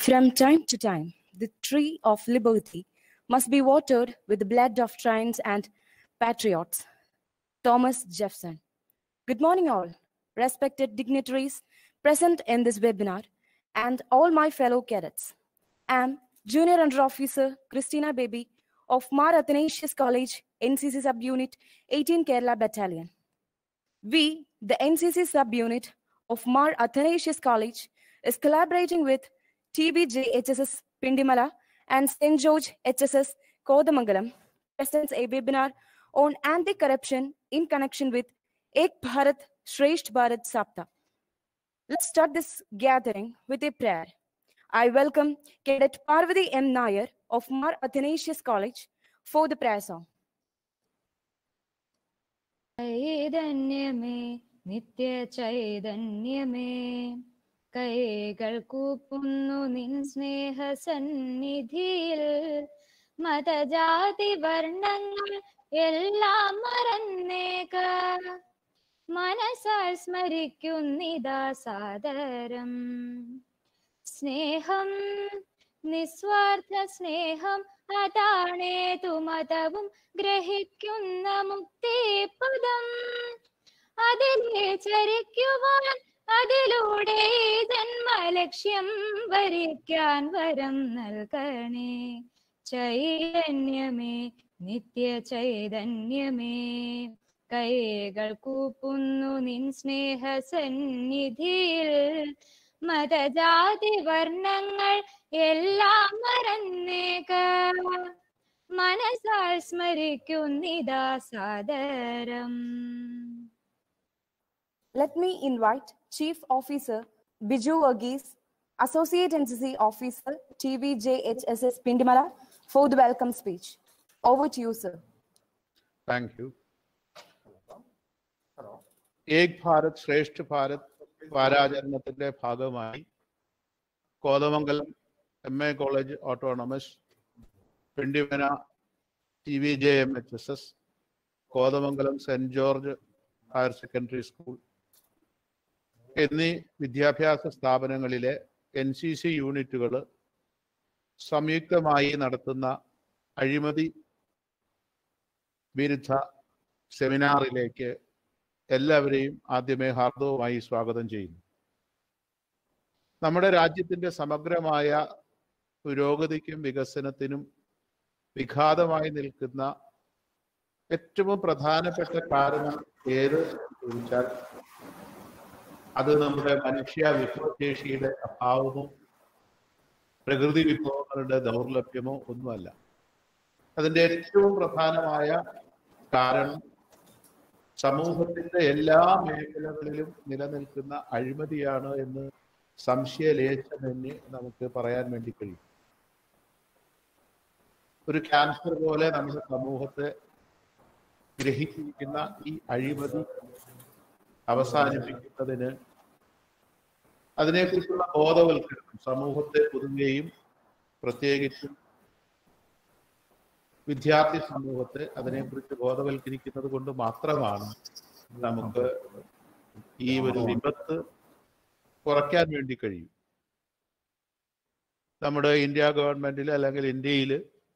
From time to time, the tree of liberty must be watered with the blood of giants and patriots. Thomas Jefferson. Good morning, all respected dignitaries present in this webinar and all my fellow cadets. I'm Junior Under Officer Christina Baby of Mar Athanasius College, NCC Subunit 18 Kerala Battalion. We, the NCC subunit of Mar Athanasius College, is collaborating with TBJ HSS Pindimala and St. George HSS Kodamangalam presents a webinar on anti-corruption in connection with Ek Bharat Shresht Bharat Sapta. Let's start this gathering with a prayer. I welcome Cadet Parvati M. Nair of Mar Athanasius College for the prayer song. ചൈതന്യമേ നിത്യ ചൈതന്യമേ കൈകൾ കൂപ്പുന്നു നിൻ സ്നേഹ സന്നിധിയിൽ മതജാതി വർണ്ണങ്ങൾ എല്ലാം മറന്നേക മനസ്സാൽ സ്മരിക്കുന്നിതാ സാദരം സ്നേഹം നിസ്വാർത്ഥ സ്നേഹം അതാണേതു മതവും ഗ്രഹിക്കുന്ന മുക്തിപദം അതിലെ ചരിക്കുവാൻ അതിലൂടെ ഈ ജന്മലക്ഷ്യം വരിക്കാൻ വരം നൽകണേ ചൈതന്യമേ നിത്യ ചൈതന്യമേ കൈകൾ കൂപ്പുന്നു നിൻ സ്നേഹ സന്നിധിയിൽ മതജാതി വർണ്ണങ്ങൾ എല്ലാം മറന്നേക മനസ്സാൽ സ്മരിക്കുന്നിതാ സാദരം Let me invite Chief Officer Biju Varghese, Associate NCC Officer TVJHSS Pindimala for the welcome speech. Over to you, sir. Thank you Ek Bharat Shreshtha Bharat വാരാചരണത്തിന്റെ ഭാഗമായി Kothamangalam M A college autonomous Pindimana T V J M H S S Kothamangalam saint George higher secondary school എന്നീ വിദ്യാഭ്യാസ സ്ഥാപനങ്ങളിലെ N C C യൂണിറ്റുകൾ സംയുക്തമായി നടത്തുന്ന അഴിമതി വിരുദ്ധ സെമിനാറിലേക്ക് എല്ലാവരെയും ആദ്യമേ ഹാർദവുമായി സ്വാഗതം ചെയ്യുന്നു നമ്മുടെ രാജ്യത്തിന്റെ സമഗ്രമായ പുരോഗതിക്കും വികസനത്തിനും വിഘാതമായി നിൽക്കുന്ന ഏറ്റവും പ്രധാനപ്പെട്ട കാരണം ഏത് ചോദിച്ചാൽ അത് നമ്മുടെ മനുഷ്യ വിഭവശേഷിയുടെ അഭാവമോ പ്രകൃതി വിഭവങ്ങളുടെ ദൗർലഭ്യമോ ഒന്നുമല്ല അതിന്റെ ഏറ്റവും പ്രധാനമായ കാരണം സമൂഹത്തിന്റെ എല്ലാ മേഖലകളിലും നിലനിൽക്കുന്ന അഴിമതിയാണ് എന്ന് സംശയലേശമെന്ന് നമുക്ക് പറയാൻ വേണ്ടി കഴിയും ഒരു ക്യാൻസർ പോലെ നമ്മുടെ സമൂഹത്തെ ഗ്രഹിച്ചിരിക്കുന്ന ഈ അഴിമതി അവസാനിപ്പിക്കുന്നതിന് അതിനെക്കുറിച്ചുള്ള ബോധവൽക്കരണം സമൂഹത്തെ പൊതുവെയും പ്രത്യേകിച്ചും വിദ്യാർത്ഥി സമൂഹത്തെ അതിനെക്കുറിച്ച് ബോധവൽക്കരിക്കുന്നത് കൊണ്ട് മാത്രമാണ് നമുക്ക് ഈ ഒരു വിപത്ത് കുറയ്ക്കാൻ വേണ്ടി കഴിയും നമ്മുടെ ഇന്ത്യ ഗവൺമെന്റിൽ അല്ലെങ്കിൽ ഇന്ത്യയിൽ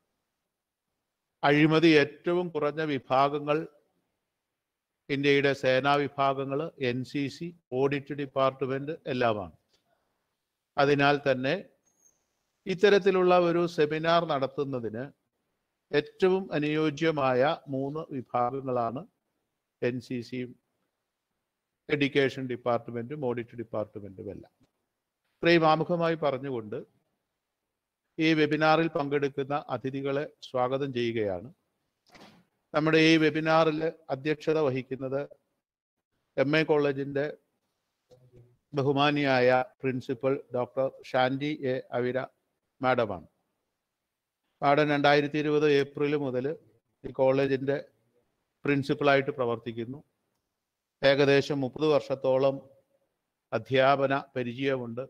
അഴിമതി ഏറ്റവും കുറഞ്ഞ വിഭാഗങ്ങൾ ഇന്ത്യയുടെ സേനാ വിഭാഗങ്ങൾ N C C audit department എല്ലാമാണ് അതിനാൽ തന്നെ ഇത്തരത്തിലുള്ള ഒരു സെമിനാർ നടത്തുന്നതിന് ഏറ്റവും അനുയോജ്യമായ മൂന്ന് വിഭാഗങ്ങളാണ് എൻ സി സിയും എഡ്യൂക്കേഷൻ ഡിപ്പാർട്ട്മെന്റും ഓഡിറ്റ് ഡിപ്പാർട്ട്മെന്റും എല്ലാം ഇത്രയും ആമുഖമായി പറഞ്ഞുകൊണ്ട് ഈ വെബിനാറിൽ പങ്കെടുക്കുന്ന അതിഥികളെ സ്വാഗതം ചെയ്യുകയാണ് നമ്മുടെ ഈ വെബിനാറിൽ അധ്യക്ഷത വഹിക്കുന്നത് എം എ കോളേജിന്റെ ബഹുമാനിയായ principal doctor Shandy A Avira മാഡമാണ് മാഡം രണ്ടായിരത്തി ഇരുപത് ഏപ്രിൽ മുതൽ ഈ കോളേജിന്റെ പ്രിൻസിപ്പളായിട്ട് പ്രവർത്തിക്കുന്നു ഏകദേശം മുപ്പത് വർഷത്തോളം അധ്യാപന പരിചയമുണ്ട്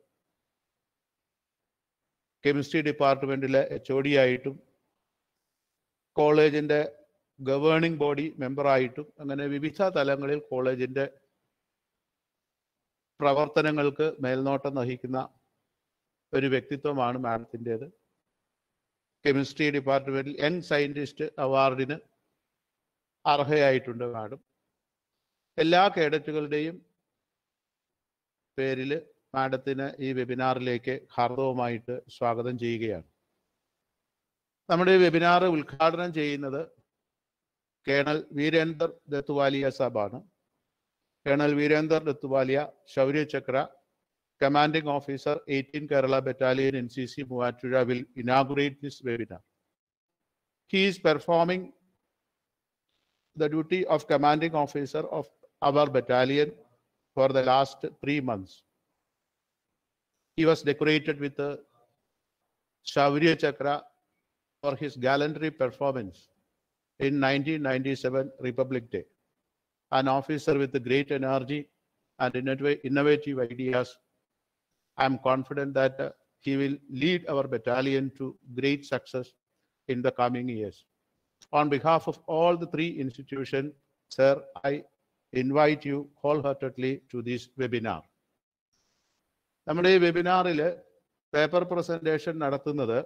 കെമിസ്ട്രി ഡിപ്പാർട്ട്മെന്റിലെ എച്ച് ഒ ഡി ആയിട്ടും കോളേജിന്റെ ഗവേണിംഗ് ബോഡി മെമ്പറായിട്ടും അങ്ങനെ വിവിധ തലങ്ങളിൽ കോളേജിന്റെ പ്രവർത്തനങ്ങൾക്ക് മേൽനോട്ടം വഹിക്കുന്ന ഒരു വ്യക്തിത്വമാണ് മാഡത്തിൻ്റെത് കെമിസ്ട്രി ഡിപ്പാർട്ട്മെന്റിൽ യങ് സയന്റിസ്റ്റ് അവാർഡിന് അർഹയായിട്ടുണ്ട് മാഡം എല്ലാ കേഡറ്റുകളുടെയും പേരിൽ മാഡത്തിന് ഈ വെബിനാറിലേക്ക് ഹാർദവുമായിട്ട് സ്വാഗതം ചെയ്യുകയാണ് നമ്മുടെ ഈ വെബിനാർ ഉദ്ഘാടനം ചെയ്യുന്നത് കേണൽ വീരേന്ദർ ദത്തുവാലിയ സാബാണ് colonel Virender Dattuvalia Shaurya Chakra commanding officer eighteen Kerala battalion N C C Muvattupuzha will inaugurate this webinar he is performing the duty of commanding officer of our battalion for the last three months. He was decorated with the Shaurya Chakra for his gallantry performance in 1997 Republic Day. An officer with great energy and innova- innovative ideas, I am confident that uh, he will lead our battalion to great success in the coming years. On behalf of all the three institutions, sir, I invite you wholeheartedly to this webinar. നമ്മുടെ ഈ വെബിനാറിൽ paper presentation നടത്തുന്നത്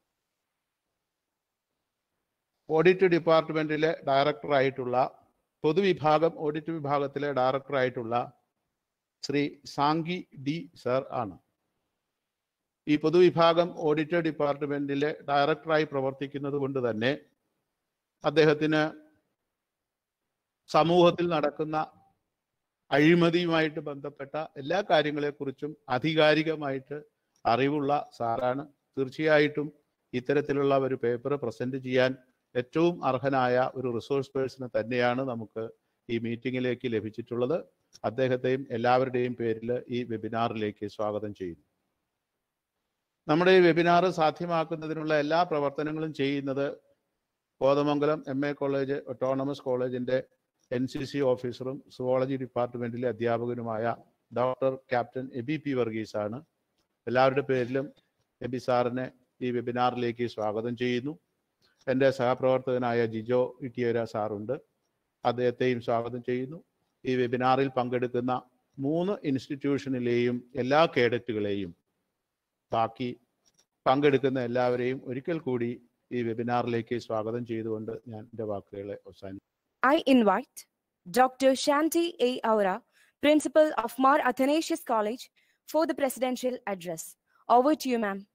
audit ഡിപ്പാർട്ട്മെന്റിലെ ഡയറക്ടറായിട്ടുള്ള പൊതുവിഭാഗം audit വിഭാഗത്തിലെ ഡയറക്ടറായിട്ടുള്ള Shri Sanki D sir ആണ് ഈ പൊതുവിഭാഗം ഓഡിറ്റ് ഡിപ്പാർട്ട്മെന്റിലെ ഡയറക്ടറായി പ്രവർത്തിക്കുന്നത് കൊണ്ട് തന്നെ അദ്ദേഹത്തിന് സമൂഹത്തിൽ നടക്കുന്ന അഴിമതിയുമായിട്ട് ബന്ധപ്പെട്ട എല്ലാ കാര്യങ്ങളെക്കുറിച്ചും ആധികാരികമായിട്ട് അറിവുള്ള സാറാണ് തീർച്ചയായിട്ടും ഇത്തരത്തിലുള്ള ഒരു പേപ്പർ പ്രസന്റ് ചെയ്യാൻ ഏറ്റവും അർഹനായ ഒരു റിസോഴ്സ് പേഴ്സണെ തന്നെയാണ് നമുക്ക് ഈ മീറ്റിംഗിലേക്ക് ലഭിച്ചിട്ടുള്ളത് അദ്ദേഹത്തെയും എല്ലാവരുടെയും പേരിൽ ഈ വെബിനാറിലേക്ക് സ്വാഗതം ചെയ്യുന്നു നമ്മുടെ ഈ വെബിനാർ സാധ്യമാക്കുന്നതിനുള്ള എല്ലാ പ്രവർത്തനങ്ങളും ചെയ്യുന്നത് Kothamangalam M A college autonomous കോളേജിന്റെ എൻ സി സി ഓഫീസറും സുവോളജി ഡിപ്പാർട്ട്മെന്റിലെ അധ്യാപകനുമായ doctor captain Eby P Varghese ആണ് എല്ലാവരുടെ പേരിലും എബി സാറിനെ ഈ വെബിനാറിലേക്ക് സ്വാഗതം ചെയ്യുന്നു എൻ്റെ സഹപ്രവർത്തകനായ ജിജോ ഇട്ടിയര സാറുണ്ട് അദ്ദേഹത്തെയും സ്വാഗതം ചെയ്യുന്നു ഈ വെബിനാറിൽ പങ്കെടുക്കുന്ന മൂന്ന് ഇൻസ്റ്റിറ്റ്യൂഷനിലെയും എല്ലാ കേഡറ്റുകളെയും ബാക്കി പങ്കെടുക്കുന്ന എല്ലാവരെയും ഒരിക്കൽ കൂടി ഈ വെബിനാറിലേക്ക് സ്വാഗതം ചെയ്തുകൊണ്ട് ഞാൻ എൻ്റെ വാക്കുകളെ അവസാനിപ്പിക്കും I invite Dr. Shanti A. Aura, Principal of Mar Athanasius College, for the presidential address. Over to you, ma'am.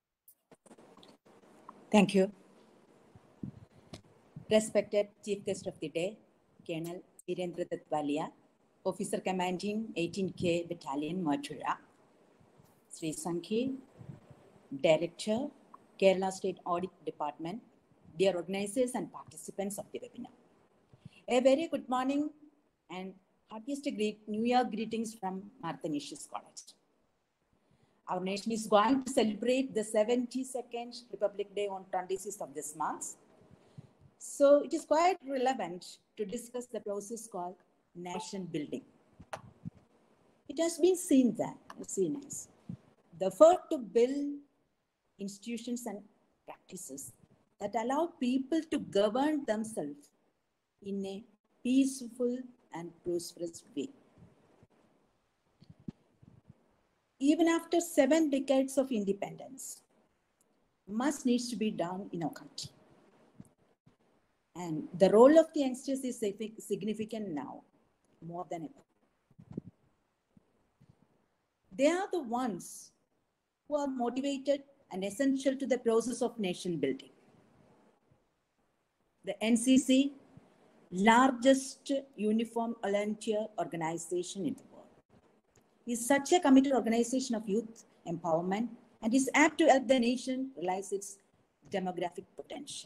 Thank you. Respected Chief Guest of the Day, Colonel Virendra Dattwalia, Officer Commanding 18K Battalion, Mathura, Sri Sankhi, Director, Kerala State Audit Department, dear organizers and participants of the webinar. A very good morning and happiest greet, New Year greetings from Marthanicius College. Our nation is going to celebrate the 72nd Republic Day on 26th of this month. So it is quite relevant to discuss the process called nation building. It has been seen that, seen as the effort to build institutions and practices that allow people to govern themselves in a peaceful and prosperous way. Even after seven decades of independence, much needs to be done in our country. And the role of the youngsters is signific- significant now, more than ever. They are the ones who are motivated and essential to the process of nation building. The NCC, largest uniform volunteer organization in the world, is such a committed organization of youth empowerment and is apt to help the nation realize its demographic potential.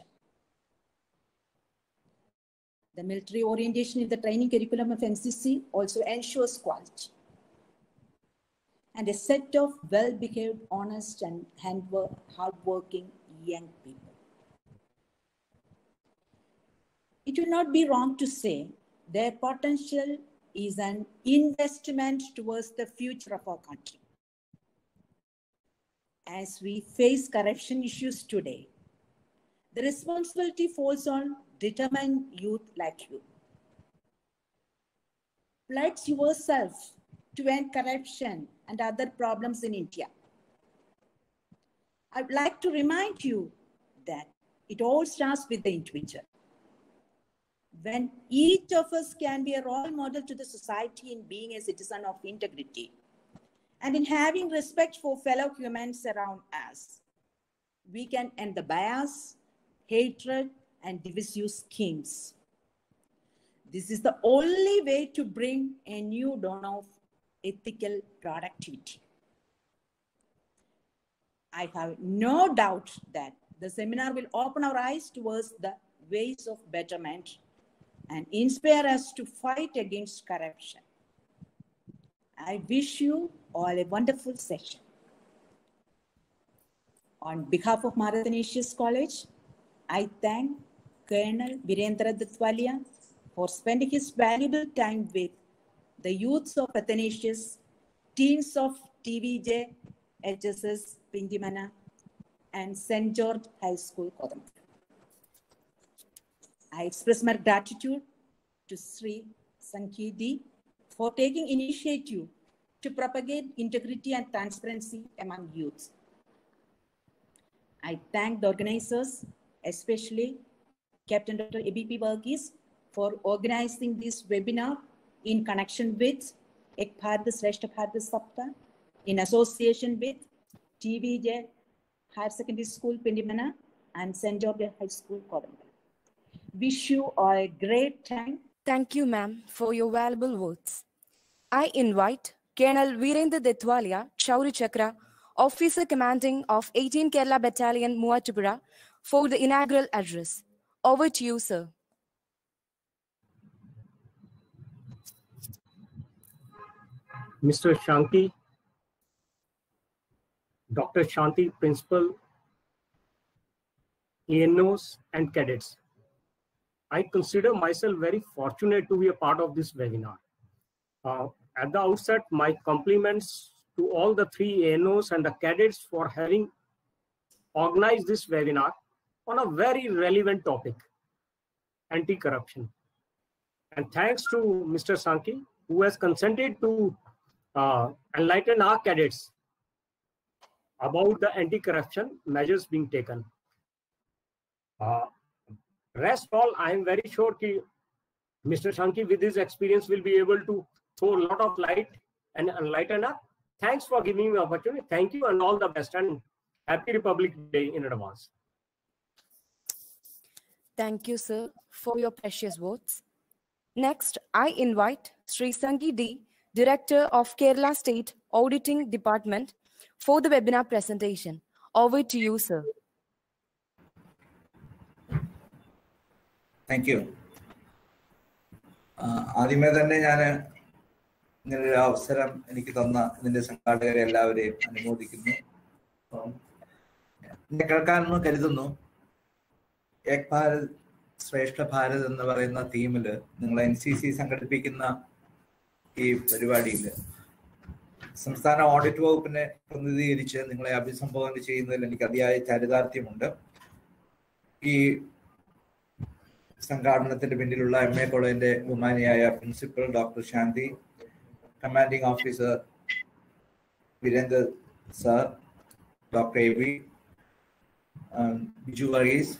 The military orientation in the training curriculum of NCC also ensures quality. And a set of well behaved, honest, and handwork, hardworking young people. It would not be wrong to say their potential is an investment towards the future of our country. As we face corruption issues today, the responsibility falls on determined youth like you. Pledge yourself to end corruption and other problems in India. I'd like to remind you that it all starts with the individual. When each of us can be a role model to the society in being a citizen of integrity and in having respect for fellow humans around us, we can end the bias, hatred, and divisive schemes. This is the only way to bring a new dawn of ethical productivity. I have no doubt that the seminar will open our eyes towards the ways of betterment and inspire us to fight against corruption. I wish you all a wonderful session. On behalf of Marathanesius College, I thank Colonel Virendra Dattwalia for spending his valuable time with the youths of Athanasius, teams of TVJ, HSS, Pindimana, and St. George High School, Kodam. I express my gratitude to Sri Sankidi for taking initiative to propagate integrity and transparency among youth. I thank the organizers, especially Captain Dr. ABP Varghese, for organizing this webinar in connection with Ek Bharat Shrestha Bharat Sapta in association with TVJ Higher Secondary School, Pindimana, and St. George High School, Kodambal. Wish you all a great time. Thank you, ma'am, for your valuable words. I invite Colonel Virendra Detwalia, Shauri Chakra, Officer Commanding of 18 Kerala Battalion, Muatupura, for the inaugural address. Over to you, sir. Mr. Shanti, Dr. Shanti, Principal, ANOs and cadets. I consider myself very fortunate to be a part of this webinar. Uh, at the outset, my compliments to all the three ANOs and the cadets for having organized this webinar on a very relevant topic, anti-corruption. And thanks to Mr. Sankey, who has consented to uh, enlighten our cadets about the anti-corruption measures being taken. Uh, rest all, I am very sure that Mr. Shanki with his experience will be able to throw a lot of light and enlighten us. Thanks for giving me the opportunity. Thank you and all the best and happy Republic Day in advance. Thank you, sir, for your precious words. Next, I invite Sri Sangi D, Director of Kerala State Auditing Department, for the webinar presentation. Over to you, sir. Thank you ആദ്യമേ തന്നെ ഞാൻ ഇങ്ങനൊരു അവസരം എനിക്ക് തന്ന ഇതിന്റെ സംഘാടകരെ എല്ലാവരെയും അനുമോദിക്കുന്നു അപ്പം എന്നെ കേൾക്കാമെന്ന് കരുതുന്നു ഏക് ഭാരത് ശ്രേഷ്ഠ ഭാരത് എന്ന് പറയുന്ന തീമിൽ നിങ്ങൾ എൻ സി സി സംഘടിപ്പിക്കുന്ന ഈ പരിപാടിയിൽ സംസ്ഥാന ഓഡിറ്റ് വകുപ്പിനെ പ്രതിനിധീകരിച്ച് നിങ്ങളെ അഭിസംബോധന ചെയ്യുന്നതിൽ എനിക്ക് അതിയായ ചരിതാർത്ഥ്യമുണ്ട് ഈ സംഘാടനത്തിന്റെ പിന്നിലുള്ള എം എ കോളേജിന്റെ ബഹുമാനിയായ principal doctor Shanthi commanding officer Virendra sir doctor A V Biju Varghese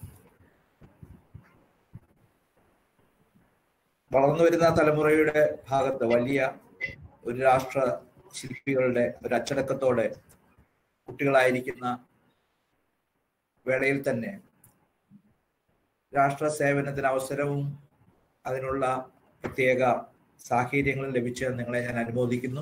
വളർന്നു വരുന്ന തലമുറയുടെ ഭാഗത്ത് വലിയ ഒരു രാഷ്ട്ര ശില്പികളുടെ ഒരു അച്ചടക്കത്തോടെ കുട്ടികളായിരിക്കുന്ന വേളയിൽ തന്നെ രാഷ്ട്ര സേവനത്തിന് അവസരവും അതിനുള്ള പ്രത്യേക സാഹചര്യങ്ങളും ലഭിച്ച് നിങ്ങളെ ഞാൻ അനുമോദിക്കുന്നു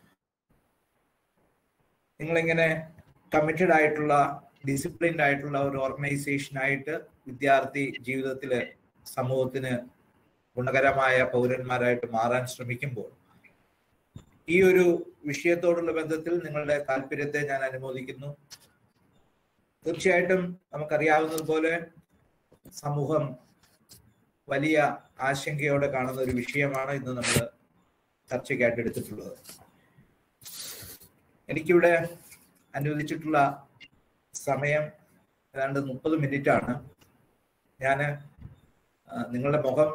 നിങ്ങളിങ്ങനെ കമ്മിറ്റഡ് ആയിട്ടുള്ള ഡിസിപ്ലിൻഡ് ആയിട്ടുള്ള ഒരു ഓർഗനൈസേഷനായിട്ട് വിദ്യാർത്ഥി ജീവിതത്തിൽ സമൂഹത്തിന് ഗുണകരമായ പൗരന്മാരായിട്ട് മാറാൻ ശ്രമിക്കുമ്പോൾ ഈ ഒരു വിഷയത്തോടുള്ള ബന്ധത്തിൽ നിങ്ങളുടെ താല്പര്യത്തെ ഞാൻ അനുമോദിക്കുന്നു തീർച്ചയായിട്ടും നമുക്കറിയാവുന്നതുപോലെ സമൂഹം വലിയ ആശങ്കയോടെ കാണുന്ന ഒരു വിഷയമാണ് ഇന്ന് നമ്മൾ ചർച്ചയ്ക്കായിട്ട് എടുത്തിട്ടുള്ളത് എനിക്കിവിടെ അനുവദിച്ചിട്ടുള്ള സമയം ഏതാണ്ട് മുപ്പത് മിനിറ്റ് ആണ് ഞാൻ നിങ്ങളുടെ മുഖം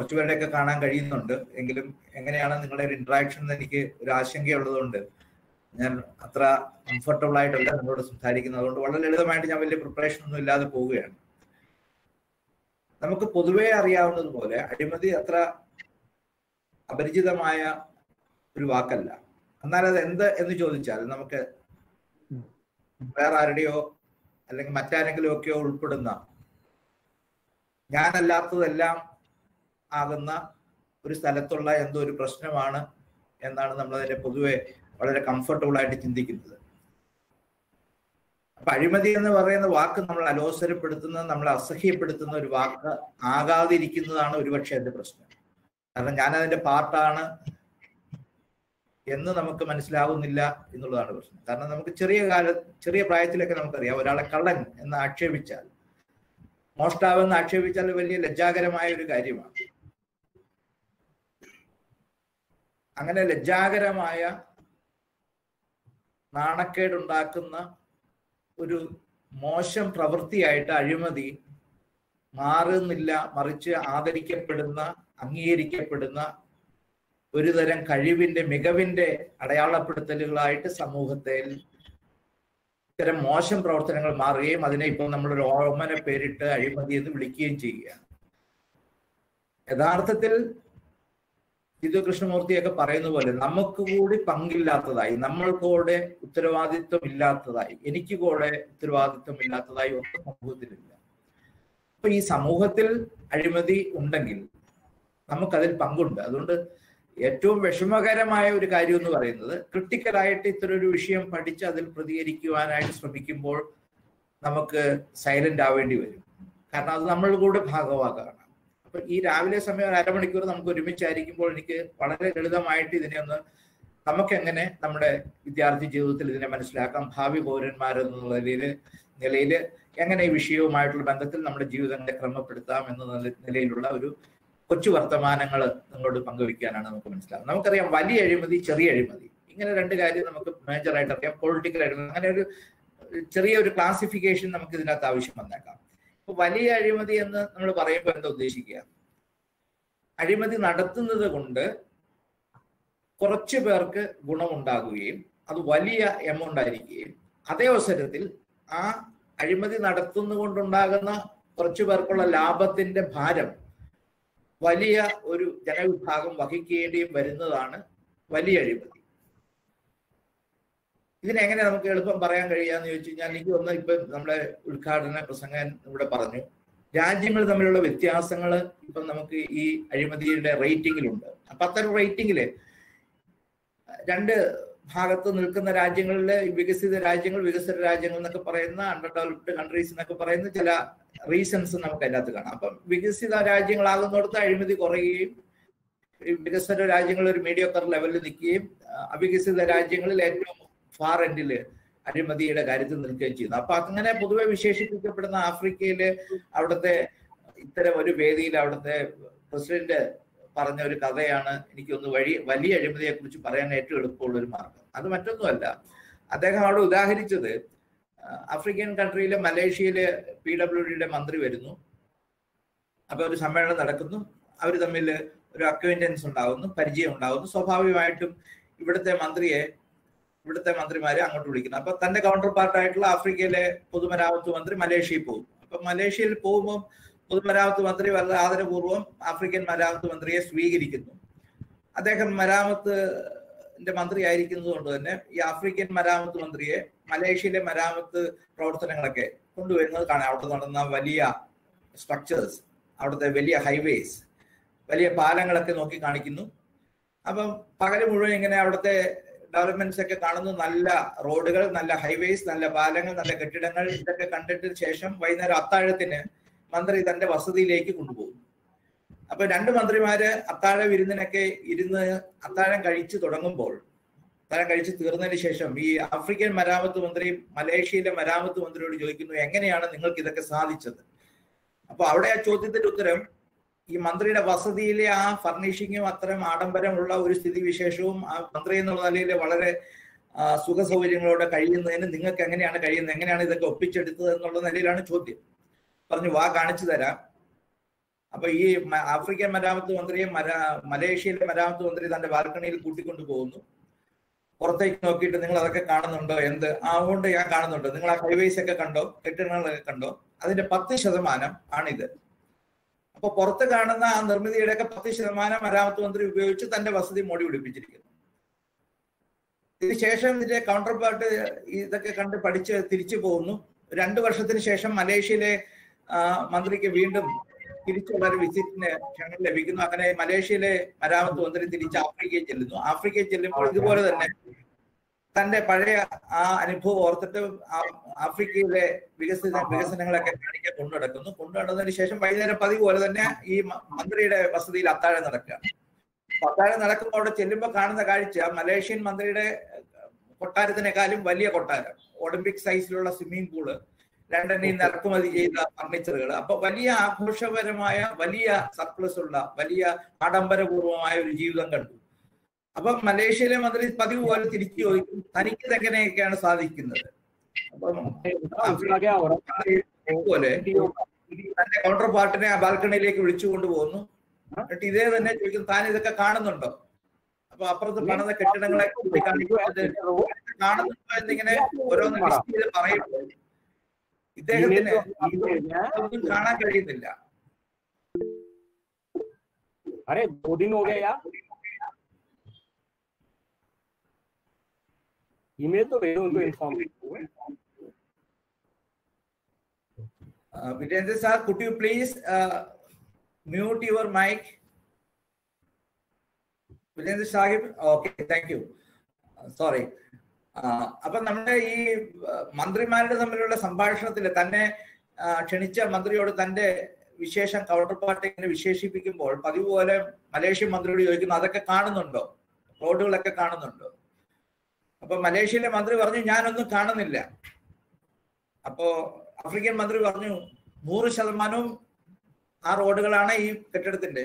കുറച്ചുപേരുടെയൊക്കെ കാണാൻ കഴിയുന്നുണ്ട് എങ്കിലും എങ്ങനെയാണ് നിങ്ങളുടെ ഒരു ഇന്ററാക്ഷൻ എന്ന് എനിക്ക് ഒരു ആശങ്കയുള്ളതുകൊണ്ട് ഞാൻ അത്ര കംഫർട്ടബിൾ ആയിട്ടല്ല നിങ്ങളോട് സംസാരിക്കുന്നത് അതുകൊണ്ട് വളരെ ലളിതമായിട്ട് ഞാൻ വലിയ പ്രിപ്പറേഷൻ ഒന്നും ഇല്ലാതെ പോവുകയാണ് നമുക്ക് പൊതുവേ അറിയാവുന്നതുപോലെ അഴിമതി അത്ര അപരിചിതമായ ഒരു വാക്കല്ല എന്നാൽ അത് എന്ത് എന്ന് ചോദിച്ചാൽ നമുക്ക് വേറെ ആരുടെയോ അല്ലെങ്കിൽ മറ്റാരെങ്കിലും ഒക്കെയോ ഉൾപ്പെടുന്ന ഞാനല്ലാത്തതെല്ലാം ആകുന്ന ഒരു സ്ഥലത്തുള്ള എന്തോ ഒരു പ്രശ്നമാണ് എന്നാണ് നമ്മൾ അതിനെ പൊതുവെ വളരെ കംഫർട്ടബിൾ ആയിട്ട് ചിന്തിക്കുന്നത് അപ്പൊ അഴിമതി എന്ന് പറയുന്ന വാക്ക് നമ്മൾ അലോസരപ്പെടുത്തുന്ന നമ്മളെ അസഹ്യപ്പെടുത്തുന്ന ഒരു വാക്ക് ആകാതിരിക്കുന്നതാണ് ഒരുപക്ഷെ എന്റെ പ്രശ്നം കാരണം ഞാൻ അതിന്റെ പാർട്ടാണ് എന്ന് നമുക്ക് മനസ്സിലാവുന്നില്ല എന്നുള്ളതാണ് പ്രശ്നം കാരണം നമുക്ക് ചെറിയ കാല ചെറിയ പ്രായത്തിലൊക്കെ നമുക്കറിയാം ഒരാളെ കള്ളൻ എന്ന് ആക്ഷേപിച്ചാൽ മോഷ്ടാവെന്ന് ആക്ഷേപിച്ചാൽ വലിയ ലജ്ജാകരമായ ഒരു കാര്യമാണ് അങ്ങനെ ലജ്ജാകരമായ നാണക്കേടുണ്ടാക്കുന്ന ഒരു മോശം പ്രവൃത്തിയായിട്ട് അഴിമതി മാറുന്നില്ല മറിച്ച് ആദരിക്കപ്പെടുന്ന അംഗീകരിക്കപ്പെടുന്ന ഒരു തരം കഴിവിന്റെ മികവിന്റെ അടയാളപ്പെടുത്തലുകളായിട്ട് സമൂഹത്തിൽ ഇത്തരം മോശം പ്രവർത്തനങ്ങൾ മാറുകയും അതിനെ ഇപ്പം നമ്മളൊരു ഓമന പേരിട്ട് അഴിമതി എന്ന് വിളിക്കുകയും ചെയ്യുകയാണ് യഥാർത്ഥത്തിൽ ജിതു കൃഷ്ണമൂർത്തിയൊക്കെ പറയുന്ന പോലെ നമുക്ക് കൂടി പങ്കില്ലാത്തതായി നമ്മൾക്കൂടെ ഉത്തരവാദിത്വം ഇല്ലാത്തതായി എനിക്ക് കൂടെ ഉത്തരവാദിത്വം ഇല്ലാത്തതായി ഒന്നും സമൂഹത്തിലില്ല അപ്പൊ ഈ സമൂഹത്തിൽ അഴിമതി ഉണ്ടെങ്കിൽ നമുക്കതിൽ പങ്കുണ്ട് അതുകൊണ്ട് ഏറ്റവും വിഷമകരമായ ഒരു കാര്യം എന്ന് പറയുന്നത് ക്രിട്ടിക്കലായിട്ട് ഇത്തരം ഒരു വിഷയം പഠിച്ച് അതിൽ പ്രതികരിക്കുവാനായിട്ട് ശ്രമിക്കുമ്പോൾ നമുക്ക് സൈലന്റ് ആവേണ്ടി വരും കാരണം അത് നമ്മൾ കൂടെ ഭാഗവാക്കാണ് അപ്പൊ ഈ രാവിലെ സമയം ഒരു അരമണിക്കൂർ നമുക്ക് ഒരുമിച്ചായിരിക്കുമ്പോൾ എനിക്ക് വളരെ ലളിതമായിട്ട് ഇതിനെ ഒന്ന് നമുക്ക് എങ്ങനെ നമ്മുടെ വിദ്യാർത്ഥി ജീവിതത്തിൽ ഇതിനെ മനസ്സിലാക്കാം ഭാവി പൗരന്മാരെന്നുള്ള നിലയിൽ നിലയിൽ എങ്ങനെ ഈ വിഷയവുമായിട്ടുള്ള ബന്ധത്തിൽ നമ്മുടെ ജീവിതങ്ങളെ ക്രമപ്പെടുത്താം എന്ന നിലയിലുള്ള ഒരു കൊച്ചു വർത്തമാനങ്ങൾ നിങ്ങളോട് പങ്കുവയ്ക്കാനാണ് നമുക്ക് മനസ്സിലാവുന്നത് നമുക്കറിയാം വലിയ അഴിമതി ചെറിയ അഴിമതി ഇങ്ങനെ രണ്ട് കാര്യം നമുക്ക് മേജറായിട്ട് അറിയാം പൊളിറ്റിക്കൽ അഴിമതി അങ്ങനെ ഒരു ചെറിയ ഒരു ക്ലാസിഫിക്കേഷൻ നമുക്ക് ഇതിനകത്ത് ആവശ്യം വന്നേക്കാം ഇപ്പൊ വലിയ അഴിമതി എന്ന് നമ്മൾ പറയുമ്പോൾ എന്താ ഉദ്ദേശിക്കുക അഴിമതി നടത്തുന്നത് കൊണ്ട് കുറച്ചു പേർക്ക് ഗുണമുണ്ടാകുകയും അത് വലിയ എമൗണ്ട് ആയിരിക്കുകയും അതേ അവസരത്തിൽ ആ അഴിമതി നടത്തുന്നതുകൊണ്ടുണ്ടാകുന്ന കുറച്ചു പേർക്കുള്ള ലാഭത്തിന്റെ ഭാരം വലിയ ഒരു ജനവിഭാഗം വഹിക്കേണ്ടിയും വരുന്നതാണ് വലിയ അഴിമതി ഇതിനെങ്ങനെ നമുക്ക് എളുപ്പം പറയാൻ കഴിയാന്ന് ചോദിച്ചു കഴിഞ്ഞാൽ എനിക്ക് ഒന്ന് ഇപ്പൊ നമ്മുടെ ഉദ്ഘാടന പ്രസംഗൻ ഇവിടെ പറഞ്ഞു രാജ്യങ്ങൾ തമ്മിലുള്ള വ്യത്യാസങ്ങൾ ഇപ്പം നമുക്ക് ഈ അഴിമതിയുടെ റേറ്റിംഗിലുണ്ട് അപ്പൊ അത്തരം റേറ്റിംഗില് രണ്ട് ഭാഗത്ത് നിൽക്കുന്ന രാജ്യങ്ങളിൽ വികസിത രാജ്യങ്ങൾ വികസിത രാജ്യങ്ങൾ എന്നൊക്കെ പറയുന്ന അണ്ടർ ഡെവലപ്ഡ് കൺട്രീസ് എന്നൊക്കെ പറയുന്ന ചില റീസൺസ് നമുക്ക് അതിനകത്ത് കാണാം അപ്പം വികസിത രാജ്യങ്ങളാകുന്നിടത്ത് അഴിമതി കുറയുകയും വികസന രാജ്യങ്ങൾ ഒരു മീഡിയോക്കർ ലെവലിൽ നിൽക്കുകയും അവികസിത രാജ്യങ്ങളിൽ ഏറ്റവും ഫാർ എൻഡില് അഴിമതിയുടെ കാര്യത്തിൽ നിൽക്കുകയും ചെയ്യുന്നു അപ്പൊ അങ്ങനെ പൊതുവെ വിശേഷിപ്പിക്കപ്പെടുന്ന ആഫ്രിക്കയില് അവിടുത്തെ ഇത്തരം ഒരു വേദിയിൽ അവിടുത്തെ പ്രസിഡന്റ് പറഞ്ഞ ഒരു കഥയാണ് എനിക്കൊന്ന് വഴി വലിയ അഴിമതിയെ കുറിച്ച് പറയാൻ ഏറ്റവും എളുപ്പമുള്ള ഒരു മാർഗം അത് മറ്റൊന്നുമല്ല അദ്ദേഹം അവിടെ ഉദാഹരിച്ചത് ആഫ്രിക്കൻ കൺട്രിയിലെ മലേഷ്യയിലെ പി ഡബ്ല്യു ഡിയുടെ മന്ത്രി വരുന്നു അപ്പൊ ഒരു സമ്മേളനം നടക്കുന്നു അവർ തമ്മിൽ ഒരു അക്വൈൻറ്റൻസ് ഉണ്ടാകുന്നു പരിചയം ഉണ്ടാകുന്നു സ്വാഭാവികമായിട്ടും ഇവിടുത്തെ മന്ത്രിയെ ഇവിടുത്തെ മന്ത്രിമാരെ അങ്ങോട്ട് വിളിക്കുന്നു അപ്പൊ തന്റെ കൗണ്ടർ പാർട്ടായിട്ടുള്ള ആഫ്രിക്കയിലെ പൊതുമരാമത്ത് മന്ത്രി മലേഷ്യയിൽ പോകും അപ്പൊ മലേഷ്യയിൽ പോകുമ്പോൾ പൊതുമരാമത്ത് മന്ത്രി വളരെ ആദരപൂർവ്വം ആഫ്രിക്കൻ മരാമത്ത് മന്ത്രിയെ സ്വീകരിക്കുന്നു അദ്ദേഹം മരാമത്ത് മന്ത്രി ആയിരിക്കുന്നത് കൊണ്ട് തന്നെ ഈ ആഫ്രിക്കൻ മരാമത്ത് മന്ത്രിയെ മലേഷ്യയിലെ മരാമത്ത് പ്രവർത്തനങ്ങളൊക്കെ കൊണ്ടുവരുന്നത് കാണാം അവിടെ നടന്ന വലിയ സ്ട്രക്ചേഴ്സ് അവിടുത്തെ വലിയ ഹൈവേസ് വലിയ പാലങ്ങളൊക്കെ നോക്കി കാണിക്കുന്നു അപ്പം പകല് മുഴുവൻ ഇങ്ങനെ അവിടുത്തെ ഡെവലപ്മെന്റ്സ് ഒക്കെ കാണുന്നു നല്ല റോഡുകൾ നല്ല ഹൈവേസ് നല്ല പാലങ്ങൾ നല്ല കെട്ടിടങ്ങൾ ഇതൊക്കെ കണ്ടിട്ട് ശേഷം വൈകുന്നേരം അത്താഴത്തിന് മന്ത്രി തന്റെ വസതിയിലേക്ക് കൊണ്ടുപോകും അപ്പൊ രണ്ട് മന്ത്രിമാര് അത്താഴ വിരുന്നിനൊക്കെ ഇരുന്ന് അത്താഴം കഴിച്ചു തുടങ്ങുമ്പോൾ അത്താഴം കഴിച്ച് തീർന്നതിന് ശേഷം ഈ ആഫ്രിക്കൻ മരാമത്ത് മന്ത്രി മലേഷ്യയിലെ മരാമത്ത് മന്ത്രിയോട് ചോദിക്കുന്നു എങ്ങനെയാണ് നിങ്ങൾക്ക് ഇതൊക്കെ സാധിച്ചത് അപ്പൊ അവിടെ ആ ചോദ്യത്തിന്റെ ഉത്തരം ഈ മന്ത്രിയുടെ വസതിയിലെ ആ ഫർണിഷിങ്ങും അത്തരം ആഡംബരമുള്ള ഒരു സ്ഥിതിവിശേഷവും ആ മന്ത്രി എന്നുള്ള നിലയിൽ വളരെ സുഖ സൗകര്യങ്ങളോടെ കഴിയുന്നതിന് നിങ്ങൾക്ക് എങ്ങനെയാണ് കഴിയുന്നത് എങ്ങനെയാണ് ഇതൊക്കെ ഒപ്പിച്ചെടുത്തത് എന്നുള്ള നിലയിലാണ് ചോദ്യം പറഞ്ഞു വാ കാണിച്ചു തരാം അപ്പൊ ഈ ആഫ്രിക്കൻ മരാമത്ത് മന്ത്രിയെ മരാ മലേഷ്യയിലെ മരാമത്ത് മന്ത്രി തന്റെ ബാൽക്കണിയിൽ കൂട്ടിക്കൊണ്ടു പോകുന്നു പുറത്തേക്ക് നോക്കിയിട്ട് നിങ്ങൾ അതൊക്കെ കാണുന്നുണ്ടോ എന്ത് ആ അതുകൊണ്ട് ഞാൻ കാണുന്നുണ്ട് നിങ്ങൾ ആ ഹൈവേസ് ഒക്കെ കണ്ടോ കെട്ടിടങ്ങളൊക്കെ കണ്ടോ അതിന്റെ പത്ത് ശതമാനം ആണിത് അപ്പൊ പുറത്ത് കാണുന്ന ആ നിർമ്മിതിയുടെ ഒക്കെ പത്ത് ശതമാനം മരാമത്ത് മന്ത്രി ഉപയോഗിച്ച് തന്റെ വസതി മോടി പിടിപ്പിച്ചിരിക്കുന്നു ഇതിന് ശേഷം ഇതിന്റെ കൗണ്ടർ പാർട്ട് ഇതൊക്കെ കണ്ട് പഠിച്ച് തിരിച്ചു പോകുന്നു രണ്ടു വർഷത്തിന് ശേഷം മലേഷ്യയിലെ ആ, മന്ത്രിക്ക് വീണ്ടും തിരിച്ചുള്ള ഒരു വിസിറ്റിന് ക്ഷണം ലഭിക്കുന്നു അങ്ങനെ മലേഷ്യയിലെ മരാമത്ത് മന്ത്രി തിരിച്ച് ആഫ്രിക്കയിൽ ചെല്ലുന്നു ആഫ്രിക്കയിൽ ചെല്ലുമ്പോൾ ഇതുപോലെ തന്നെ തന്റെ പഴയ ആ അനുഭവം ഓർത്തിട്ട് ആ- ആഫ്രിക്കയിലെ വികസിത വികസനങ്ങളൊക്കെ കാണിക്കാൻ കൊണ്ടു നടക്കുന്നു കൊണ്ടു നടന്നതിന് ശേഷം വൈകുന്നേരം പതിവ് പോലെ തന്നെ ഈ മ- മന്ത്രിയുടെ വസതിയിൽ അത്താഴം നടക്കുകയാണ് അപ്പൊ അത്താഴം നടക്കുമ്പോൾ അവിടെ ചെല്ലുമ്പോൾ കാണുന്ന കാഴ്ച മലേഷ്യൻ മന്ത്രിയുടെ കൊട്ടാരത്തിനേക്കാളും വലിയ കൊട്ടാരം ഒളിമ്പിക് സൈസിലുള്ള സ്വിമ്മിംഗ് പൂള് ലണ്ടനിൽ നിന്ന് ഇറക്കുമതി ചെയ്ത ഫർണിച്ചറുകൾ അപ്പൊ വലിയ ആഘോഷപരമായ വലിയ സർപ്ലസ് ഉള്ള വലിയ ആഡംബരപൂർവമായ ഒരു ജീവിതം കണ്ടു അപ്പൊ മലേഷ്യയിലെ മന്ത്രി പതിവ് പോലെ തിരിച്ചു ചോദിക്കും തനിക്ക് ഇതെങ്ങനെയൊക്കെയാണ് സാധിക്കുന്നത് അപ്പം उसका क्या हो रहा है പോലെ തന്റെ കൗണ്ടർ പാർട്ടിനെ ആ ബാൽക്കണിയിലേക്ക് വിളിച്ചു കൊണ്ടുപോകുന്നു എന്നിട്ട് ഇതേ തന്നെ ചോദിക്കും താൻ ഇതൊക്കെ കാണുന്നുണ്ടോ അപ്പൊ അപ്പുറത്ത് പണിത കെട്ടിടങ്ങളെ കൂട്ടി കാണിക്കുന്നത് കാണുന്നുണ്ടോ എന്നിങ്ങനെ ഓരോന്ന് ലിസ്റ്റ് ചെയ്ത് പറയുമ്പോൾ ഇദ്ദേഹത്തിന് ഇതൊന്നും കാണാൻ കഴിയുന്നില്ല अरे दो दिन हो गए यार ईमेल तो भेजो उनको inform Uh, Virendra sir, could you please uh, mute your mic? Virendra Sahib, okay, thank you. Uh, sorry. Uh, അപ്പൊ നമ്മുടെ ഈ uh, മന്ത്രിമാരുടെ തമ്മിലുള്ള സംഭാഷണത്തിൽ തന്നെ uh, ക്ഷണിച്ച മന്ത്രിയോട് തന്റെ വിശേഷം കൗണ്ടർ പാർട്ടി ഇങ്ങനെ വിശേഷിപ്പിക്കുമ്പോൾ പതിവ് പോലെ മലേഷ്യൻ മന്ത്രിയോട് ചോദിക്കുന്നു അതൊക്കെ കാണുന്നുണ്ടോ റോഡുകളൊക്കെ കാണുന്നുണ്ടോ അപ്പൊ മലേഷ്യയിലെ മന്ത്രി പറഞ്ഞു ഞാനൊന്നും കാണുന്നില്ല അപ്പോ ആഫ്രിക്കൻ മന്ത്രി പറഞ്ഞു നൂറ് ശതമാനവും ആ റോഡുകളാണ് ഈ കെട്ടിടത്തിന്റെ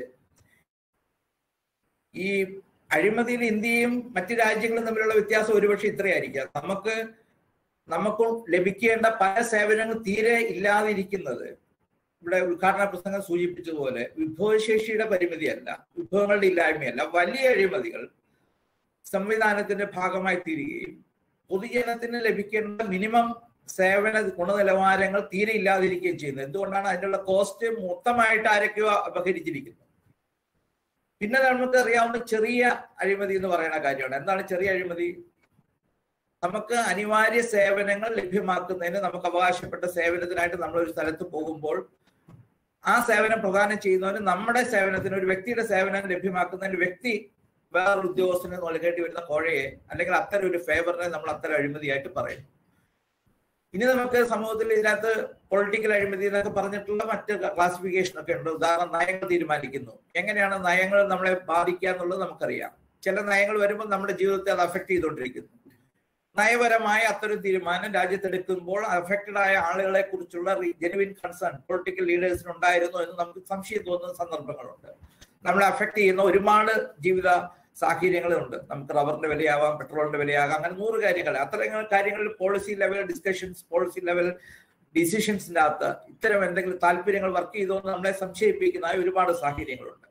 ഈ അഴിമതിയിൽ ഇന്ത്യയും മറ്റു രാജ്യങ്ങളും തമ്മിലുള്ള വ്യത്യാസം ഒരുപക്ഷെ ഇത്രയായിരിക്കാം നമുക്ക് നമുക്ക് ലഭിക്കേണ്ട പല സേവനങ്ങൾ തീരെ ഇല്ലാതിരിക്കുന്നത് ഇവിടെ ഉദ്ഘാടന പ്രസംഗം സൂചിപ്പിച്ചതുപോലെ വിഭവശേഷിയുടെ പരിമിതിയല്ല വിഭവങ്ങളുടെ ഇല്ലായ്മയല്ല വലിയ അഴിമതികൾ സംവിധാനത്തിന്റെ ഭാഗമായി തീരുകയും പൊതുജനത്തിന് ലഭിക്കേണ്ട മിനിമം സേവന ഗുണനിലവാരങ്ങൾ തീരെ ഇല്ലാതിരിക്കുകയും ചെയ്യുന്നത് എന്തുകൊണ്ടാണ് അതിനുള്ള കോസ്റ്റ് മൊത്തമായിട്ട് ആരൊക്കെയോ അപഹരിച്ചിരിക്കുന്നത് പിന്നെ നമുക്ക് അറിയാവുന്ന ചെറിയ അഴിമതി എന്ന് പറയുന്ന കാര്യമാണ് എന്താണ് ചെറിയ അഴിമതി നമുക്ക് അനിവാര്യ സേവനങ്ങൾ ലഭ്യമാക്കുന്നതിന് നമുക്ക് അവകാശപ്പെട്ട സേവനത്തിനായിട്ട് നമ്മൾ ഒരു സ്ഥലത്ത് പോകുമ്പോൾ ആ സേവനം പ്രദാനം ചെയ്യുന്നവന് നമ്മുടെ സേവനത്തിന് ഒരു വ്യക്തിയുടെ സേവനം ലഭ്യമാക്കുന്നതിന് വ്യക്തി വേറൊരു ഉദ്യോഗസ്ഥന് നൽകേണ്ടി വരുന്ന കോഴയെ അല്ലെങ്കിൽ അത്തരം ഒരു ഫേവറിനെ നമ്മൾ അത്തരം അഴിമതിയായിട്ട് പറയും ഇനി നമുക്ക് സമൂഹത്തിൽ ഇതിനകത്ത് പൊളിറ്റിക്കൽ അഴിമതി എന്നൊക്കെ പറഞ്ഞിട്ടുള്ള മറ്റ് ക്ലാസിഫിക്കേഷൻ ഒക്കെ ഉണ്ട് ഉദാഹരണം നയങ്ങൾ തീരുമാനിക്കുന്നു എങ്ങനെയാണ് നയങ്ങൾ നമ്മളെ ബാധിക്കുക എന്നുള്ളത് നമുക്കറിയാം ചില നയങ്ങൾ വരുമ്പോൾ നമ്മുടെ ജീവിതത്തെ അത് അഫക്ട് ചെയ്തുകൊണ്ടിരിക്കുന്നു നയപരമായ അത്തരം തീരുമാനം രാജ്യത്തെടുക്കുമ്പോൾ അഫക്റ്റഡ് ആയ ആളുകളെ കുറിച്ചുള്ള ജെനുവിൻ കൺസേൺ പൊളിറ്റിക്കൽ ലീഡേഴ്സിന് ഉണ്ടായിരുന്നു എന്ന് നമുക്ക് സംശയം തോന്നുന്ന സന്ദർഭങ്ങളുണ്ട് നമ്മളെ അഫക്ട് ചെയ്യുന്ന ഒരുപാട് ജീവിത സാഹചര്യങ്ങളുണ്ട് നമുക്ക് റബ്ബറിന്റെ വിലയാവാം പെട്രോളിന്റെ വിലയാകാം അങ്ങനെ നൂറ് കാര്യങ്ങൾ അത്തരം കാര്യങ്ങളിൽ policy level discussions policy level ഡിസിഷൻസിന്റെ അകത്ത് ഇത്തരം എന്തെങ്കിലും താല്പര്യങ്ങൾ വർക്ക് ചെയ്തോന്ന് നമ്മളെ സംശയിപ്പിക്കുന്ന ഒരുപാട് സാഹചര്യങ്ങളുണ്ട്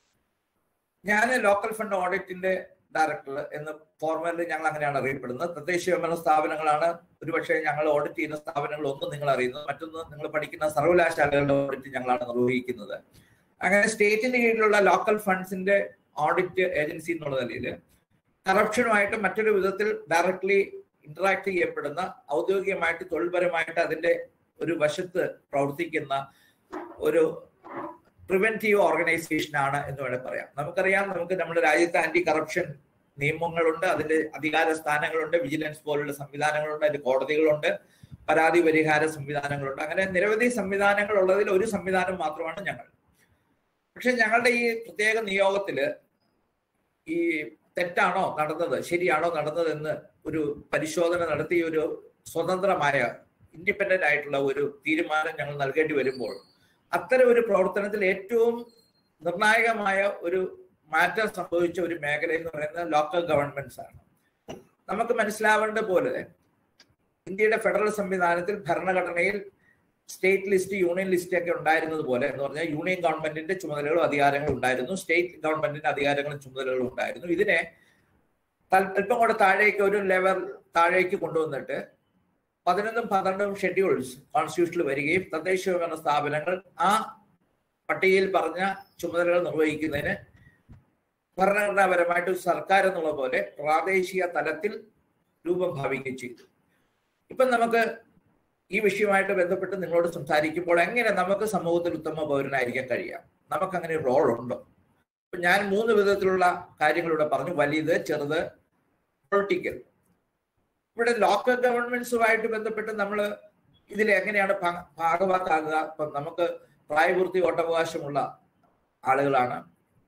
ഞാൻ ലോക്കൽ ഫണ്ട് ഓഡിറ്റിന്റെ ഡയറക്ടർ എന്ന് ഫോർമലി ഞങ്ങൾ അങ്ങനെയാണ് അറിയപ്പെടുന്നത് തദ്ദേശീയഭരണ സ്ഥാപനങ്ങളാണ് ഒരുപക്ഷെ ഞങ്ങൾ ഓഡിറ്റ് ചെയ്യുന്ന സ്ഥാപനങ്ങൾ ഒന്നും നിങ്ങൾ അറിയുന്നത് മറ്റൊന്ന് നിങ്ങൾ പഠിക്കുന്ന സർവകലാശാലകളുടെ ഓഡിറ്റ് ഞങ്ങളാണ് നിർവഹിക്കുന്നത് അങ്ങനെ സ്റ്റേറ്റിന്റെ കീഴിലുള്ള ലോക്കൽ ഫണ്ട്സിന്റെ ഓഡിറ്റ് ഏജൻസി എന്നുള്ള നിലയിൽ കറപ്ഷനുമായിട്ട് മറ്റൊരു വിധത്തിൽ ഡയറക്ട്ലി ഇന്ററാക്ട് ചെയ്യപ്പെടുന്ന ഔദ്യോഗികമായിട്ട് തൊഴിൽപരമായിട്ട് അതിന്റെ ഒരു വശത്ത് പ്രവർത്തിക്കുന്ന ഒരു പ്രിവെന്റീവ് ഓർഗനൈസേഷൻ ആണ് എന്ന് വേണമെങ്കിൽ പറയാം നമുക്കറിയാം നമുക്ക് നമ്മുടെ രാജ്യത്ത് ആന്റി കറപ്ഷൻ നിയമങ്ങളുണ്ട് അതിന്റെ അധികാര സ്ഥാനങ്ങളുണ്ട് വിജിലൻസ് പോലുള്ള സംവിധാനങ്ങളുണ്ട് അതിന്റെ കോടതികളുണ്ട് പരാതി പരിഹാര സംവിധാനങ്ങളുണ്ട് അങ്ങനെ നിരവധി സംവിധാനങ്ങൾ ഉള്ളതിൽ ഒരു സംവിധാനം മാത്രമാണ് ഞങ്ങൾ പക്ഷെ ഞങ്ങളുടെ ഈ പ്രത്യേക നിയോഗത്തില് ഈ തെറ്റാണോ നടന്നത് ശരിയാണോ നടന്നത് എന്ന് ഒരു പരിശോധന നടത്തി ഒരു സ്വതന്ത്രമായ ഇൻഡിപെൻഡന്റ് ആയിട്ടുള്ള ഒരു തീരുമാനം ഞങ്ങൾ നൽകേണ്ടി വരുമ്പോൾ അത്തരം ഒരു പ്രവർത്തനത്തിൽ ഏറ്റവും നിർണായകമായ ഒരു മാറ്റം സംഭവിച്ച ഒരു മേഖല എന്ന് പറയുന്നത് ലോക്കൽ ഗവൺമെന്റ്സ് ആണ് നമുക്ക് മനസ്സിലാവേണ്ട പോലെ ഇന്ത്യയുടെ ഫെഡറൽ സംവിധാനത്തിൽ ഭരണഘടനയിൽ സ്റ്റേറ്റ് ലിസ്റ്റ് യൂണിയൻ ലിസ്റ്റ് ഒക്കെ ഉണ്ടായിരുന്നത് പോലെ എന്ന് പറഞ്ഞാൽ യൂണിയൻ ഗവൺമെന്റിന്റെ ചുമതലകളും അധികാരങ്ങളും ഉണ്ടായിരുന്നു സ്റ്റേറ്റ് ഗവൺമെന്റിന്റെ അധികാരങ്ങളും ചുമതലകളും ഉണ്ടായിരുന്നു ഇതിനെ തൽ- അല്പം കൂടെ താഴേക്ക് ഒരു ലെവൽ താഴേക്ക് കൊണ്ടുവന്നിട്ട് പതിനൊന്നും പന്ത്രണ്ടും ഷെഡ്യൂൾസ് കോൺസ്റ്റിറ്റ്യൂഷനിൽ വരികയും തദ്ദേശ സ്വയംഭരണ സ്ഥാപനങ്ങൾ ആ പട്ടികയിൽ പറഞ്ഞ ചുമതലകൾ നിർവഹിക്കുന്നതിന് ഭരണഘടനാപരമായിട്ട് ഒരു സർക്കാർ എന്നുള്ള പോലെ പ്രാദേശിക തലത്തിൽ രൂപം ഭാവിക്കുകയും ചെയ്തു ഇപ്പൊ നമുക്ക് ഈ വിഷയവുമായിട്ട് ബന്ധപ്പെട്ട് നിങ്ങളോട് സംസാരിക്കുമ്പോൾ എങ്ങനെ നമുക്ക് സമൂഹത്തിൽ ഉത്തമ പൗരനായിരിക്കാൻ കഴിയാം നമുക്ക് അങ്ങനെ ഒരു റോൾ ഉണ്ടോ ഇപ്പൊ ഞാൻ മൂന്ന് വിധത്തിലുള്ള കാര്യങ്ങൾ ഇവിടെ പറഞ്ഞു വലുത് ചെറുത് പൊളിറ്റിക്കൽ ഇവിടെ ലോക്കൽ ഗവൺമെന്റ്സുമായിട്ട് ബന്ധപ്പെട്ട് നമ്മൾ ഇതിൽ എങ്ങനെയാണ് ഭാ- ഭാഗവാക്കാകുക ഇപ്പൊ നമുക്ക് പ്രായപൂർത്തി വോട്ടവകാശമുള്ള ആളുകളാണ്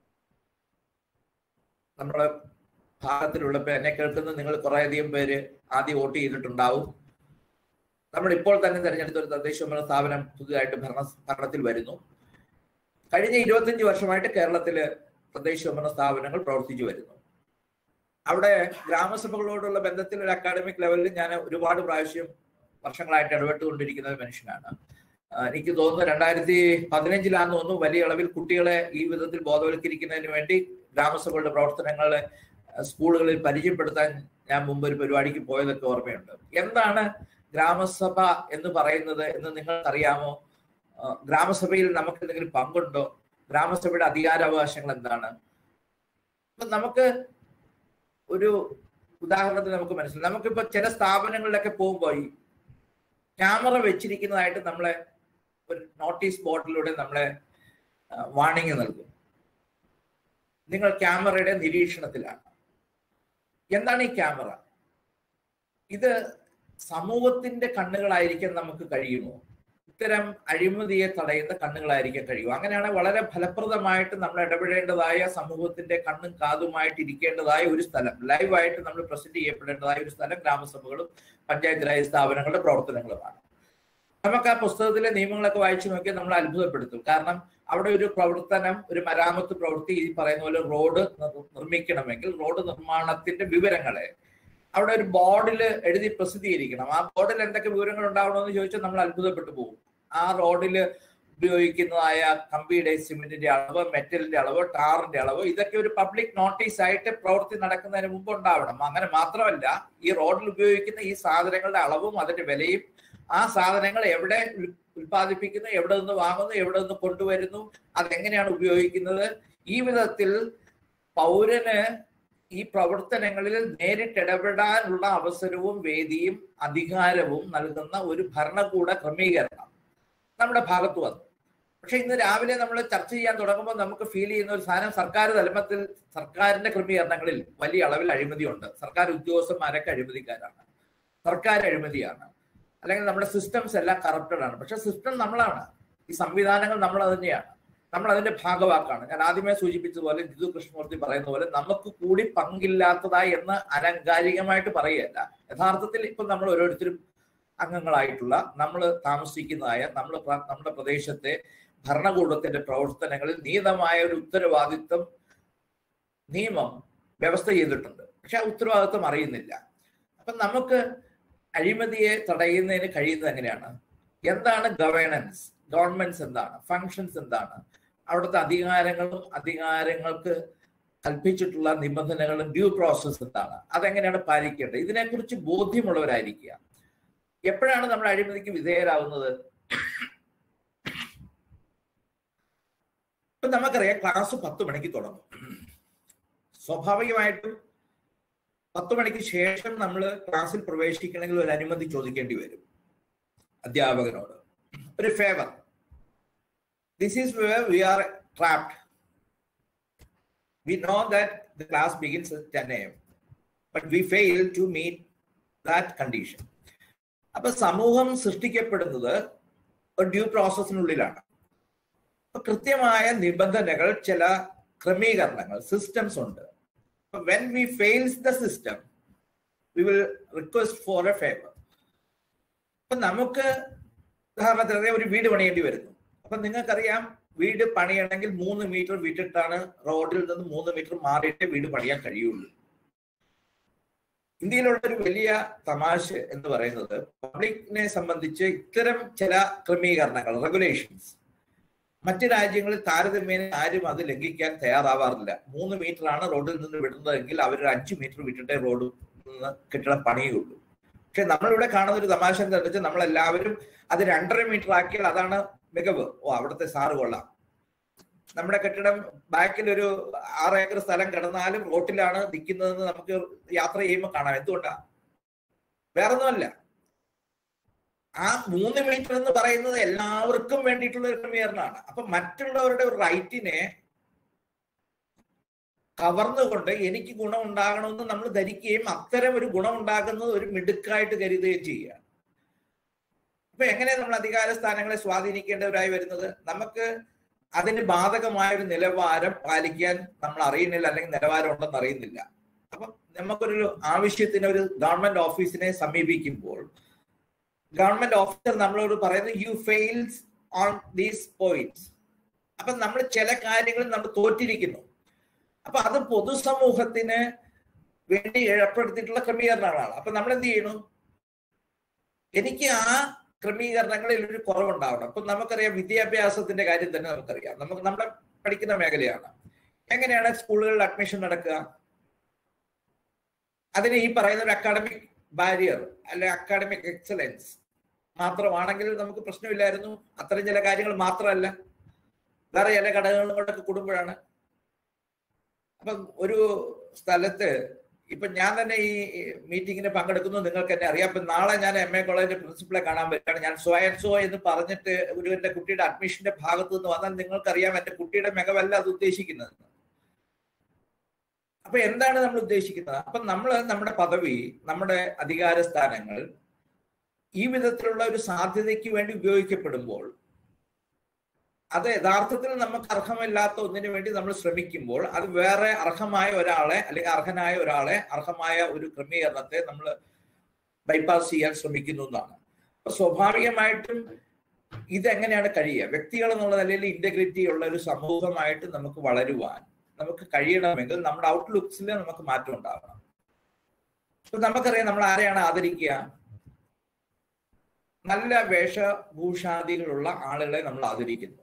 നമ്മുടെ ഭാഗത്തിലുള്ള ഇപ്പൊ എന്നെ കേൾക്കുന്ന നിങ്ങൾ കുറേയധികം പേര് ആദ്യം വോട്ട് ചെയ്തിട്ടുണ്ടാവും നമ്മൾ ഇപ്പോൾ തന്നെ തെരഞ്ഞെടുത്ത ഒരു തദ്ദേശ ഭരണ സ്ഥാപനം പുതുതായിട്ട് ഭരണ ഭരണത്തിൽ വരുന്നു കഴിഞ്ഞ ഇരുപത്തഞ്ച് വർഷമായിട്ട് കേരളത്തില് തദ്ദേശ ഭരണ സ്ഥാപനങ്ങൾ പ്രവർത്തിച്ചു വരുന്നു അവിടെ ഗ്രാമസഭകളോടുള്ള ബന്ധത്തിൽ ഒരു അക്കാഡമിക് ലെവലിൽ ഞാൻ ഒരുപാട് പ്രാവശ്യം വർഷങ്ങളായിട്ട് ഇടപെട്ടുകൊണ്ടിരിക്കുന്ന ഒരു മനുഷ്യനാണ് ആ, എനിക്ക് തോന്നുന്നു രണ്ടായിരത്തി പതിനഞ്ചിലാന്ന് തോന്നുന്നു വലിയ അളവിൽ കുട്ടികളെ ഈ വിധത്തിൽ ബോധവൽക്കരിക്കുന്നതിന് വേണ്ടി ഗ്രാമസഭകളുടെ പ്രവർത്തനങ്ങളെ ആ, സ്കൂളുകളിൽ പരിചയപ്പെടുത്താൻ ഞാൻ മുമ്പ് ഒരു പരിപാടിക്ക് പോയതൊക്കെ ഓർമ്മയുണ്ട് എന്താണ് ഗ്രാമസഭ എന്ന് പറയുന്നത് എന്ന് നിങ്ങൾക്കറിയാമോ ആ, ഗ്രാമസഭയിൽ നമുക്ക് എന്തെങ്കിലും പങ്കുണ്ടോ ഗ്രാമസഭയുടെ അധികാരാവകാശങ്ങൾ എന്താണ് അപ്പൊ നമുക്ക് ഒരു ഉദാഹരണത്തിന് നമുക്ക് മനസ്സിലാവും നമുക്കിപ്പോ ചില സ്ഥാപനങ്ങളിലൊക്കെ പോകുമ്പോൾ ഈ ക്യാമറ വെച്ചിരിക്കുന്നതായിട്ട് നമ്മളെ ഒരു നോട്ടീസ് ബോർഡിലൂടെ നമ്മളെ വാണിംഗ് നൽകും നിങ്ങൾ ക്യാമറയുടെ നിരീക്ഷണത്തിലാണ് എന്താണ് ഈ ക്യാമറ ഇത് സമൂഹത്തിന്റെ കണ്ണുകളായിരിക്കാൻ നമുക്ക് കഴിയുമോ ഇത്തരം അഴിമതിയെ തടയുന്ന കണ്ണുകളായിരിക്കാൻ കഴിയുമോ അങ്ങനെയാണ് വളരെ ഫലപ്രദമായിട്ട് നമ്മൾ ഇടപെടേണ്ടതായ സമൂഹത്തിന്റെ കണ്ണും കാതുമായിട്ട് ഇരിക്കേണ്ടതായ ഒരു സ്ഥലം ലൈവായിട്ട് നമ്മൾ പ്രസന്റ് ചെയ്യപ്പെടേണ്ടതായ ഒരു സ്ഥലം ഗ്രാമസഭകളും പഞ്ചായത്ത് രാജ് സ്ഥാപനങ്ങളുടെ പ്രവർത്തനങ്ങളുമാണ് നമുക്ക് ആ പുസ്തകത്തിലെ നിയമങ്ങളൊക്കെ വായിച്ചു നോക്കിയാൽ നമ്മൾ അത്ഭുതപ്പെടുത്തും കാരണം അവിടെ ഒരു പ്രവർത്തനം ഒരു മരാമത്ത് പ്രവൃത്തി ഈ പറയുന്ന പോലെ റോഡ് നിർ- നിർമ്മിക്കണമെങ്കിൽ റോഡ് നിർമ്മാണത്തിന്റെ വിവരങ്ങളെ അവിടെ ഒരു ബോർഡിൽ എഴുതി പ്രസിദ്ധീകരിക്കണം ആ ബോർഡിൽ എന്തൊക്കെ വിവരങ്ങൾ ഉണ്ടാവണമെന്ന് ചോദിച്ചാൽ നമ്മൾ അത്ഭുതപ്പെട്ടു പോകും ആ റോഡിൽ ഉപയോഗിക്കുന്നതായ കമ്പിയുടെ സിമെന്റിന്റെ അളവ് മെറ്റലിന്റെ അളവ് ടാറിന്റെ അളവ് ഇതൊക്കെ ഒരു പബ്ലിക് നോട്ടീസ് ആയിട്ട് പ്രവൃത്തി നടക്കുന്നതിന് മുമ്പ് ഉണ്ടാവണം അങ്ങനെ മാത്രമല്ല ഈ റോഡിൽ ഉപയോഗിക്കുന്ന ഈ സാധനങ്ങളുടെ അളവും അതിന്റെ വിലയും ആ സാധനങ്ങൾ എവിടെ ഉൽ- ഉൽപ്പാദിപ്പിക്കുന്നു എവിടെ നിന്ന് വാങ്ങുന്നു എവിടെ നിന്ന് കൊണ്ടുവരുന്നു അതെങ്ങനെയാണ് ഉപയോഗിക്കുന്നത് ഈ വിധത്തിൽ പൗരന് ഈ പ്രവർത്തനങ്ങളിൽ നേരിട്ട് ഇടപെടാനുള്ള അവസരവും വേദിയും അധികാരവും നൽകുന്ന ഒരു ഭരണകൂട ക്രമീകരണം നമ്മുടെ ഭാഗത്ത് വന്നു പക്ഷെ ഇന്ന് രാവിലെ നമ്മൾ ചർച്ച ചെയ്യാൻ തുടങ്ങുമ്പോൾ നമുക്ക് ഫീൽ ചെയ്യുന്ന ഒരു സാധനം സർക്കാർ തലമത്തിൽ സർക്കാരിന്റെ ക്രമീകരണങ്ങളിൽ വലിയ അളവിൽ അഴിമതിയുണ്ട് സർക്കാർ ഉദ്യോഗസ്ഥന്മാരൊക്കെ അഴിമതിക്കാരാണ് സർക്കാർ അഴിമതിയാണ് അല്ലെങ്കിൽ നമ്മുടെ സിസ്റ്റംസ് എല്ലാം കറപ്റ്റഡ് ആണ് പക്ഷെ സിസ്റ്റം നമ്മളാണ് ഈ സംവിധാനങ്ങൾ നമ്മൾ തന്നെയാണ് നമ്മൾ അതിന്റെ ഭാഗവാക്കാണ് ഞാൻ ആദ്യമേ സൂചിപ്പിച്ചതുപോലെ ജിതു കൃഷ്ണമൂർത്തി പറയുന്ന പോലെ നമുക്ക് കൂടി പങ്കില്ലാത്തതായി എന്ന് അലങ്കാരികമായിട്ട് പറയുകയല്ല യഥാർത്ഥത്തിൽ ഇപ്പൊ നമ്മൾ ഓരോരുത്തരും അംഗങ്ങളായിട്ടുള്ള നമ്മൾ താമസിക്കുന്നതായ നമ്മൾ നമ്മുടെ പ്രദേശത്തെ ഭരണകൂടത്തിന്റെ പ്രവർത്തനങ്ങളിൽ നിയതമായ ഒരു ഉത്തരവാദിത്വം നിയമം വ്യവസ്ഥ ചെയ്തിട്ടുണ്ട് പക്ഷെ ആ ഉത്തരവാദിത്വം അറിയുന്നില്ല അപ്പൊ നമുക്ക് അഴിമതിയെ തടയുന്നതിന് കഴിയുന്നത് എങ്ങനെയാണ് എന്താണ് ഗവേണൻസ് ഗവൺമെന്റ്സ് എന്താണ് ഫങ്ഷൻസ് എന്താണ് അവിടുത്തെ അധികാരങ്ങളും അധികാരങ്ങൾക്ക് കൽപ്പിച്ചിട്ടുള്ള നിബന്ധനകളും ഡ്യൂ പ്രോസസ് എന്താണ് അതെങ്ങനെയാണ് പാലിക്കേണ്ടത് ഇതിനെക്കുറിച്ച് ബോധ്യമുള്ളവരായിരിക്കുക എപ്പോഴാണ് നമ്മൾ അഴിമതിക്ക് വിധേയരാകുന്നത് ഇപ്പൊ നമുക്കറിയാം ക്ലാസ് പത്ത് മണിക്ക് തുടങ്ങും സ്വാഭാവികമായിട്ടും പത്ത് മണിക്ക് ശേഷം നമ്മൾ ക്ലാസ്സിൽ പ്രവേശിക്കണമെങ്കിൽ ഒരു അനുമതി ചോദിക്കേണ്ടി വരും അധ്യാപകനോട് ഒരു favour this is where we are trapped we know that the class begins ten M but we fail to meet that condition അപ്പൊ സമൂഹം സൃഷ്ടിക്കപ്പെടുന്നത് ഒരു ഡ്യൂ പ്രോസസ്സിനുള്ളിലാണ് അപ്പൊ കൃത്യമായ നിബന്ധനകൾ ചില ക്രമീകരണങ്ങൾ സിസ്റ്റംസ് ഉണ്ട് when we fails the system we will request for a favour അപ്പൊ നമുക്ക് ഉദാഹരണത്തിന് ഒരു വീട് പണിയേണ്ടി വരുന്നു അപ്പൊ നിങ്ങൾക്കറിയാം വീട് പണിയണമെങ്കിൽ മൂന്ന് മീറ്റർ വിട്ടിട്ടാണ് റോഡിൽ നിന്ന് മൂന്ന് മീറ്റർ മാറിയിട്ടേ വീട് പണിയാൻ കഴിയുള്ളൂ ഇന്ത്യയിലുള്ള ഒരു വലിയ തമാശ എന്ന് പറയുന്നത് പബ്ലിക്കിനെ സംബന്ധിച്ച് ഇത്തരം ചില ക്രമീകരണങ്ങൾ റെഗുലേഷൻസ് മറ്റ് രാജ്യങ്ങളിൽ താരതമ്യേന ആരും അത് ലംഘിക്കാൻ തയ്യാറാവാറില്ല മൂന്ന് മീറ്റർ ആണ് റോഡിൽ നിന്ന് വിടുന്നതെങ്കിൽ അവർ ഒരു അഞ്ച് മീറ്റർ വിട്ടിട്ടേ റോഡിൽ നിന്ന് കെട്ടിടം പണിയുള്ളൂ പക്ഷെ നമ്മളിവിടെ കാണുന്ന ഒരു തമാശ എന്താ വെച്ചാൽ നമ്മളെല്ലാവരും അത് രണ്ടര മീറ്റർ ആക്കിയാൽ അതാണ് മികവ് ഓ അവിടുത്തെ സാറ് കൊള്ളാം നമ്മുടെ കെട്ടിടം ബാക്കിൽ ഒരു ആറ് ഏക്കർ സ്ഥലം കിടന്നാലും റോട്ടിലാണ് നിൽക്കുന്നതെന്ന് നമുക്ക് യാത്ര ചെയ്യുമ്പോൾ കാണാം എന്തുകൊണ്ടാ വേറൊന്നുമല്ല ആ മൂന്ന് മീറ്റർ എന്ന് പറയുന്നത് എല്ലാവർക്കും വേണ്ടിയിട്ടുള്ള ഒരു ക്രമീകരണമാണ് അപ്പൊ മറ്റുള്ളവരുടെ ഒരു റൈറ്റിനെ കവർന്നുകൊണ്ട് എനിക്ക് ഗുണം ഉണ്ടാകണമെന്ന് നമ്മൾ ധരിക്കുകയും അത്തരം ഒരു ഗുണം ഉണ്ടാക്കുന്നത് ഒരു മിടുക്കായിട്ട് കരുതുകയും ചെയ്യുകയാണ് അപ്പൊ എങ്ങനെ നമ്മൾ അധികാര സ്ഥാനങ്ങളെ സ്വാധീനിക്കേണ്ടവരായി വരുന്നത് നമുക്ക് അതിന് ബാധകമായ ഒരു നിലവാരം പാലിക്കാൻ നമ്മൾ അറിയുന്നില്ല അല്ലെങ്കിൽ നിലവാരം ഉണ്ടെന്ന് അറിയുന്നില്ല അപ്പൊ നമുക്കൊരു ആവശ്യത്തിന് ഒരു ഗവൺമെന്റ് ഓഫീസിനെ സമീപിക്കുമ്പോൾ ഗവൺമെന്റ് ഓഫീസർ നമ്മളോട് പറയുന്നത് you fails on these points അപ്പൊ നമ്മൾ ചില കാര്യങ്ങളിൽ നമ്മൾ തോറ്റിരിക്കുന്നു അപ്പൊ അത് പൊതുസമൂഹത്തിന് വേണ്ടി ഏർപ്പെടുത്തിയിട്ടുള്ള ക്രമീകരണങ്ങളാണ് അപ്പൊ നമ്മൾ എന്ത് ചെയ്യണം എനിക്ക് ആ ക്രമീകരണങ്ങളിൽ ഒരു കുറവുണ്ടാവണം അപ്പൊ നമുക്കറിയാം വിദ്യാഭ്യാസത്തിന്റെ കാര്യം തന്നെ നമുക്കറിയാം നമുക്ക് നമ്മളെ പഠിക്കുന്ന മേഖലയാണ് എങ്ങനെയാണ് സ്കൂളുകളിൽ അഡ്മിഷൻ നടക്കുക അതിന് ഈ പറയുന്ന ഒരു അക്കാഡമിക് ബാരിയർ അല്ലെ അക്കാഡമിക് എക്സലൻസ് മാത്രമാണെങ്കിൽ നമുക്ക് പ്രശ്നമില്ലായിരുന്നു അത്തരം ചില കാര്യങ്ങൾ മാത്രമല്ല വേറെ ചില ഘടകങ്ങളും കൊണ്ടൊക്കെ കൂടുമ്പോഴാണ് അപ്പൊ ഒരു സ്ഥലത്ത് ഇപ്പൊ ഞാൻ തന്നെ ഈ മീറ്റിങ്ങിന് പങ്കെടുക്കുന്നു നിങ്ങൾക്ക് എന്നെ അറിയാം അപ്പൊ നാളെ ഞാൻ എം എ കോളേജിന്റെ പ്രിൻസിപ്പളെ കാണാൻ പറ്റുകയാണ് ഞാൻ സോ ആൻഡ് സോ എന്ന് പറഞ്ഞിട്ട് ഒരു എന്റെ കുട്ടിയുടെ അഡ്മിഷന്റെ ഭാഗത്ത് നിന്ന് വന്നാൽ നിങ്ങൾക്കറിയാം എന്റെ കുട്ടിയുടെ മികവല്ല അത് ഉദ്ദേശിക്കുന്നത് അപ്പൊ എന്താണ് നമ്മൾ ഉദ്ദേശിക്കുന്നത് അപ്പൊ നമ്മൾ നമ്മുടെ പദവി നമ്മുടെ അധികാര സ്ഥാനങ്ങൾ ഈ വിധത്തിലുള്ള ഒരു സാധ്യതയ്ക്ക് വേണ്ടി ഉപയോഗിക്കപ്പെടുമ്പോൾ അത് യഥാർത്ഥത്തിൽ നമുക്ക് അർഹമില്ലാത്ത ഒന്നിനു വേണ്ടി നമ്മൾ ശ്രമിക്കുമ്പോൾ അത് വേറെ അർഹമായ ഒരാളെ അല്ലെങ്കിൽ അർഹനായ ഒരാളെ അർഹമായ ഒരു ക്രമീകരണത്തെ നമ്മൾ ബൈപ്പാസ് ചെയ്യാൻ ശ്രമിക്കുന്നു എന്നാണ് അപ്പൊ സ്വാഭാവികമായിട്ടും ഇതെങ്ങനെയാണ് കഴിയുക വ്യക്തികൾ എന്നുള്ള നിലയിൽ ഇന്റഗ്രിറ്റി ഉള്ള ഒരു സമൂഹമായിട്ട് നമുക്ക് വളരുവാൻ നമുക്ക് കഴിയണമെങ്കിൽ നമ്മുടെ ഔട്ട്ലുക്സിൽ നമുക്ക് മാറ്റം ഉണ്ടാകണം ഇപ്പൊ നമുക്കറിയാം നമ്മൾ ആരെയാണ് ആദരിക്കുക നല്ല വേഷഭൂഷാദികളുള്ള ആളുകളെ നമ്മൾ ആദരിക്കുന്നു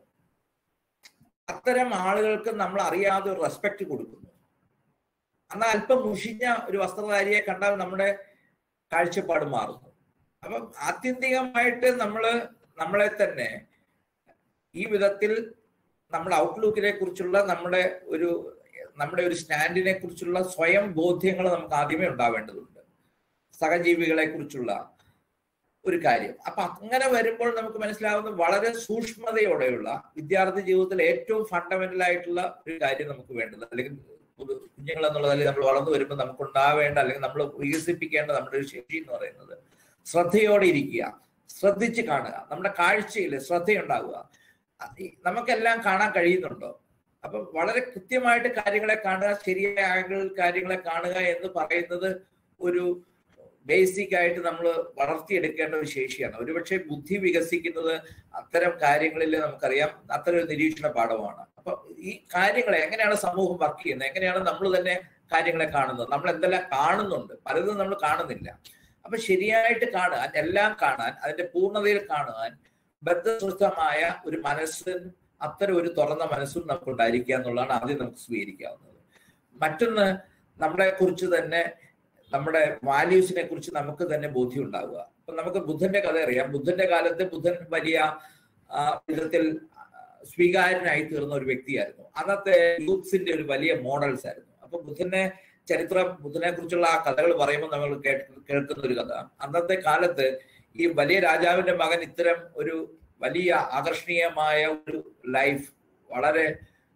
അത്തരം ആളുകൾക്ക് നമ്മൾ അറിയാതെ ഒരു റെസ്പെക്ട് കൊടുക്കുന്നു എന്നാൽ അല്പം മുഷിഞ്ഞ ഒരു വസ്ത്രധാരിയെ കണ്ടാൽ നമ്മുടെ കാഴ്ചപ്പാട് മാറുന്നു അപ്പം ആത്യന്തികമായിട്ട് നമ്മൾ നമ്മളെ തന്നെ ഈ വിധത്തിൽ നമ്മുടെ ഔട്ട്ലുക്കിനെ കുറിച്ചുള്ള നമ്മുടെ ഒരു നമ്മുടെ ഒരു സ്റ്റാൻഡിനെ കുറിച്ചുള്ള സ്വയം ബോധ്യങ്ങൾ നമുക്ക് ആദ്യമേ ഉണ്ടാവേണ്ടതുണ്ട് സഹജീവികളെ കുറിച്ചുള്ള ഒരു കാര്യം അപ്പൊ അങ്ങനെ വരുമ്പോൾ നമുക്ക് മനസ്സിലാവുന്ന വളരെ സൂക്ഷ്മതയോടെയുള്ള വിദ്യാർത്ഥി ജീവിതത്തിൽ ഏറ്റവും ഫണ്ടമെന്റൽ ആയിട്ടുള്ള ഒരു കാര്യം നമുക്ക് വേണ്ടത് അല്ലെങ്കിൽ കുഞ്ഞുങ്ങൾ എന്നുള്ളതല്ലെങ്കിൽ നമ്മൾ വളർന്നു വരുമ്പോൾ നമുക്ക് ഉണ്ടാവേണ്ട അല്ലെങ്കിൽ നമ്മൾ വികസിപ്പിക്കേണ്ട നമ്മുടെ ഒരു ശേഷി എന്ന് പറയുന്നത് ശ്രദ്ധയോടെ ഇരിക്കുക ശ്രദ്ധിച്ച് കാണുക നമ്മുടെ കാഴ്ചയിൽ ശ്രദ്ധയുണ്ടാവുക നമുക്കെല്ലാം കാണാൻ കഴിയുന്നുണ്ടോ അപ്പൊ വളരെ കൃത്യമായിട്ട് കാര്യങ്ങളെ കാണുക ശരിയായ ആംഗിളിൽ കാര്യങ്ങളെ കാണുക എന്ന് പറയുന്നത് ഒരു ബേസിക് ആയിട്ട് നമ്മൾ വളർത്തിയെടുക്കേണ്ട ഒരു ശേഷിയാണ് ഒരുപക്ഷെ ബുദ്ധി വികസിക്കുന്നത് അത്തരം കാര്യങ്ങളിൽ നമുക്കറിയാം അത്തരം ഒരു നിരീക്ഷണ പാഠമാണ് അപ്പൊ ഈ കാര്യങ്ങളെ എങ്ങനെയാണ് സമൂഹം വർക്ക് ചെയ്യുന്നത് എങ്ങനെയാണ് നമ്മൾ തന്നെ കാര്യങ്ങളെ കാണുന്നത് നമ്മൾ എന്തെല്ലാം കാണുന്നുണ്ട് പലതും നമ്മൾ കാണുന്നില്ല അപ്പൊ ശരിയായിട്ട് കാണുക എല്ലാം കാണാൻ അതിന്റെ പൂർണ്ണതയിൽ കാണുവാൻ ബദ്ധസൃഷ്ടമായ ഒരു മനസ്സും അത്തരം ഒരു തുറന്ന മനസ്സും നമുക്ക് ഉണ്ടായിരിക്കുക എന്നുള്ളതാണ് ആദ്യം നമുക്ക് സ്വീകരിക്കാവുന്നത് മറ്റൊന്ന് നമ്മളെ കുറിച്ച് തന്നെ നമ്മുടെ വാല്യൂസിനെ കുറിച്ച് നമുക്ക് തന്നെ ബോധ്യം ഉണ്ടാവുക അപ്പൊ നമുക്ക് ബുദ്ധന്റെ കഥ അറിയാം ബുദ്ധന്റെ കാലത്ത് ബുദ്ധൻ വലിയ വിധത്തിൽ സ്വീകാര്യനായി തീർന്ന ഒരു വ്യക്തിയായിരുന്നു അന്നത്തെ യൂത്ത്സിന്റെ ഒരു വലിയ മോഡൽസ് ആയിരുന്നു അപ്പൊ ബുദ്ധനെ ചരിത്രം ബുദ്ധനെ കുറിച്ചുള്ള ആ കഥകൾ പറയുമ്പോൾ നമ്മൾ കേൾക്കുന്ന ഒരു കഥ അന്നത്തെ കാലത്ത് ഈ വലിയ രാജാവിന്റെ മകൻ ഇത്തരം ഒരു വലിയ ആകർഷണീയമായ ഒരു ലൈഫ് വളരെ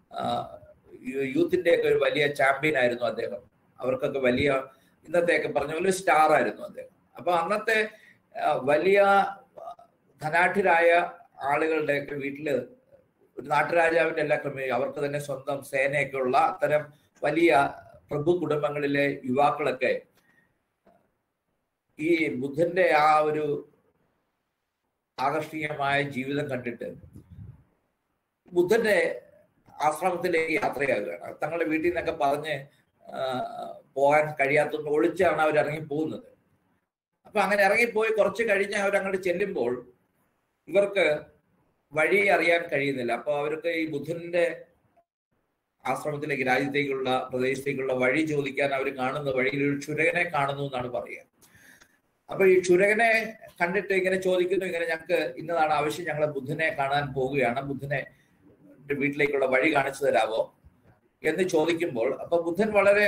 യൂത്തിന്റെ ഒക്കെ ഒരു വലിയ ചാമ്പ്യൻ ആയിരുന്നു അദ്ദേഹം അവർക്കൊക്കെ വലിയ ഇന്നത്തെയൊക്കെ പറഞ്ഞ പോലെ സ്റ്റാർ ആയിരുന്നു അദ്ദേഹം അപ്പൊ അന്നത്തെ വലിയ ധനാഠ്യരായ ആളുകളുടെ ഒക്കെ വീട്ടില് ഒരു നാട്ടുരാജാവിന്റെ എല്ലാ ക്രമീ അവർക്ക് തന്നെ സ്വന്തം സേനയൊക്കെ ഉള്ള അത്തരം വലിയ പ്രഭു കുടുംബങ്ങളിലെ യുവാക്കളൊക്കെ ഈ ബുദ്ധന്റെ ആ ഒരു ആകർഷണീയമായ ജീവിതം കണ്ടിട്ട് ബുദ്ധന്റെ ആശ്രമത്തിലേക്ക് യാത്രയാകുകയാണ് തങ്ങളുടെ വീട്ടിൽ നിന്നൊക്കെ പറഞ്ഞ് പോകാൻ കഴിയാത്തതുകൊണ്ട് ഒളിച്ചാണ് അവർ ഇറങ്ങി പോകുന്നത് അപ്പൊ അങ്ങനെ ഇറങ്ങിപ്പോയി കുറച്ച് കഴിഞ്ഞ് അവർ അങ്ങോട്ട് ചെല്ലുമ്പോൾ ഇവർക്ക് വഴി അറിയാൻ കഴിയുന്നില്ല അപ്പൊ അവർക്ക് ഈ ബുദ്ധന്റെ ആശ്രമത്തിലേക്ക് രാജ്യത്തേക്കുള്ള പ്രദേശത്തേക്കുള്ള വഴി ചോദിക്കാൻ അവർ കാണുന്ന വഴിയിൽ ഒരു ക്ഷുരകനെ കാണുന്നു എന്നാണ് പറയുക അപ്പൊ ഈ ക്ഷുരകനെ കണ്ടിട്ട് ഇങ്ങനെ ചോദിക്കുന്നു ഇങ്ങനെ ഞങ്ങൾക്ക് ഇന്നതാണ് ആവശ്യം ഞങ്ങൾ ബുദ്ധനെ കാണാൻ പോവുകയാണ് ബുദ്ധനെ വീട്ടിലേക്കുള്ള വഴി കാണിച്ചു തരാമോ എന്ന് ചോദിക്കുമ്പോൾ അപ്പൊ ബുദ്ധൻ വളരെ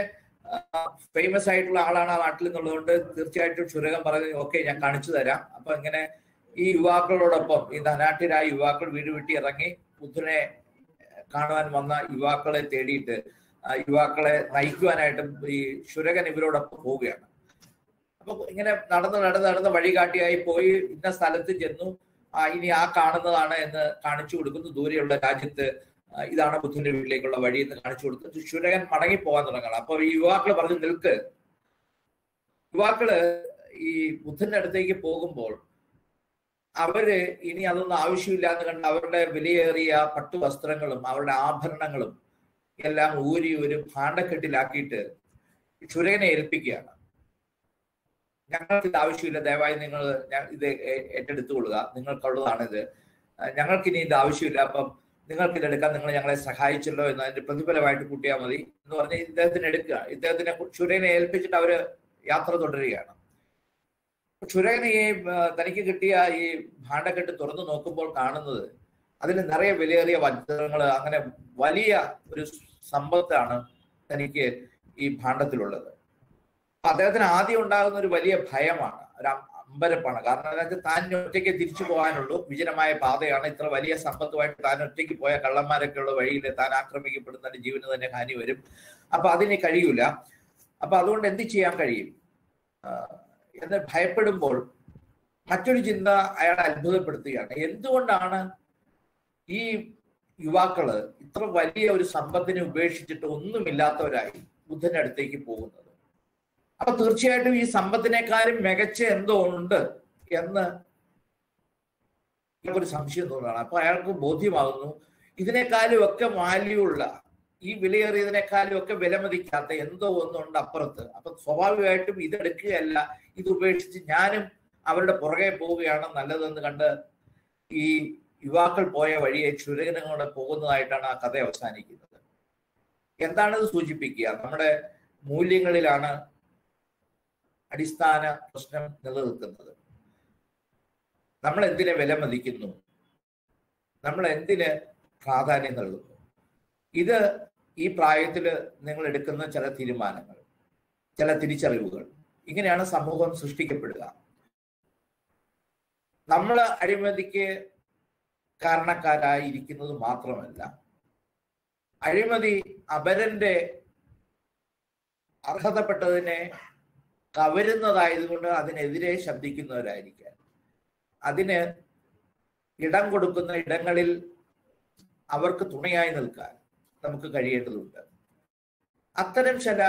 ഫേമസ് ആയിട്ടുള്ള ആളാണ് ആ നാട്ടിൽ എന്നുള്ളതുകൊണ്ട് തീർച്ചയായിട്ടും ക്ഷുരകൻ പറഞ്ഞു ഓക്കെ ഞാൻ കാണിച്ചു തരാം അപ്പൊ ഇങ്ങനെ ഈ യുവാക്കളോടൊപ്പം ഈ ധനാഠ്യരായ യുവാക്കൾ വീട് വിട്ടി ഇറങ്ങി ബുദ്ധനെ കാണുവാൻ വന്ന യുവാക്കളെ തേടിയിട്ട് ആ യുവാക്കളെ നയിക്കുവാനായിട്ടും ഈ ക്ഷുരകൻ ഇവരോടൊപ്പം പോവുകയാണ് അപ്പൊ ഇങ്ങനെ നടന്ന് നടന്ന് നടന്ന് വഴികാട്ടിയായി പോയി ഇന്ന സ്ഥലത്ത് ചെന്നു ആ ഇനി ആ കാണുന്നതാണ് എന്ന് കാണിച്ചു കൊടുക്കുന്നു ദൂരെയുള്ള രാജ്യത്ത് ആ, ഇതാണ് ബുദ്ധന്റെ വീട്ടിലേക്കുള്ള വഴി എന്ന് കാണിച്ചു കൊടുത്തു ക്ഷുരകൻ മടങ്ങി പോകാൻ തുടങ്ങണം അപ്പൊ ഈ യുവാക്കൾ പറഞ്ഞു നിൽക്ക് യുവാക്കള് ഈ ബുദ്ധന്റെ അടുത്തേക്ക് പോകുമ്പോൾ അവര് ഇനി അതൊന്നും ആവശ്യമില്ല എന്ന് കണ്ട് അവരുടെ വിലയേറിയ പട്ടുവസ്ത്രങ്ങളും അവരുടെ ആഭരണങ്ങളും എല്ലാം ഊരി ഒരു ഭാണ്ഡക്കെട്ടിലാക്കിയിട്ട് ക്ഷുരകനെ ഏൽപ്പിക്കുകയാണ് ഞങ്ങൾക്ക് ഇത് ആവശ്യമില്ല ദയവായി നിങ്ങൾ ഞ- ഇത് ഏ- ഏറ്റെടുത്തുകൊള്ളുക നിങ്ങൾക്കുള്ളതാണിത് ആ, ഞങ്ങൾക്കിനി ഇത് ആവശ്യമില്ല അപ്പം നിങ്ങൾക്ക് ഇത് എടുക്കാൻ നിങ്ങൾ ഞങ്ങളെ സഹായിച്ചല്ലോ എന്ന് അതിന്റെ പ്രതിഫലമായിട്ട് കൂട്ടിയാൽ മതി എന്ന് പറഞ്ഞ് ഇദ്ദേഹത്തിന് എടുക്കുക ഇദ്ദേഹത്തിനെ ക്ഷുരകനെ ഏൽപ്പിച്ചിട്ട് അവര് യാത്ര തുടരുകയാണ് ക്ഷുരകന് ഈ ആ, തനിക്ക് കിട്ടിയ ഈ ഭാണ്ഡക്കെട്ട് തുറന്നു നോക്കുമ്പോൾ കാണുന്നത് അതിൽ നിറയെ വിലയേറിയ വജ്രങ്ങൾ അങ്ങനെ വലിയ ഒരു സമ്പത്താണ് തനിക്ക് ഈ ഭാണ്ഡത്തിലുള്ളത് അപ്പൊ അദ്ദേഹത്തിന് ആദ്യം ഉണ്ടാകുന്ന ഒരു വലിയ ഭയമാണ് ഒരു അം- അമ്പരപ്പാണ് കാരണം അതിനകത്ത് താൻ ഒറ്റയ്ക്ക് തിരിച്ചു പോകാനുള്ളൂ വിജനമായ പാതയാണ് ഇത്ര വലിയ സമ്പത്തുമായിട്ട് താൻ ഒറ്റയ്ക്ക് പോയ കള്ളന്മാരൊക്കെ ഉള്ള വഴിയിൽ താൻ ആക്രമിക്കപ്പെടുന്ന തന്റെ ജീവന് തന്നെ ഹാനി വരും അപ്പൊ അതിന് കഴിയൂല അപ്പൊ അതുകൊണ്ട് എന്ത് ചെയ്യാൻ കഴിയും ആ, എന്ന് ഭയപ്പെടുമ്പോൾ മറ്റൊരു ചിന്ത അയാളെ അത്ഭുതപ്പെടുത്തുകയാണ് എന്തുകൊണ്ടാണ് ഈ യുവാക്കള് ഇത്ര വലിയ ഒരു സമ്പത്തിനെ ഉപേക്ഷിച്ചിട്ട് ഒന്നുമില്ലാത്തവരായി ബുദ്ധന്റെ അടുത്തേക്ക് പോകുന്നത് അപ്പൊ തീർച്ചയായിട്ടും ഈ സമ്പത്തിനേക്കാളും മികച്ച എന്തോ ഉണ്ട് എന്ന് ഒരു സംശയം തോന്നുകയാണ് അപ്പൊ അയാൾക്ക് ബോധ്യമാകുന്നു ഇതിനേക്കാളും ഒക്കെ വാല്യൂ ഉള്ള ഈ വിലയേറിയതിനേക്കാളും ഒക്കെ വിലമതിക്കാത്ത എന്തോ ഒന്നുണ്ട് അപ്പുറത്ത് അപ്പൊ സ്വാഭാവികമായിട്ടും ഇതെടുക്കുകയല്ല ഇത് ഉപേക്ഷിച്ച് ഞാനും അവരുടെ പുറകെ പോവുകയാണ് നല്ലതെന്ന് കണ്ട് ഈ യുവാക്കൾ പോയ വഴിയെ ക്ഷുരകനങ്ങളെ പോകുന്നതായിട്ടാണ് ആ കഥ അവസാനിക്കുന്നത് എന്താണ് ഇത് സൂചിപ്പിക്കുക നമ്മുടെ മൂല്യങ്ങളിലാണ് അടിസ്ഥാന പ്രശ്നം നിലനിൽക്കുന്നത് നമ്മൾ എന്തിനെ വിലമതിക്കുന്നു നമ്മൾ എന്തിന് പ്രാധാന്യം നൽകുന്നു ഇത് ഈ പ്രായത്തിൽ നിങ്ങൾ എടുക്കുന്ന ചില തീരുമാനങ്ങൾ ചില തിരിച്ചറിവുകൾ ഇങ്ങനെയാണ് സമൂഹം സൃഷ്ടിക്കപ്പെടുക നമ്മൾ അഴിമതിക്ക് കാരണക്കാരായിരിക്കുന്നത് മാത്രമല്ല അഴിമതി അപരന്റെ അർഹതപ്പെട്ടതിനെ കവരുന്നതായതുകൊണ്ട് അതിനെതിരെ ശബ്ദിക്കുന്നവരായിരിക്കാൻ അതിന് ഇടം കൊടുക്കുന്ന ഇടങ്ങളിൽ അവർക്ക് തുണയായി നിൽക്കാൻ നമുക്ക് കഴിയേണ്ടതുണ്ട് അത്തരം ചില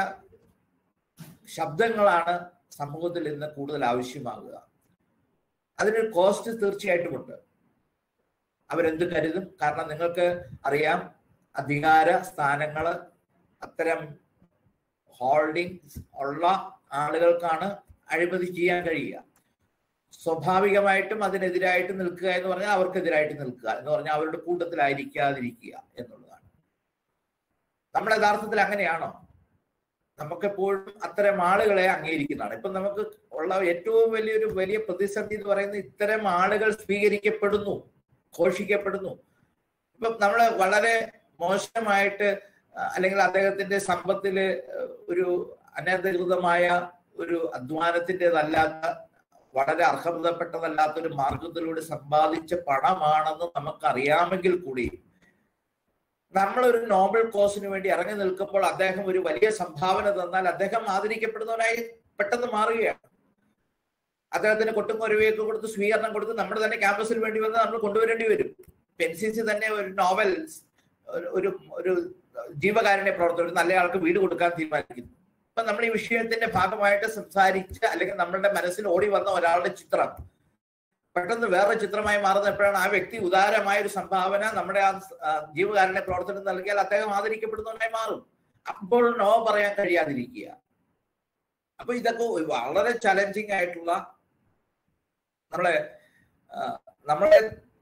ശബ്ദങ്ങളാണ് സമൂഹത്തിൽ ഇന്ന് കൂടുതൽ ആവശ്യമാകുക അതിനൊരു കോസ്റ്റ് തീർച്ചയായിട്ടും ഉണ്ട് അവരെന്ത് കരുതും കാരണം നിങ്ങൾക്ക് അറിയാം അധികാര സ്ഥാനങ്ങള് അത്തരം ഹോൾഡിങ്സ് ഉള്ള ആളുകൾക്കാണ് അഴിമതി ചെയ്യാൻ കഴിയുക സ്വാഭാവികമായിട്ടും അതിനെതിരായിട്ട് നിൽക്കുക എന്ന് പറഞ്ഞാൽ അവർക്കെതിരായിട്ട് നിൽക്കുക എന്ന് പറഞ്ഞാൽ അവരുടെ കൂട്ടത്തിലായിരിക്കാതിരിക്കുക എന്നുള്ളതാണ് നമ്മൾ യഥാർത്ഥത്തിൽ അങ്ങനെയാണോ നമുക്കെപ്പോഴും അത്തരം ആളുകളെ അംഗീകരിക്കുന്നതാണ് ഇപ്പൊ നമുക്ക് ഉള്ള ഏറ്റവും വലിയൊരു വലിയ പ്രതിസന്ധി എന്ന് പറയുന്നത് ഇത്തരം ആളുകൾ സ്വീകരിക്കപ്പെടുന്നു ഘോഷിക്കപ്പെടുന്നു ഇപ്പൊ നമ്മള് വളരെ മോശമായിട്ട് അഹ് അല്ലെങ്കിൽ അദ്ദേഹത്തിന്റെ സമ്പത്തില് അഹ് ഒരു അനധികൃതമായ ഒരു അധ്വാനത്തിൻ്റെതല്ലാത്ത വളരെ അർഹതപ്പെട്ടതല്ലാത്ത ഒരു മാർഗത്തിലൂടെ സമ്പാദിച്ച പണമാണെന്ന് നമുക്കറിയാമെങ്കിൽ കൂടി നമ്മളൊരു നോബൽ കോസിന് വേണ്ടി ഇറങ്ങി നിൽക്കുമ്പോൾ അദ്ദേഹം ഒരു വലിയ സംഭാവന തന്നാൽ അദ്ദേഹം ആദരിക്കപ്പെടുന്നവനായി പെട്ടെന്ന് മാറുകയാണ് അദ്ദേഹത്തിന് കൊട്ടും കൊരവയൊക്കെ കൊടുത്ത് സ്വീകരണം കൊടുത്ത് നമ്മുടെ തന്നെ ക്യാമ്പസിൽ വേണ്ടി വന്ന് നമ്മൾ കൊണ്ടുവരേണ്ടി വരും എൻ സി സി തന്നെ ഒരു നോവൽ ഒരു ഒരു ജീവകാരുണ്യ പ്രവർത്തനം ഒരു നല്ല ആൾക്ക് വീട് കൊടുക്കാൻ തീരുമാനിക്കുന്നു അപ്പൊ നമ്മൾ ഈ വിഷയത്തിന്റെ ഭാഗമായിട്ട് സംസാരിച്ച് അല്ലെങ്കിൽ നമ്മളുടെ മനസ്സിൽ ഓടി വന്ന ഒരാളുടെ ചിത്രം പെട്ടെന്ന് വേറെ ചിത്രമായി മാറുന്ന എപ്പോഴാണ് ആ വ്യക്തി ഉദാരമായ ഒരു സംഭാവന നമ്മുടെ ആ ആ, ജീവകാരുണ്യ പ്രവർത്തനം നൽകിയാൽ അദ്ദേഹം ആദരിക്കപ്പെടുന്നവനായി മാറും അപ്പോൾ നോ പറയാൻ കഴിയാതിരിക്കുക അപ്പൊ ഇതൊക്കെ ഒരു വളരെ ചലഞ്ചിങ് ആയിട്ടുള്ള നമ്മളെ ആ, നമ്മളെ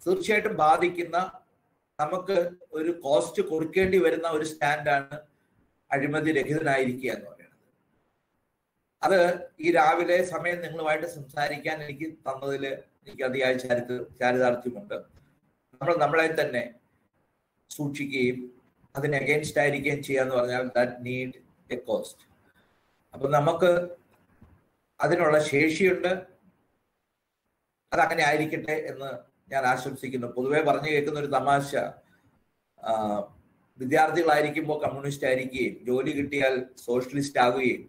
തീർച്ചയായിട്ടും ബാധിക്കുന്ന നമുക്ക് ഒരു കോസ്റ്റ് കൊടുക്കേണ്ടി വരുന്ന ഒരു സ്റ്റാൻഡാണ് അഴിമതി രഹിതനായിരിക്കുക എന്ന് പറയുന്നത് അത് ഈ രാവിലെ സമയം നിങ്ങളുമായിട്ട് സംസാരിക്കാൻ എനിക്ക് തന്നതിൽ എനിക്ക് അതിയായ ചാരിത്ര ചാരിതാർത്ഥ്യമുണ്ട് നമ്മൾ നമ്മളെ തന്നെ സൂക്ഷിക്കുകയും അതിന് അഗേൻസ്റ്റ് ആയിരിക്കുകയും ചെയ്യാന്ന് പറഞ്ഞാൽ ദാറ്റ് നീഡ് എ കോസ്റ്റ് അപ്പൊ നമുക്ക് അതിനുള്ള ശേഷിയുണ്ട് അതങ്ങനെ ആയിരിക്കട്ടെ എന്ന് ഞാൻ ആശംസിക്കുന്നു പൊതുവെ പറഞ്ഞു കേൾക്കുന്ന ഒരു തമാശ ആ, വിദ്യാർത്ഥികളായിരിക്കുമ്പോൾ കമ്മ്യൂണിസ്റ്റ് ആയിരിക്കുകയും ജോലി കിട്ടിയാൽ സോഷ്യലിസ്റ്റ് ആകുകയും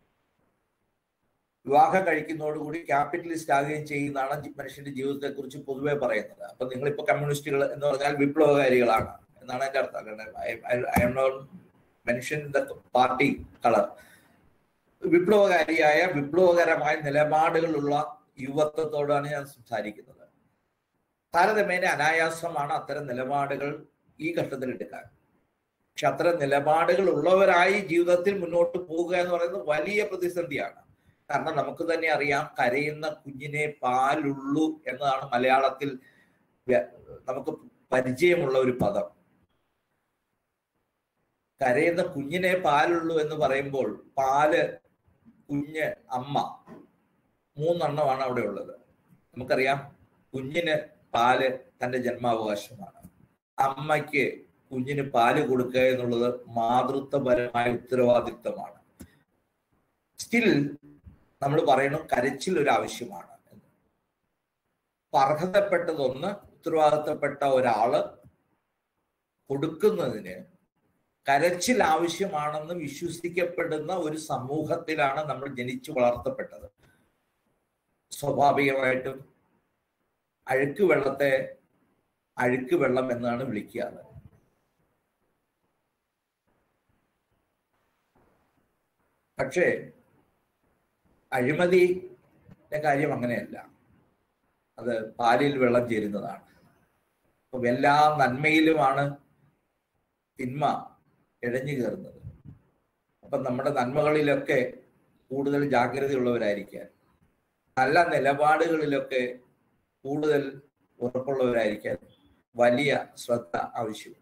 വിവാഹം കഴിക്കുന്നതോടുകൂടി ക്യാപിറ്റലിസ്റ്റ് ആകുകയും ചെയ്യുന്നതാണ് ജി- മനുഷ്യന്റെ ജീവിതത്തെ കുറിച്ച് പൊതുവെ പറയുന്നത് അപ്പൊ നിങ്ങളിപ്പോ കമ്മ്യൂണിസ്റ്റുകൾ എന്ന് പറഞ്ഞാൽ വിപ്ലവകാരികളാണ് എന്നാണ് എന്റെ അർത്ഥം കാരണം I am not mention the party colour വിപ്ലവകാരിയായ വിപ്ലവകരമായ നിലപാടുകളുള്ള യുവത്വത്തോടാണ് ഞാൻ സംസാരിക്കുന്നത് താരതമ്യേന അനായാസമാണ് അത്തരം നിലപാടുകൾ ഈ ഘട്ടത്തിൽ എടുക്കാൻ പക്ഷെ അത്തരം നിലപാടുകൾ ഉള്ളവരായി ജീവിതത്തിൽ മുന്നോട്ട് പോവുക എന്ന് പറയുന്നത് വലിയ പ്രതിസന്ധിയാണ് കാരണം നമുക്ക് തന്നെ അറിയാം കരയുന്ന കുഞ്ഞിനെ പാലുള്ളൂ എന്നതാണ് മലയാളത്തിൽ വ്യ- നമുക്ക് പരിചയമുള്ള ഒരു പദം കരയുന്ന കുഞ്ഞിനെ പാലുള്ളൂ എന്ന് പറയുമ്പോൾ പാല് കുഞ്ഞ് അമ്മ മൂന്നെണ്ണമാണ് അവിടെ ഉള്ളത് നമുക്കറിയാം കുഞ്ഞിന് പാല് തന്റെ ജന്മാവകാശമാണ് അമ്മയ്ക്ക് കുഞ്ഞിന് പാല് കൊടുക്കുക എന്നുള്ളത് മാതൃത്വപരമായ ഉത്തരവാദിത്വമാണ് സ്റ്റിൽ നമ്മൾ പറയണം കരച്ചിൽ ഒരു ആവശ്യമാണ് എന്ന് അപ്പൊ അർഹതപ്പെട്ടതൊന്ന് ഉത്തരവാദിത്തപ്പെട്ട ഒരാള് കൊടുക്കുന്നതിന് കരച്ചിൽ ആവശ്യമാണെന്ന് വിശ്വസിക്കപ്പെടുന്ന ഒരു സമൂഹത്തിലാണ് നമ്മൾ ജനിച്ചു വളർത്തപ്പെട്ടത് സ്വാഭാവികമായിട്ടും അഴുക്ക് വെള്ളത്തെ അഴുക്ക് വെള്ളം എന്നാണ് വിളിക്കാറ് പക്ഷേ അഴിമതിയുടെ കാര്യം അങ്ങനെയല്ല അത് പാലിൽ വെള്ളം ചേരുന്നതാണ് അപ്പം എല്ലാ നന്മയിലുമാണ് തിന്മ ഇഴഞ്ഞു കയറുന്നത് അപ്പം നമ്മുടെ നന്മകളിലൊക്കെ കൂടുതൽ ജാഗ്രതയുള്ളവരായിരിക്കാൻ നല്ല നിലപാടുകളിലൊക്കെ കൂടുതൽ ഉറപ്പുള്ളവരായിരിക്കാൻ വലിയ ശ്രദ്ധ ആവശ്യമുണ്ട്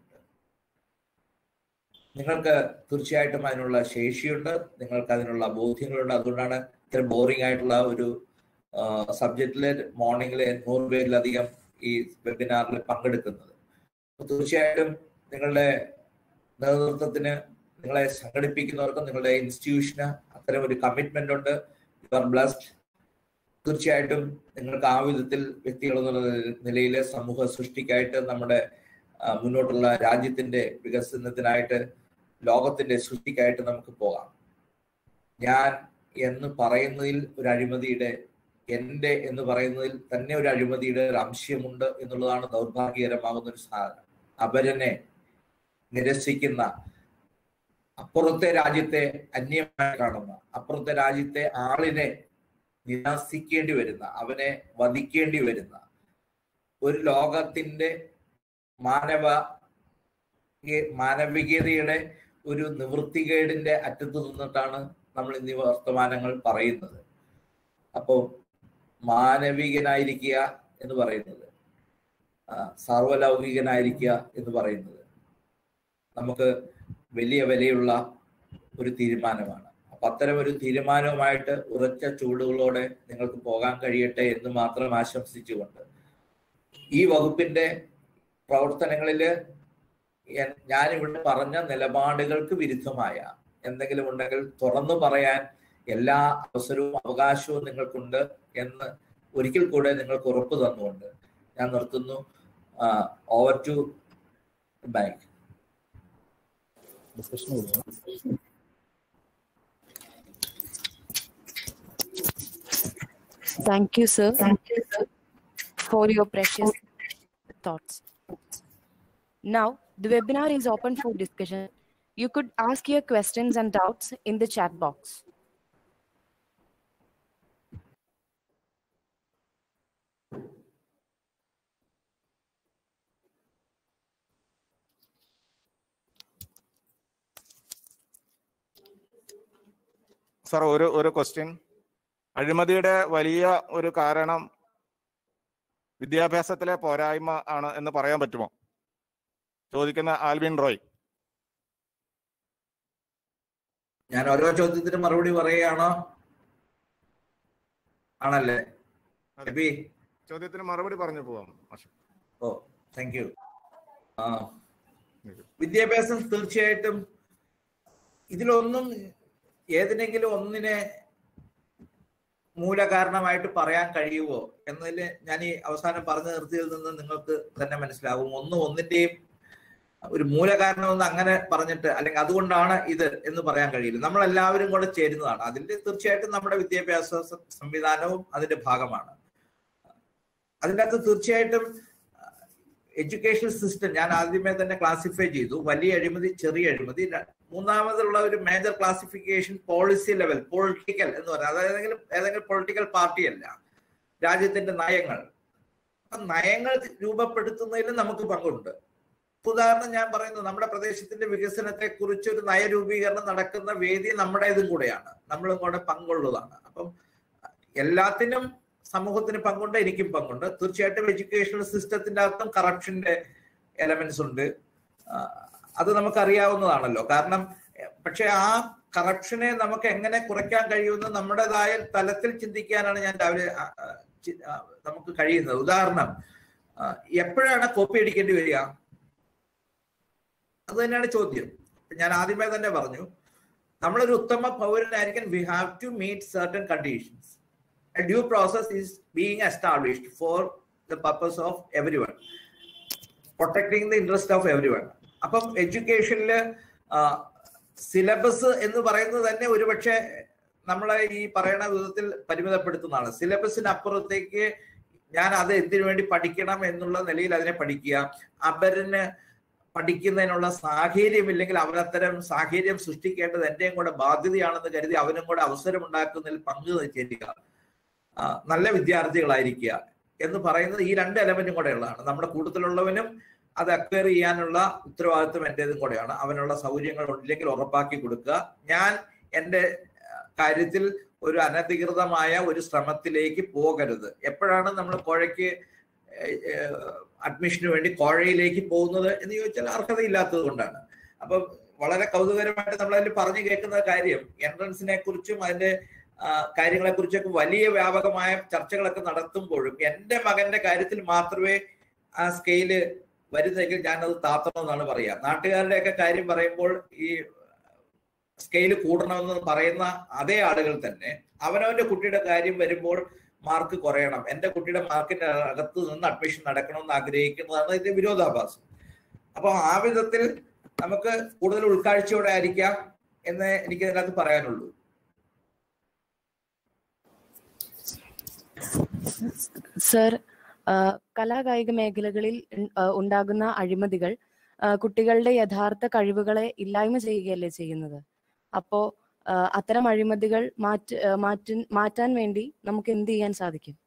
നിങ്ങൾക്ക് തീർച്ചയായിട്ടും അതിനുള്ള ശേഷിയുണ്ട് നിങ്ങൾക്ക് അതിനുള്ള ബോധ്യങ്ങളുണ്ട് അതുകൊണ്ടാണ് ഇത്ര ബോറിംഗ് ആയിട്ടുള്ള ഒരു സബ്ജക്റ്റില് മോർണിംഗില് നൂറ് പേരിലധികം ഈ വെബിനാറിൽ പങ്കെടുക്കുന്നത് അപ്പൊ തീർച്ചയായിട്ടും നിങ്ങളുടെ നേതൃത്വത്തിന് നിങ്ങളെ സംഘടിപ്പിക്കുന്നവർക്കും നിങ്ങളുടെ ഇൻസ്റ്റിറ്റ്യൂഷന് അത്തരം ഒരു കമ്മിറ്റ്മെന്റ് ഉണ്ട് യു ആർ ബ്ലസ്ഡ് തീർച്ചയായിട്ടും നിങ്ങൾക്ക് ആ വിധത്തിൽ വ്യക്തികൾ എന്നുള്ള നിലയിൽ സമൂഹ സൃഷ്ടിക്കായിട്ട് നമ്മുടെ ആ, മുന്നോട്ടുള്ള രാജ്യത്തിന്റെ വികസനത്തിനായിട്ട് ലോകത്തിന്റെ സൃഷ്ടിക്കായിട്ട് നമുക്ക് പോകാം ഞാൻ എന്ന് പറയുന്നതിൽ ഒരു അഴിമതിയുടെ എന്റെ എന്ന് പറയുന്നതിൽ തന്നെ ഒരു അഴിമതിയുടെ ഒരു അംശമുണ്ട് എന്നുള്ളതാണ് ദൗർഭാഗ്യകരമാകുന്ന ഒരു സാധനം അപരനെ നിരസിക്കുന്ന അപ്പുറത്തെ രാജ്യത്തെ അന്യമായി കാണുന്ന അപ്പുറത്തെ രാജ്യത്തെ ആളിനെ നിരാസിക്കേണ്ടി വരുന്ന അവനെ വധിക്കേണ്ടി വരുന്ന ഒരു ലോകത്തിന്റെ മാനവ ഈ- മാനവികതയുടെ ഒരു നിവൃത്തികേടിന്റെ അറ്റത്ത് നിന്നിട്ടാണ് നമ്മൾ ഇന്ന് ഈ വർത്തമാനങ്ങൾ പറയുന്നത് അപ്പോൾ മാനവികനായിരിക്കുക എന്ന് പറയുന്നത് ആ, സാർവലൗകികനായിരിക്കുക എന്ന് പറയുന്നത് നമുക്ക് വലിയ വിലയുള്ള ഒരു തീരുമാനമാണ് അപ്പൊ അത്തരം ഒരു തീരുമാനവുമായിട്ട് ഉറച്ച ചൂടുകളോടെ നിങ്ങൾക്ക് പോകാൻ കഴിയട്ടെ എന്ന് മാത്രം ആശംസിച്ചുകൊണ്ട് ഈ വകുപ്പിന്റെ പ്രവർത്തനങ്ങളില് എൻ- ഞാനിവിടെ പറഞ്ഞ നിലപാടുകൾക്ക് വിരുദ്ധമായ എന്തെങ്കിലും ഉണ്ടെങ്കിൽ തുറന്നു പറയാൻ എല്ലാ അവസരവും അവകാശവും നിങ്ങൾക്കുണ്ട് എന്ന് ഒരിക്കൽ കൂടെ നിങ്ങൾക്ക് ഉറപ്പ് തന്നുകൊണ്ട് ഞാൻ നിർത്തുന്നു over to bank Thank you, sir, for your precious thoughts. Now, the webinar is open for discussion. You could ask your questions and doubts in the chat box. Sir ഒരു ഒരു ക്വസ്റ്റ്യൻ അഴിമതിയുടെ വലിയ ഒരു കാരണം വിദ്യാഭ്യാസത്തിലെ പോരായ്മ ആണ് എന്ന് പറയാൻ പറ്റുമോ ചോദിക്കുന്ന ആൽവിൻ റോയ് ഞാൻ ഓരോ ചോദ്യത്തിന് മറുപടി പറയുകയാണോ ആണല്ലേ അതെ. എബി ചോദ്യത്തിന് മറുപടി പറഞ്ഞു പോവാം മാഷ്. ഓ താങ്ക് യു ആ വിദ്യാഭ്യാസം തീർച്ചയായിട്ടും ഇതിലൊന്നും ഏതിനെങ്കിലും ഒന്നിനെ മൂലകാരണമായിട്ട് പറയാൻ കഴിയുമോ എന്നതിൽ ഞാൻ ഈ അവസാനം പറഞ്ഞു നിർത്തിയതിൽ നിന്ന് നിങ്ങൾക്ക് തന്നെ മനസ്സിലാവും ഒന്നും ഒന്നിന്റെയും ഒരു മൂലകാരണമെന്ന് അങ്ങനെ പറഞ്ഞിട്ട് അല്ലെങ്കിൽ അതുകൊണ്ടാണ് ഇത് എന്ന് പറയാൻ കഴിയില്ല നമ്മൾ എല്ലാവരും കൂടെ ചേരുന്നതാണ് അതിൽ തീർച്ചയായിട്ടും നമ്മുടെ വിദ്യാഭ്യാസ സ- സംവിധാനവും അതിന്റെ ഭാഗമാണ് അതിൻ്റെ അകത്ത് തീർച്ചയായിട്ടും എഡ്യൂക്കേഷൻ സിസ്റ്റം ഞാൻ ആദ്യമേ തന്നെ ക്ലാസിഫൈ ചെയ്തു വലിയ അഴിമതി ചെറിയ അഴിമതി ര- മൂന്നാമതുള്ള ഒരു major classification policy level political എന്ന് പറയുന്നത് അതായത് ഏതെങ്കിലും ഏതെങ്കിലും പൊളിറ്റിക്കൽ പാർട്ടിയല്ല രാജ്യത്തിന്റെ നയങ്ങൾ അപ്പൊ നയങ്ങൾ രൂപപ്പെടുത്തുന്നതിലും നമുക്ക് പങ്കുണ്ട് ഇപ്പൊ ഉദാഹരണം ഞാൻ പറയുന്നത് നമ്മുടെ പ്രദേശത്തിന്റെ വികസനത്തെ കുറിച്ച് ഒരു നയരൂപീകരണം നടക്കുന്ന വേദി നമ്മുടേതും കൂടെയാണ് നമ്മളും കൂടെ പങ്കുള്ളതാണ് അപ്പം എല്ലാത്തിനും സമൂഹത്തിന് പങ്കുണ്ട് എനിക്കും പങ്കുണ്ട് തീർച്ചയായിട്ടും എഡ്യൂക്കേഷണൽ സിസ്റ്റത്തിന്റെ അകത്തും കറപ്ഷന്റെ എലമെന്റ്സ് ഉണ്ട് ആ, അത് നമുക്കറിയാവുന്നതാണല്ലോ കാരണം എ, പക്ഷെ ആ കറപ്ഷനെ നമുക്ക് എങ്ങനെ കുറയ്ക്കാൻ കഴിയുമെന്ന് നമ്മുടേതായ തലത്തിൽ ചിന്തിക്കാനാണ് ഞാൻ രാവിലെ ആ, ആ, ചി- ആ, നമുക്ക് കഴിയുന്നത് ഉദാഹരണം ആ, എപ്പോഴാണ് കോപ്പി അടിക്കേണ്ടി വരിക അത് തന്നെയാണ് ചോദ്യം ഞാൻ ആദ്യമേ തന്നെ പറഞ്ഞു നമ്മളൊരു ഉത്തമ പൗരനായിരിക്കാൻ we have to meet certain conditions a due process is being established for the purpose of everyone protecting the interest of everyone അപ്പം എഡ്യൂക്കേഷനിൽ സിലബസ് എന്ന് പറയുന്നത് തന്നെ ഒരുപക്ഷെ നമ്മളെ ഈ പറയുന്ന വിധത്തിൽ പരിമിതപ്പെടുത്തുന്നതാണ് സിലബസിന് അപ്പുറത്തേക്ക് ഞാൻ അത് എന്തിനു വേണ്ടി പഠിക്കണം എന്നുള്ള നിലയിൽ അതിനെ പഠിക്കുക അവരിന് പഠിക്കുന്നതിനുള്ള സാഹചര്യം ഇല്ലെങ്കിൽ അവരത്തരം സാഹചര്യം സൃഷ്ടിക്കേണ്ടത് എന്റെയും കൂടെ ബാധ്യതയാണെന്ന് കരുതി അവനും കൂടെ അവസരം ഉണ്ടാക്കുന്നതിൽ പങ്കു ചേരുക ആ, നല്ല വിദ്യാർത്ഥികളായിരിക്കുക എന്ന് പറയുന്നത് ഈ രണ്ട് എലമെന്റും കൂടെ ഉള്ളതാണ് നമ്മുടെ കൂട്ടത്തിലുള്ളവനും അത് അക്വയർ ചെയ്യാനുള്ള ഉത്തരവാദിത്വം എന്റേതും കൂടെയാണ് അവനുള്ള സൗകര്യങ്ങൾ ഉണ്ടെങ്കിൽ ഉറപ്പാക്കി കൊടുക്കുക ഞാൻ എൻ്റെ ആ, കാര്യത്തിൽ ഒരു അനധികൃതമായ ഒരു ശ്രമത്തിലേക്ക് പോകരുത് എപ്പോഴാണ് നമ്മൾ കോഴയ്ക്ക് അഡ്മിഷന് വേണ്ടി കോഴയിലേക്ക് പോകുന്നത് എന്ന് ചോദിച്ചാൽ അർഹതയില്ലാത്തത് കൊണ്ടാണ് അപ്പം വളരെ കൗതുകരമായിട്ട് നമ്മൾ അതിൽ പറഞ്ഞു കേൾക്കുന്ന കാര്യം എൻട്രൻസിനെ കുറിച്ചും അതിന്റെ കാര്യങ്ങളെ കുറിച്ചൊക്കെ വലിയ വ്യാപകമായ ചർച്ചകളൊക്കെ നടത്തുമ്പോഴും എൻ്റെ മകന്റെ കാര്യത്തിൽ മാത്രമേ ആ സ്കെയില് വരുന്നെങ്കിൽ ഞാനത് താത്തണമെന്നാണ് പറയുക നാട്ടുകാരുടെയൊക്കെ കാര്യം പറയുമ്പോൾ ഈ സ്കെയില് കൂടണമെന്ന് പറയുന്ന അതേ ആളുകൾ തന്നെ അവനവന്റെ കുട്ടിയുടെ കാര്യം വരുമ്പോൾ മാർക്ക് കുറയണം എൻ്റെ കുട്ടിയുടെ മാർക്കിന്റെ അകത്ത് നിന്ന് അഡ്മിഷൻ നടക്കണമെന്ന് ആഗ്രഹിക്കുന്നതാണ് ഇതിന്റെ വിരോധാഭാസം അപ്പൊ ആ വിധത്തിൽ നമുക്ക് കൂടുതൽ ഉൾക്കാഴ്ചയോടെ ആയിരിക്കാം എന്ന് എനിക്ക് ഇതിനകത്ത് പറയാനുള്ളൂ സർ കലാകായിക മേഖലകളിൽ ഉൺ- ആ, ഉണ്ടാകുന്ന അഴിമതികൾ ആ, കുട്ടികളുടെ യഥാർത്ഥ കഴിവുകളെ ഇല്ലായ്മ ചെയ്യുകയല്ലേ ചെയ്യുന്നത് അപ്പോ ആ, അത്തരം അഴിമതികൾ മാറ്റ് ആ, മാറ്റാൻ മാറ്റാൻ വേണ്ടി നമുക്ക് എന്ത് ചെയ്യാൻ സാധിക്കും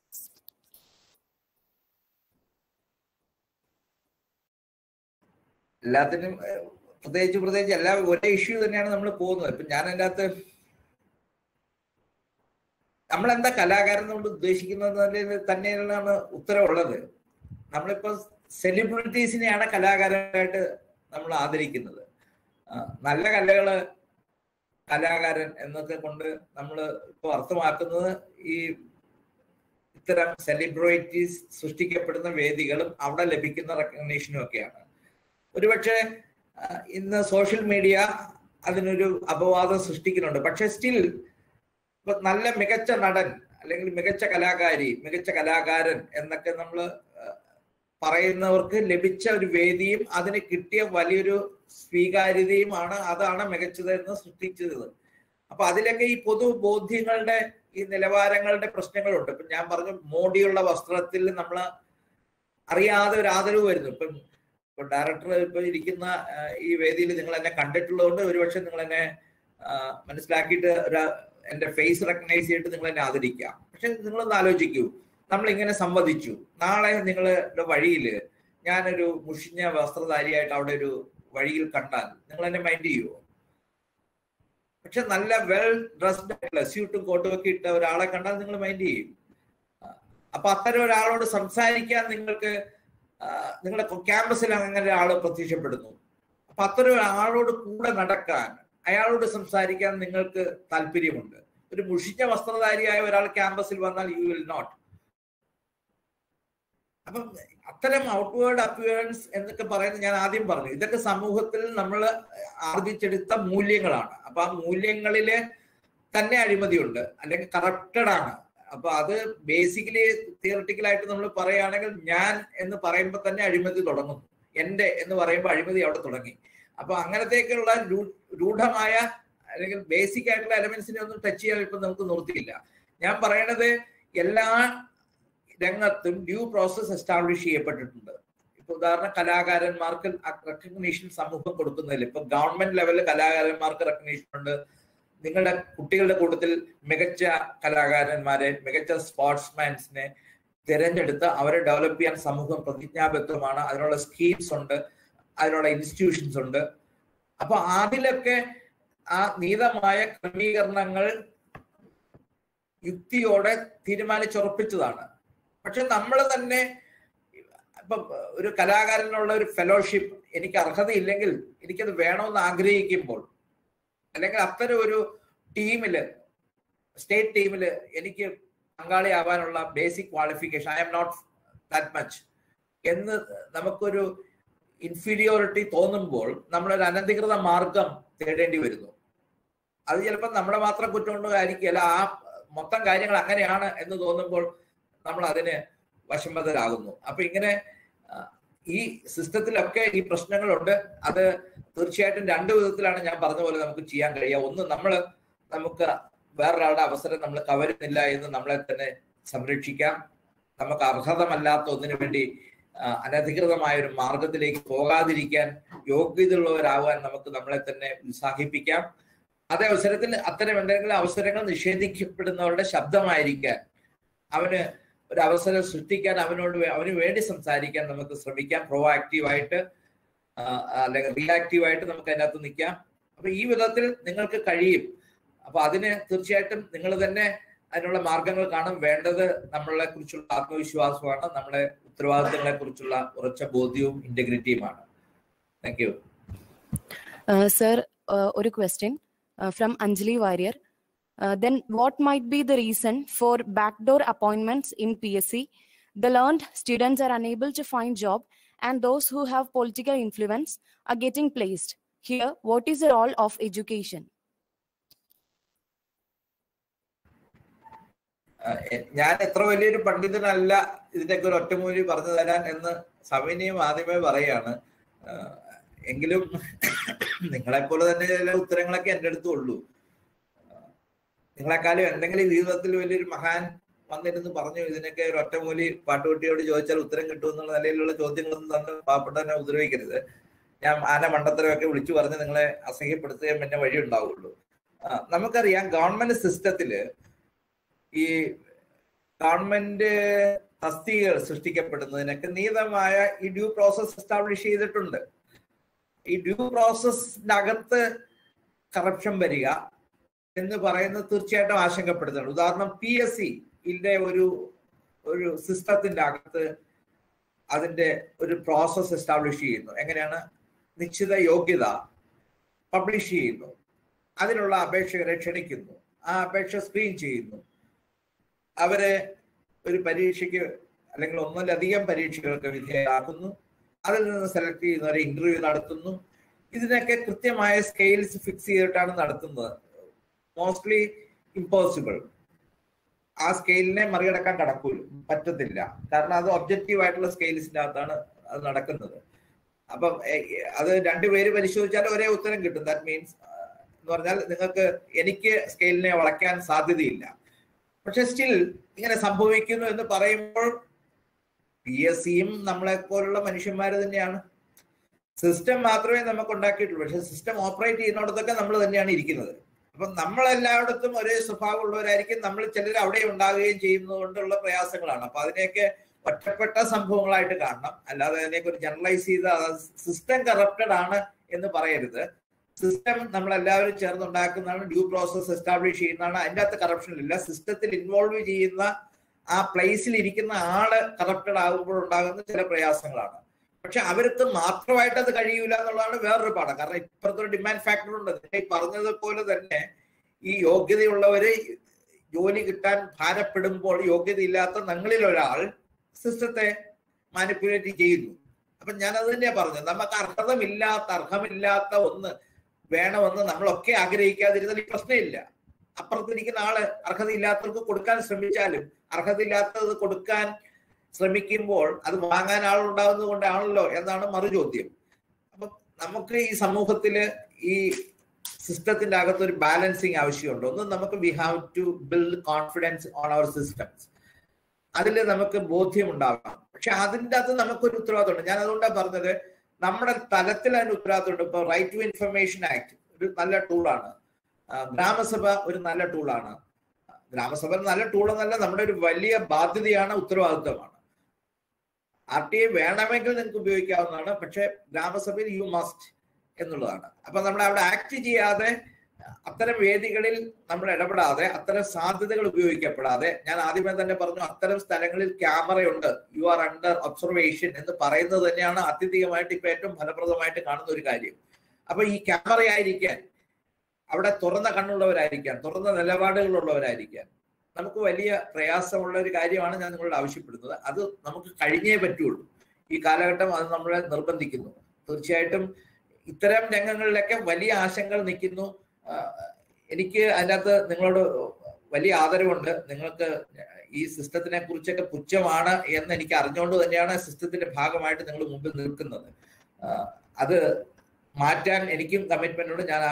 എല്ലാത്തിനും ഏഹ്, പ്രത്യേകിച്ച് പ്രത്യേകിച്ച് എല്ലാ ഒരേ ഇഷ്യൂ തന്നെയാണ് നമ്മൾ പോകുന്നത് ഇപ്പൊ ഞാൻ അതിൻ്റെ അകത്ത് നമ്മളെന്താ കലാകാരൻ കൊണ്ട് ഉദ്ദേശിക്കുന്നത് തന്നെയാണ് ഉത്തരവുള്ളത് നമ്മളിപ്പോ സെലിബ്രിറ്റീസിനെയാണ് കലാകാരനായിട്ട് നമ്മൾ ആദരിക്കുന്നത് ആ, നല്ല കലകള് കലാകാരൻ എന്നൊക്കെ കൊണ്ട് നമ്മൾ ഇപ്പോൾ അർത്ഥമാക്കുന്നത് ഈ ഇത്തരം സെലിബ്രിറ്റീസ് സൃഷ്ടിക്കപ്പെടുന്ന വേദികളും അവിടെ ലഭിക്കുന്ന റെക്കഗ്നീഷനും ഒക്കെയാണ് ഒരുപക്ഷെ ആ, ഇന്ന് സോഷ്യൽ മീഡിയ അതിനൊരു അപവാദം സൃഷ്ടിക്കുന്നുണ്ട് പക്ഷെ സ്റ്റിൽ ഇപ്പൊ നല്ല മികച്ച നടൻ അല്ലെങ്കിൽ മികച്ച കലാകാരി മികച്ച കലാകാരൻ എന്നൊക്കെ നമ്മൾ പറയുന്നവർക്ക് ലഭിച്ച ഒരു വേദിയും അതിന് കിട്ടിയ വലിയൊരു സ്വീകാര്യതയുമാണ് അതാണ് മികച്ചത് എന്ന് സൃഷ്ടിച്ചത് അപ്പൊ അതിലൊക്കെ ഈ പൊതുബോധ്യങ്ങളുടെ ഈ നിലവാരങ്ങളുടെ പ്രശ്നങ്ങളുണ്ട് ഇപ്പൊ ഞാൻ പറഞ്ഞു മോടിയുള്ള വസ്ത്രത്തിൽ നമ്മൾ അറിയാതെ ഒരു ആദരവ് വരുന്നു ഇപ്പം ഇപ്പൊ ഡയറക്ടർ ഇപ്പൊ ഇരിക്കുന്ന ആ, ഈ വേദിയിൽ നിങ്ങൾ എന്നെ കണ്ടിട്ടുള്ളതുകൊണ്ട് ഒരുപക്ഷെ നിങ്ങൾ എന്നെ ആ, മനസ്സിലാക്കിയിട്ട് ഒരു എന്റെ ഫേസ് റെക്കഗ്നൈസ് ചെയ്തിട്ട് നിങ്ങൾ എന്നെ ആദരിക്കാം പക്ഷെ നിങ്ങളൊന്ന് ആലോചിക്കൂ നമ്മൾ ഇങ്ങനെ സംവദിച്ചു നാളെ നിങ്ങളുടെ വഴിയിൽ ഞാനൊരു മുഷിഞ്ഞ വസ്ത്രധാരിയായിട്ട് അവിടെ ഒരു വഴിയിൽ കണ്ടാൽ നിങ്ങൾ എന്നെ മൈൻഡ് ചെയ്യുമോ പക്ഷെ നല്ല വെൽ ഡ്രസ്ഡ് ആയിട്ടുള്ള സ്യൂട്ടും കോട്ടും ഒക്കെ ഇട്ട ഒരാളെ കണ്ടാൽ നിങ്ങൾ മൈൻഡ് ചെയ്യും അപ്പൊ അത്തരം ഒരാളോട് സംസാരിക്കാൻ നിങ്ങൾക്ക് ആ, നിങ്ങളുടെ ക്യാമ്പസിൽ അങ്ങനെ ഒരാൾ പ്രത്യക്ഷപ്പെടുന്നു അപ്പൊ അത്തരം ഒരാളോട് കൂടെ നടക്കാൻ അയാളോട് സംസാരിക്കാൻ നിങ്ങൾക്ക് താല്പര്യമുണ്ട് ഒരു മുഷിഞ്ഞ വസ്ത്രധാരിയായ ഒരാൾ ക്യാമ്പസിൽ വന്നാൽ യു വിൽ നോട്ട് അപ്പം അത്തരം ഔട്ട്വേർഡ് അപ്പിയറൻസ് എന്നൊക്കെ പറയുന്നത് ഞാൻ ആദ്യം പറഞ്ഞു ഇതൊക്കെ സമൂഹത്തിൽ നമ്മൾ ആർജിച്ചെടുത്ത മൂല്യങ്ങളാണ് അപ്പൊ ആ മൂല്യങ്ങളില് തന്നെ അഴിമതിയുണ്ട് അല്ലെങ്കിൽ കറപ്റ്റഡ് ആണ് അപ്പൊ അത് ബേസിക്കലി തിയറട്ടിക്കലായിട്ട് നമ്മൾ പറയുകയാണെങ്കിൽ ഞാൻ എന്ന് പറയുമ്പോൾ തന്നെ അഴിമതി തുടങ്ങുന്നു എന്റെ എന്ന് പറയുമ്പോൾ അഴിമതി അവിടെ തുടങ്ങി അപ്പൊ അങ്ങനത്തേക്കുള്ള രൂ- രൂഢമായ അല്ലെങ്കിൽ ബേസിക് ആയിട്ടുള്ള എലമെന്റ്സിനെ ഒന്നും ടച്ച് ചെയ്യാൻ ഇപ്പൊ നമുക്ക് നിർത്തിയില്ല ഞാൻ പറയണത് എല്ലാ രംഗത്തും ഡ്യൂ പ്രോസസ് എസ്റ്റാബ്ലിഷ് ചെയ്യപ്പെട്ടിട്ടുണ്ട് ഇപ്പൊ ഉദാഹരണം കലാകാരന്മാർക്ക് റെക്കഗ്നീഷൻ സമൂഹം കൊടുക്കുന്നതിൽ ഇപ്പൊ ഗവൺമെന്റ് ലെവലിൽ കലാകാരന്മാർക്ക് റെക്കഗ്നീഷൻ ഉണ്ട് നിങ്ങളുടെ കുട്ടികളുടെ കൂട്ടത്തിൽ മികച്ച കലാകാരന്മാരെ മികച്ച സ്പോർട്സ്മാൻസിനെ തിരഞ്ഞെടുത്ത് അവരെ ഡെവലപ്പ് ചെയ്യാൻ സമൂഹം പ്രതിജ്ഞാബദ്ധമാണ് അതിനുള്ള സ്കീംസ് ഉണ്ട് അതിനുള്ള ഇൻസ്റ്റിറ്റ്യൂഷൻസ് ഉണ്ട് അപ്പൊ അതിലൊക്കെ ആ നീതമായ ക്രമീകരണങ്ങൾ യുക്തിയോടെ തീരുമാനിച്ചുറപ്പിച്ചതാണ് പക്ഷെ നമ്മൾ തന്നെ ഇപ്പൊ ഒരു കലാകാരനുള്ള ഒരു ഫെലോഷിപ്പ് എനിക്ക് അർഹതയില്ലെങ്കിൽ എനിക്കത് വേണമെന്ന് ആഗ്രഹിക്കുമ്പോൾ അല്ലെങ്കിൽ അത്തരം ഒരു ടീമില് സ്റ്റേറ്റ് ടീമില് എനിക്ക് പങ്കാളിയാവാനുള്ള basic qualification I am not that much എന്ന് നമുക്കൊരു ഇൻഫീരിയോറിറ്റി തോന്നുമ്പോൾ നമ്മളൊരു അനധികൃത മാർഗം തേടേണ്ടി വരുന്നു അത് ചിലപ്പോൾ നമ്മുടെ മാത്രം കുറ്റം കൊണ്ട് ആയിരിക്കില്ല ആ മൊത്തം കാര്യങ്ങൾ അങ്ങനെയാണ് എന്ന് തോന്നുമ്പോൾ നമ്മൾ അതിന് വശംവദരാകുന്നു അപ്പൊ ഇങ്ങനെ ആ, ഈ സിസ്റ്റത്തിലൊക്കെ ഈ പ്രശ്നങ്ങളുണ്ട് അത് തീർച്ചയായിട്ടും രണ്ട് വിധത്തിലാണ് ഞാൻ പറഞ്ഞ പോലെ നമുക്ക് ചെയ്യാൻ കഴിയുക ഒന്ന് നമ്മൾ നമുക്ക് വേറൊരാളുടെ അവസരം നമ്മൾ കവരുന്നില്ല എന്ന് നമ്മളെ തന്നെ സംരക്ഷിക്കാം നമുക്ക് അർഹതമല്ലാത്ത ഒന്നിനു വേണ്ടി ആ, അനധികൃതമായ ഒരു മാർഗത്തിലേക്ക് പോകാതിരിക്കാൻ യോഗ്യതയുള്ളവരാവാൻ നമുക്ക് നമ്മളെ തന്നെ ഉത്സാഹിപ്പിക്കാം അതേ അവസരത്തിൽ അത്തരം എന്തെങ്കിലും അവസരങ്ങൾ നിഷേധിക്കപ്പെടുന്നവരുടെ ശബ്ദമായിരിക്കാൻ അവന് ഒരു അവസരം സൃഷ്ടിക്കാൻ അവനോട് വേ- അവന് വേണ്ടി സംസാരിക്കാൻ നമുക്ക് ശ്രമിക്കാം പ്രോ ആക്റ്റീവായിട്ട് അല്ലെങ്കിൽ റിയാക്റ്റീവായിട്ട് നമുക്ക് അതിനകത്ത് നിൽക്കാം അപ്പൊ ഈ വിധത്തിൽ നിങ്ങൾക്ക് കഴിയും അപ്പൊ അതിന് തീർച്ചയായിട്ടും നിങ്ങൾ തന്നെ അതിനുള്ള മാർഗങ്ങൾ കാണും വേണ്ടത് നമ്മളെ കുറിച്ചുള്ള ആത്മവിശ്വാസമാണ് നമ്മളെ ഉത്തരവാദിത്തങ്ങളെ കുറിച്ചുള്ള ഉറച്ച ബോധ്യവും ഇന്റഗ്രിറ്റിയുമാണ് thank you Uh, sir, uh, ഒരു question uh, from Anjali Warrior. Uh, then what might be the reason for backdoor appointments in PSC? The learned students are unable to find job and those who have political influence are getting placed. Here, what is the role of education? ആഹ് എ- ഞാൻ എത്ര വലിയൊരു പണ്ഡിതനല്ല ഇതിന്റെയൊക്കെ ഒരു ഒറ്റമൂലി പറഞ്ഞു തരാൻ എന്ന് സവിനയം ആദ്യമേ പറയാണ് ആഹ് എങ്കിലും നിങ്ങളെപ്പോലെ തന്നെ ചില ഉത്തരങ്ങളൊക്കെ എൻ്റെ അടുത്തും ഉള്ളൂ ആഹ് നിങ്ങളെക്കാളും എന്തെങ്കിലും ജീവിതത്തിൽ വലിയൊരു മഹാൻ വന്നിരുന്ന് പറഞ്ഞു ഇതിനൊക്കെ ഒരു ഒറ്റമൂലി പാട്ടുകുട്ടിയോട് ചോദിച്ചാൽ ഉത്തരം കിട്ടും എന്നുള്ള നിലയിലുള്ള ചോദ്യങ്ങളൊന്നും തന്നെ പാവപ്പെട്ടവനെ ഉപദ്രവിക്കരുത് ഞാൻ ആന മണ്ടത്തരമൊക്കെ വിളിച്ചു പറഞ്ഞ് നിങ്ങളെ അസഹ്യപ്പെടുത്തുകയും പിന്നെ വഴി ഉണ്ടാവുള്ളൂ ആ, നമുക്കറിയാം ഗവൺമെന്റ് സിസ്റ്റത്തില് ഈ ഗവൺമെന്റ് തസ്തികകൾ സൃഷ്ടിക്കപ്പെടുന്നതിനൊക്കെ നിയതമായ ഈ ഡ്യൂ പ്രോസസ് എസ്റ്റാബ്ലിഷ് ചെയ്തിട്ടുണ്ട് ഈ ഡ്യൂ പ്രോസസ്സിന്റെ അകത്ത് കറപ്ഷൻ വരിക എന്ന് പറയുന്നത് തീർച്ചയായിട്ടും ആശങ്കപ്പെടുത്തുന്നുണ്ട് ഉദാഹരണം പി എസ് സി ഇതിന്റെ ഒരു ഒരു സിസ്റ്റത്തിന്റെ അകത്ത് അതിന്റെ ഒരു പ്രോസസ് എസ്റ്റാബ്ലിഷ് ചെയ്യുന്നു എങ്ങനെയാണ് നിശ്ചിത യോഗ്യത പബ്ലിഷ് ചെയ്യുന്നു അതിനുള്ള അപേക്ഷകരെ ക്ഷണിക്കുന്നു ആ അപേക്ഷ സ്ക്രീൻ ചെയ്യുന്നു അവരെ ഒരു പരീക്ഷയ്ക്ക് അല്ലെങ്കിൽ ഒന്നിലധികം പരീക്ഷകൾക്ക് വിധേയരാക്കുന്നു അതിൽ നിന്ന് സെലക്ട് ചെയ്യുന്നവരെ ഇന്റർവ്യൂ നടത്തുന്നു ഇതിനൊക്കെ കൃത്യമായ സ്കെയിൽസ് ഫിക്സ് ചെയ്തിട്ടാണ് നടത്തുന്നത് മോസ്റ്റ്ലി ഇമ്പോസിബിൾ ആ സ്കെയിലിനെ മറികടക്കാൻ കടക്കൂല പറ്റത്തില്ല കാരണം അത് ഒബ്ജക്റ്റീവ് ആയിട്ടുള്ള സ്കെയിൽസിന്റെ അകത്താണ് അത് നടക്കുന്നത് അപ്പം എ- എ- അത് രണ്ടുപേര് പരിശോധിച്ചാൽ ഒരേ ഉത്തരം കിട്ടും ദാറ്റ് മീൻസ് എന്ന് പറഞ്ഞാൽ നിങ്ങൾക്ക് എനിക്ക് സ്കെയിലിനെ വളയ്ക്കാൻ സാധ്യതയില്ല പക്ഷെ സ്റ്റിൽ ഇങ്ങനെ സംഭവിക്കുന്നു എന്ന് പറയുമ്പോൾ പി എസ് സിയും നമ്മളെ പോലുള്ള മനുഷ്യന്മാർ തന്നെയാണ് സിസ്റ്റം മാത്രമേ നമുക്ക് ഉണ്ടാക്കിയിട്ടുള്ളൂ പക്ഷെ സിസ്റ്റം ഓപ്പറേറ്റ് ചെയ്യുന്നിടത്തൊക്കെ നമ്മൾ തന്നെയാണ് ഇരിക്കുന്നത് അപ്പൊ നമ്മളെല്ലായിടത്തും ഒരേ സ്വഭാവമുള്ളവരായിരിക്കും നമ്മൾ ചിലർ അവിടെ ഉണ്ടാവുകയും ചെയ്യുന്നത് കൊണ്ടുള്ള പ്രയാസങ്ങളാണ് അപ്പൊ അതിനെയൊക്കെ ഒറ്റപ്പെട്ട സംഭവങ്ങളായിട്ട് കാണണം അല്ലാതെ അതിനെയൊക്കെ ഒരു ജനറലൈസ് ചെയ്ത സിസ്റ്റം കറപ്റ്റഡ് ആണ് എന്ന് പറയരുത് സിസ്റ്റം നമ്മളെല്ലാവരും ചേർന്നുണ്ടാക്കുന്നതാണ് ഡ്യൂ പ്രോസസ് എസ്റ്റാബ്ലിഷ് ചെയ്യുന്നതാണ് അതിൻ്റെ അകത്ത് കറപ്ഷൻ ഇല്ല സിസ്റ്റത്തിൽ ഇൻവോൾവ് ചെയ്യുന്ന ആ പ്ലേസിൽ ഇരിക്കുന്ന ആള് കറപ്റ്റഡ് ആകുമ്പോൾ ഉണ്ടാകുന്ന ചില പ്രയാസങ്ങളാണ് പക്ഷെ അവർക്ക് മാത്രമായിട്ട് അത് കഴിയൂല എന്നുള്ളതാണ് വേറൊരു പാഠം കാരണം ഇപ്പുറത്തൊരു ഡിമാൻഡ് ഫാക്ടർ ഉണ്ട് നിങ്ങൾ ഈ പറഞ്ഞതുപോലെ തന്നെ ഈ യോഗ്യതയുള്ളവര് ജോലി കിട്ടാൻ ഭാരപ്പെടുമ്പോൾ യോഗ്യതയില്ലാത്ത ഞങ്ങളിൽ ഒരാൾ സിസ്റ്റത്തെ മാനിപ്പുലേറ്റ് ചെയ്യുന്നു അപ്പൊ ഞാൻ അത് തന്നെയാ പറഞ്ഞത് നമുക്ക് അർഹതമില്ലാത്ത അർഹമില്ലാത്ത ഒന്ന് വേണമെന്ന് നമ്മളൊക്കെ ആഗ്രഹിക്കാതിരുന്നാൽ ഈ പ്രശ്നമില്ല അപ്പുറത്തിരിക്കുന്ന ആള് അർഹതയില്ലാത്തവർക്ക് കൊടുക്കാൻ ശ്രമിച്ചാലും അർഹതയില്ലാത്തത് കൊടുക്കാൻ ശ്രമിക്കുമ്പോൾ അത് വാങ്ങാൻ ആളുണ്ടാവുന്നത് കൊണ്ടാണല്ലോ എന്നാണ് മറു ചോദ്യം അപ്പൊ നമുക്ക് ഈ സമൂഹത്തില് ഈ സിസ്റ്റത്തിന്റെ അകത്ത് ഒരു ബാലൻസിങ് ആവശ്യമുണ്ട് ഒന്ന് നമുക്ക് we have to build confidence on our systems അതിൽ നമുക്ക് ബോധ്യം ഉണ്ടാവാം പക്ഷെ അതിൻ്റെ അകത്ത് നമുക്കൊരു ഉത്തരവാദിത്തമുണ്ട് ഞാൻ അതുകൊണ്ടാണ് പറഞ്ഞത് നമ്മുടെ തലത്തിൽ അതിന് ഉത്തരവാദിത്തമുണ്ട് ഇപ്പൊ റൈറ്റ് ടു ഇൻഫർമേഷൻ ആക്ട് ഒരു നല്ല ടൂളാണ് ഗ്രാമസഭ ഒരു നല്ല ടൂളാണ് ഗ്രാമസഭ നല്ല ടൂൾ എന്നല്ല നമ്മുടെ ഒരു വലിയ ബാധ്യതയാണ് ഉത്തരവാദിത്തമാണ് ആർ ടി ഐ വേണമെങ്കിൽ നിങ്ങൾക്ക് ഉപയോഗിക്കാവുന്നതാണ് പക്ഷെ ഗ്രാമസഭയിൽ യു മസ്റ്റ് എന്നുള്ളതാണ് അപ്പൊ നമ്മൾ അവിടെ ആക്ട് ചെയ്യാതെ അത്തരം വേദികളിൽ നമ്മൾ ഇടപെടാതെ അത്തരം സാധ്യതകൾ ഉപയോഗിക്കപ്പെടാതെ ഞാൻ ആദ്യമേ തന്നെ പറഞ്ഞു അത്തരം സ്ഥലങ്ങളിൽ ക്യാമറയുണ്ട് യു ആർ അണ്ടർ ഒബ്സർവേഷൻ എന്ന് പറയുന്നത് തന്നെയാണ് അത്യധികമായിട്ട് ഇപ്പൊ ഏറ്റവും ഫലപ്രദമായിട്ട് കാണുന്ന ഒരു കാര്യം അപ്പൊ ഈ ക്യാമറ ആയിരിക്കാൻ അവിടെ തുറന്ന കണ്ണുള്ളവരായിരിക്കാൻ തുറന്ന നിലപാടുകളുള്ളവരായിരിക്കാൻ നമുക്ക് വലിയ പ്രയാസമുള്ള ഒരു കാര്യമാണ് ഞാൻ നിങ്ങളോട് ആവശ്യപ്പെടുന്നത് അത് നമുക്ക് കഴിഞ്ഞേ പറ്റുള്ളൂ ഈ കാലഘട്ടം അത് നമ്മളെ നിർബന്ധിക്കുന്നു തീർച്ചയായിട്ടും ഇത്തരം രംഗങ്ങളിലൊക്കെ വലിയ ആശങ്കകൾ നിൽക്കുന്നു എനിക്ക് അതിനകത്ത് നിങ്ങളോട് വലിയ ആദരവുണ്ട് നിങ്ങൾക്ക് ഈ സിസ്റ്റത്തിനെ കുറിച്ചൊക്കെ പുച്ഛമാണ് എന്ന് എനിക്ക് അറിഞ്ഞുകൊണ്ട് തന്നെയാണ് സിസ്റ്റത്തിന്റെ ഭാഗമായിട്ട് നിങ്ങൾ മുമ്പിൽ നിൽക്കുന്നത് അത് മാറ്റാൻ എനിക്കും കമ്മിറ്റ്മെന്റ് ഉണ്ട് ഞാൻ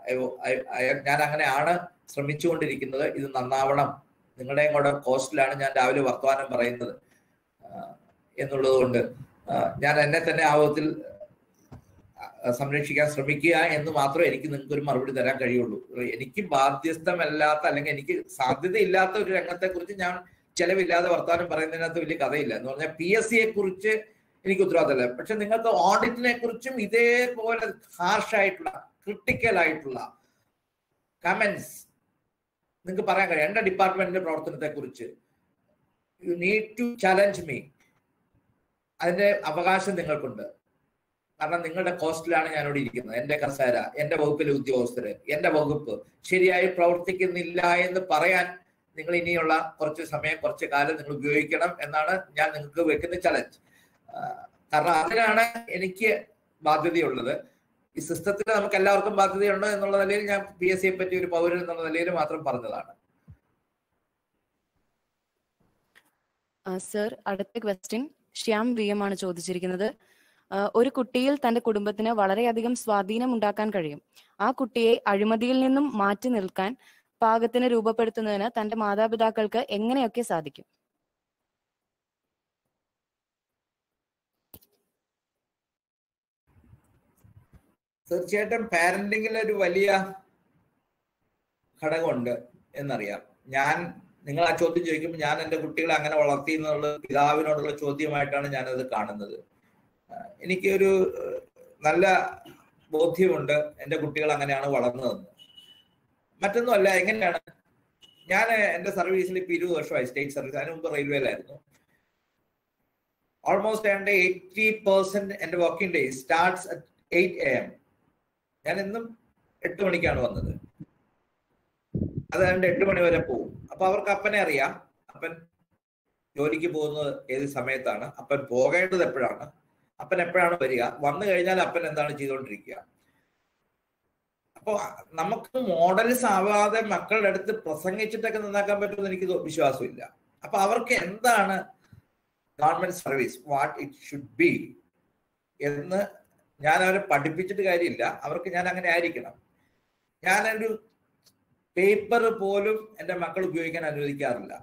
ഞാൻ അങ്ങനെയാണ് ശ്രമിച്ചുകൊണ്ടിരിക്കുന്നത് ഇത് നന്നാവണം നിങ്ങളുടെയും കൂടെ കോസ്റ്റിലാണ് ഞാൻ രാവിലെ വർത്തമാനം പറയുന്നത് എന്നുള്ളത് കൊണ്ട് ഞാൻ എന്നെ തന്നെ ആ വിധത്തിൽ സംരക്ഷിക്കാൻ ശ്രമിക്കുക എന്ന് മാത്രമേ എനിക്ക് നിങ്ങൾക്ക് ഒരു മറുപടി തരാൻ കഴിയുള്ളൂ എനിക്ക് ബാധ്യസ്ഥമല്ലാത്ത അല്ലെങ്കിൽ എനിക്ക് സാധ്യതയില്ലാത്ത ഒരു രംഗത്തെ കുറിച്ച് ഞാൻ ചെലവില്ലാതെ വർത്തമാനം പറയുന്നതിനകത്ത് വലിയ കഥയില്ല എന്ന് പറഞ്ഞാൽ പി എസ് സിയെ കുറിച്ച് എനിക്ക് ഉത്തരവാദിത്തമില്ല പക്ഷെ നിങ്ങൾക്ക് ഓഡിറ്റിനെ കുറിച്ചും ഇതേപോലെ ഹാർഷായിട്ടുള്ള ക്രിട്ടിക്കൽ ആയിട്ടുള്ള കമന്റ്സ് നിങ്ങൾക്ക് പറയാൻ കഴിയും എന്റെ ഡിപ്പാർട്ട്മെന്റിന്റെ പ്രവർത്തനത്തെ കുറിച്ച് you need to challenge me അതിന്റെ അവകാശം നിങ്ങൾക്കുണ്ട് കാരണം നിങ്ങളുടെ കോസ്റ്റിലാണ് ഞാൻ ഇവിടെ ഇരിക്കുന്നത് എന്റെ കസേര എന്റെ വകുപ്പിലെ ഉദ്യോഗസ്ഥര് എന്റെ വകുപ്പ് ശരിയായി പ്രവർത്തിക്കുന്നില്ല എന്ന് പറയാൻ നിങ്ങൾ ഇനിയുള്ള കുറച്ച് സമയം കുറച്ച് കാലം നിങ്ങൾ ഉപയോഗിക്കണം എന്നാണ് ഞാൻ നിങ്ങൾക്ക് വെക്കുന്ന ചലഞ്ച് കാരണം അതിനാണ് എനിക്ക് ബാധ്യതയുള്ളത് ഈ സിസ്റ്റത്തിൽ നമുക്ക് എല്ലാവർക്കും ബാധ്യതയുണ്ട് എന്നുള്ള നിലയിൽ ഞാൻ പി എസ് സിയെ പറ്റി ഒരു പൗരൻ എന്നുള്ള നിലയിൽ മാത്രം പറഞ്ഞതാണ് സർ അടുത്ത ക്വസ്റ്റ്യൻ ശ്യാം വി എം ആണ് ചോദിച്ചിരിക്കുന്നത് ഒരു കുട്ടിയിൽ തന്റെ കുടുംബത്തിന് വളരെയധികം സ്വാധീനം ഉണ്ടാക്കാൻ കഴിയും ആ കുട്ടിയെ അഴിമതിയിൽ നിന്നും മാറ്റി നിൽക്കാൻ പാകത്തിന് രൂപപ്പെടുത്തുന്നതിന് തന്റെ മാതാപിതാക്കൾക്ക് എങ്ങനെയൊക്കെ സാധിക്കും തീർച്ചയായിട്ടും പാരന്റിങ്ങിൽ ഒരു വലിയ ഘടകമുണ്ട് എന്നറിയാം ഞാൻ നിങ്ങൾ ആ ചോദ്യം ചോദിക്കുമ്പോൾ ഞാൻ എൻ്റെ കുട്ടികളെ അങ്ങനെ വളർത്തി എന്നുള്ള പിതാവിനോടുള്ള ചോദ്യമായിട്ടാണ് ഞാനത് കാണുന്നത് എനിക്കൊരു നല്ല ബോധ്യമുണ്ട് എൻ്റെ കുട്ടികൾ അങ്ങനെയാണ് വളർന്നതെന്ന് മറ്റൊന്നുമല്ല എങ്ങനെയാണ് ഞാൻ എൻ്റെ സർവീസിൽ ഇപ്പൊ ഇരുപത് വർഷമായി സ്റ്റേറ്റ് സർവീസ് അതിന് മുമ്പ് റെയിൽവേയിലായിരുന്നു ഓൾമോസ്റ്റ് എൻ്റെ എയ്റ്റി പെർസെന്റ് എൻ്റെ working day starts at eight A M ഞാൻ ഇന്നും എട്ട് മണിക്കാണ് വന്നത് അത് രണ്ട് എട്ട് മണി വരെ പോകും അപ്പൊ അവർക്ക് അപ്പനെ അറിയാം അപ്പൻ ജോലിക്ക് പോകുന്നത് ഏത് സമയത്താണ് അപ്പൻ പോകേണ്ടത് എപ്പോഴാണ് അപ്പൻ എപ്പോഴാണ് വരിക വന്നു കഴിഞ്ഞാൽ അപ്പൻ എന്താണ് ചെയ്തുകൊണ്ടിരിക്കുക അപ്പോൾ നമുക്ക് മോഡൽസ് ആവാതെ മക്കളുടെ അടുത്ത് പ്രസംഗിച്ചിട്ടൊക്കെ നന്നാക്കാൻ പറ്റുമെന്ന് എനിക്ക് വിശ്വാസമില്ല അപ്പൊ അവർക്ക് എന്താണ് government service what it should be എന്ന് ഞാൻ അവരെ പഠിപ്പിച്ചിട്ട് കാര്യമില്ല അവർക്ക് ഞാൻ അങ്ങനെ ആയിരിക്കണം ഞാൻ ഒരു പേപ്പർ പോലും എൻ്റെ മക്കൾ ഉപയോഗിക്കാൻ അനുവദിക്കാറില്ല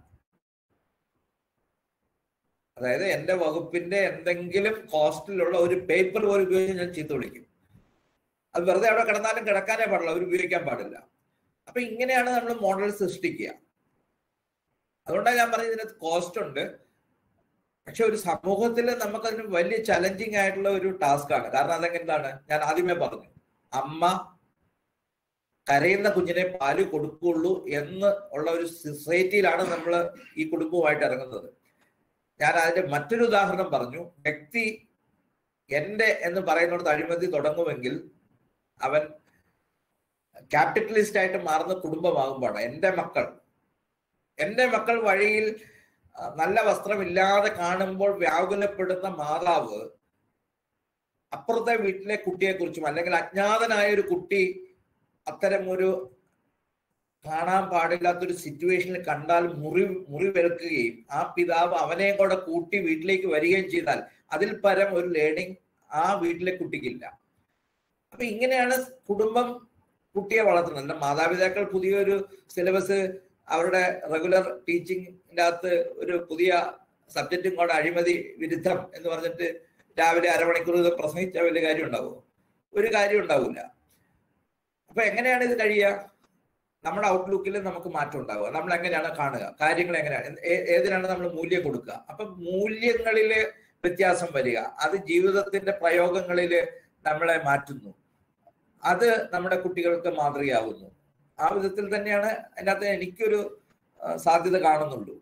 അതായത് എൻ്റെ വകുപ്പിന്റെ എന്തെങ്കിലും കോസ്റ്റിലുള്ള ഒരു പേപ്പർ പോലും ഉപയോഗിച്ച് ഞാൻ ചീത്ത വിളിക്കും അത് വെറുതെ അവിടെ കിടന്നാലും കിടക്കാനേ പാടില്ല അവർ ഉപയോഗിക്കാൻ പാടില്ല അപ്പൊ ഇങ്ങനെയാണ് നമ്മൾ മോഡൽ സൃഷ്ടിക്കുക അതുകൊണ്ടാണ് ഞാൻ പറഞ്ഞത് ഇതിനകത്ത് കോസ്റ്റ് ഉണ്ട് പക്ഷെ ഒരു സമൂഹത്തിൽ നമുക്കതിന് വലിയ ചലഞ്ചിങ് ആയിട്ടുള്ള ഒരു ടാസ്ക് ആണ് കാരണം അതെന്താണ് ഞാൻ ആദ്യമേ പറഞ്ഞു അമ്മ കരയുന്ന കുഞ്ഞിനെ പാല് കൊടുക്കുകയുള്ളൂ എന്ന് ഉള്ള ഒരു സൊസൈറ്റിയിലാണ് നമ്മൾ ഈ കുടുംബവുമായിട്ട് ഇറങ്ങുന്നത് ഞാൻ അതിന്റെ മറ്റൊരു ഉദാഹരണം പറഞ്ഞു വ്യക്തി എന്റെ എന്ന് പറയുന്നിടത്ത് അഴിമതി തുടങ്ങുമെങ്കിൽ അവൻ ക്യാപിറ്റലിസ്റ്റ് ആയിട്ട് മാറുന്ന കുടുംബമാകുമ്പോഴാണ് എൻ്റെ മക്കൾ എൻ്റെ മക്കൾ വഴിയിൽ ആ, നല്ല വസ്ത്രമില്ലാതെ കാണുമ്പോൾ വ്യാകുലപ്പെടുന്ന മാതാവ് അപ്പുറത്തെ വീട്ടിലെ കുട്ടിയെ കുറിച്ചും അല്ലെങ്കിൽ അജ്ഞാതനായ ഒരു കുട്ടി അത്തരം ഒരു കാണാൻ പാടില്ലാത്തൊരു സിറ്റുവേഷനിൽ കണ്ടാൽ മുറി മുറിവെറുക്കുകയും ആ പിതാവ് അവനെയും കൂടെ കൂട്ടി വീട്ടിലേക്ക് വരികയും ചെയ്താൽ അതിൽ പരം ഒരു ലേണിംഗ് ആ വീട്ടിലെ കുട്ടിക്കില്ല അപ്പൊ ഇങ്ങനെയാണ് കുടുംബം കുട്ടിയെ വളർത്തുന്നത് അല്ല മാതാപിതാക്കൾ പുതിയൊരു സിലബസ് അവരുടെ റെഗുലർ ടീച്ചിങ്ങിൻ്റെ അകത്ത് ഒരു പുതിയ സബ്ജക്റ്റും കൂടെ അഴിമതി വിരുദ്ധം എന്ന് പറഞ്ഞിട്ട് രാവിലെ അരമണിക്കൂർ ഇത് പ്രസംഗിച്ചാൽ വലിയ കാര്യം ഉണ്ടാവുമോ ഒരു കാര്യം ഉണ്ടാവില്ല അപ്പൊ എങ്ങനെയാണ് ഇത് കഴിയുക നമ്മുടെ ഔട്ട്ലുക്കിൽ നമുക്ക് മാറ്റം ഉണ്ടാവുക നമ്മൾ എങ്ങനെയാണ് കാണുക കാര്യങ്ങൾ എങ്ങനെയാണ് ഏ- ഏതിനാണ് നമ്മൾ മൂല്യം കൊടുക്കുക അപ്പൊ മൂല്യങ്ങളിൽ വ്യത്യാസം വരിക അത് ജീവിതത്തിന്റെ പ്രയോഗങ്ങളിൽ നമ്മളെ മാറ്റുന്നു അത് നമ്മുടെ കുട്ടികൾക്ക് മാതൃകയാവുന്നു ആ വിധത്തിൽ തന്നെയാണ് അതിനകത്ത് എനിക്കൊരു ആ, സാധ്യത കാണുന്നുള്ളൂ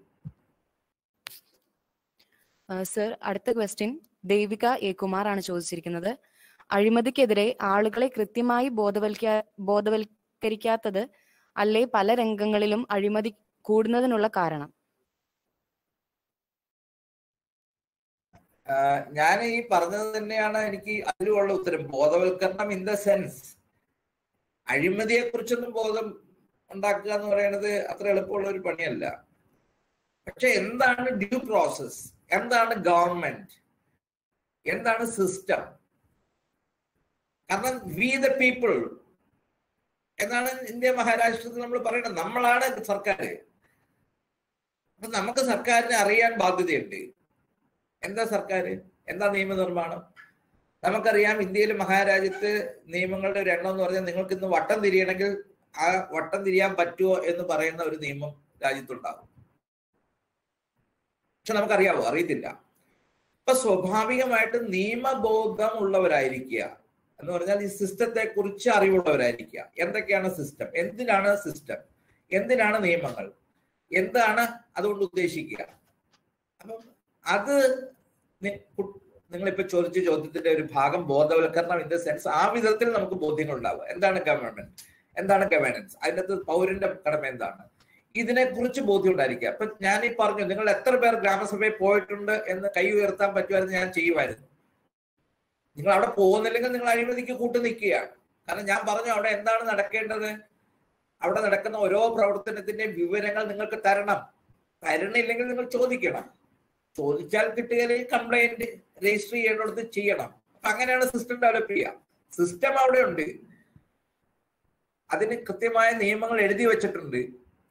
സർ അടുത്ത ക്വസ്റ്റ്യൻ ദേവിക എ കുമാർ ആണ് ചോദിച്ചിരിക്കുന്നത് അഴിമതിക്കെതിരെ ആളുകളെ കൃത്യമായി ബോധവൽക്ക ബോധവൽക്കരിക്കാത്തത് അല്ലേ പല രംഗങ്ങളിലും അഴിമതി കൂടുന്നതിനുള്ള കാരണം ആഹ് ഞാൻ ഈ പറഞ്ഞത് തന്നെയാണ് എനിക്ക് അതിലുള്ള ഉത്തരം ബോധവൽക്കരണം ഇൻ ദ സെൻസ് അഴിമതിയെ കുറിച്ചൊന്നും ബോധം ഉണ്ടാക്കുക എന്ന് പറയുന്നത് അത്ര എളുപ്പമുള്ള ഒരു പണിയല്ല പക്ഷെ എന്താണ് ഡ്യൂ പ്രോസസ് എന്താണ് ഗവൺമെന്റ് എന്താണ് സിസ്റ്റം കാരണം വി ദ പീപ്പിൾ എന്നാണ് ഇന്ത്യ മഹാരാഷ്ട്രത്തിൽ നമ്മൾ പറയുന്നത് നമ്മളാണ് സർക്കാർ അപ്പൊ നമുക്ക് സർക്കാരിനെ അറിയാൻ ബാധ്യതയുണ്ട് എന്താ സർക്കാർ എന്താ നിയമനിർമ്മാണം നമുക്കറിയാം ഇന്ത്യയിൽ മഹാരാജ്യത്ത് നിയമങ്ങളുടെ ഒരു എണ്ണം എന്ന് പറഞ്ഞാൽ നിങ്ങൾക്ക് ഇന്ന് വട്ടം തിരിയണമെങ്കിൽ ആ വട്ടം തിരിയാൻ പറ്റുമോ എന്ന് പറയുന്ന ഒരു നിയമം രാജ്യത്തുണ്ടാകും പക്ഷെ നമുക്കറിയാവോ അറിയത്തില്ല അപ്പൊ സ്വാഭാവികമായിട്ട് നിയമബോധം ഉള്ളവരായിരിക്കുക എന്ന് പറഞ്ഞാൽ ഈ സിസ്റ്റത്തെ കുറിച്ച് അറിവുള്ളവരായിരിക്കുക എന്തൊക്കെയാണ് സിസ്റ്റം എന്തിനാണ് സിസ്റ്റം എന്തിനാണ് നിയമങ്ങൾ എന്താണ് അതുകൊണ്ട് ഉദ്ദേശിക്കുക അപ്പം അത് നിങ്ങളിപ്പോ ചോദിച്ച ചോദ്യത്തിന്റെ ഒരു ഭാഗം ബോധവൽക്കരണം ഇൻ ദ സെൻസ് ആ വിധത്തിൽ നമുക്ക് ബോധ്യങ്ങൾ ഉണ്ടാവുക എന്താണ് ഗവൺമെന്റ് എന്താണ് ഗവേണൻസ് അതിനകത്ത് പൗരന്റെ കടമ എന്താണ് ഇതിനെ കുറിച്ച് ബോധ്യം ഉണ്ടായിരിക്കുക അപ്പൊ ഞാൻ ഈ പറഞ്ഞു നിങ്ങൾ എത്ര പേർ ഗ്രാമസഭയിൽ പോയിട്ടുണ്ട് എന്ന് കൈ ഉയർത്താൻ പറ്റുമായിരുന്നു ഞാൻ ചെയ്യുമായിരുന്നു നിങ്ങൾ അവിടെ പോകുന്നില്ലെങ്കിൽ നിങ്ങൾ അഴിമതിക്ക് കൂട്ടു നിൽക്കുകയാണ് കാരണം ഞാൻ പറഞ്ഞു അവിടെ എന്താണ് നടക്കേണ്ടത് അവിടെ നടക്കുന്ന ഓരോ പ്രവർത്തനത്തിന്റെ വിവരങ്ങൾ നിങ്ങൾക്ക് തരണം തരണില്ലെങ്കിൽ നിങ്ങൾ ചോദിക്കണം ചോദിച്ചാൽ കിട്ടുകയില്ലെങ്കിൽ കംപ്ലൈന്റ് രജിസ്റ്റർ ചെയ്യേണ്ടടുത്ത് ചെയ്യണം അപ്പൊ അങ്ങനെയാണ് സിസ്റ്റം ഡെവലപ്പ് ചെയ്യുക സിസ്റ്റം അവിടെ ഉണ്ട് അതിന് കൃത്യമായ നിയമങ്ങൾ എഴുതി വെച്ചിട്ടുണ്ട്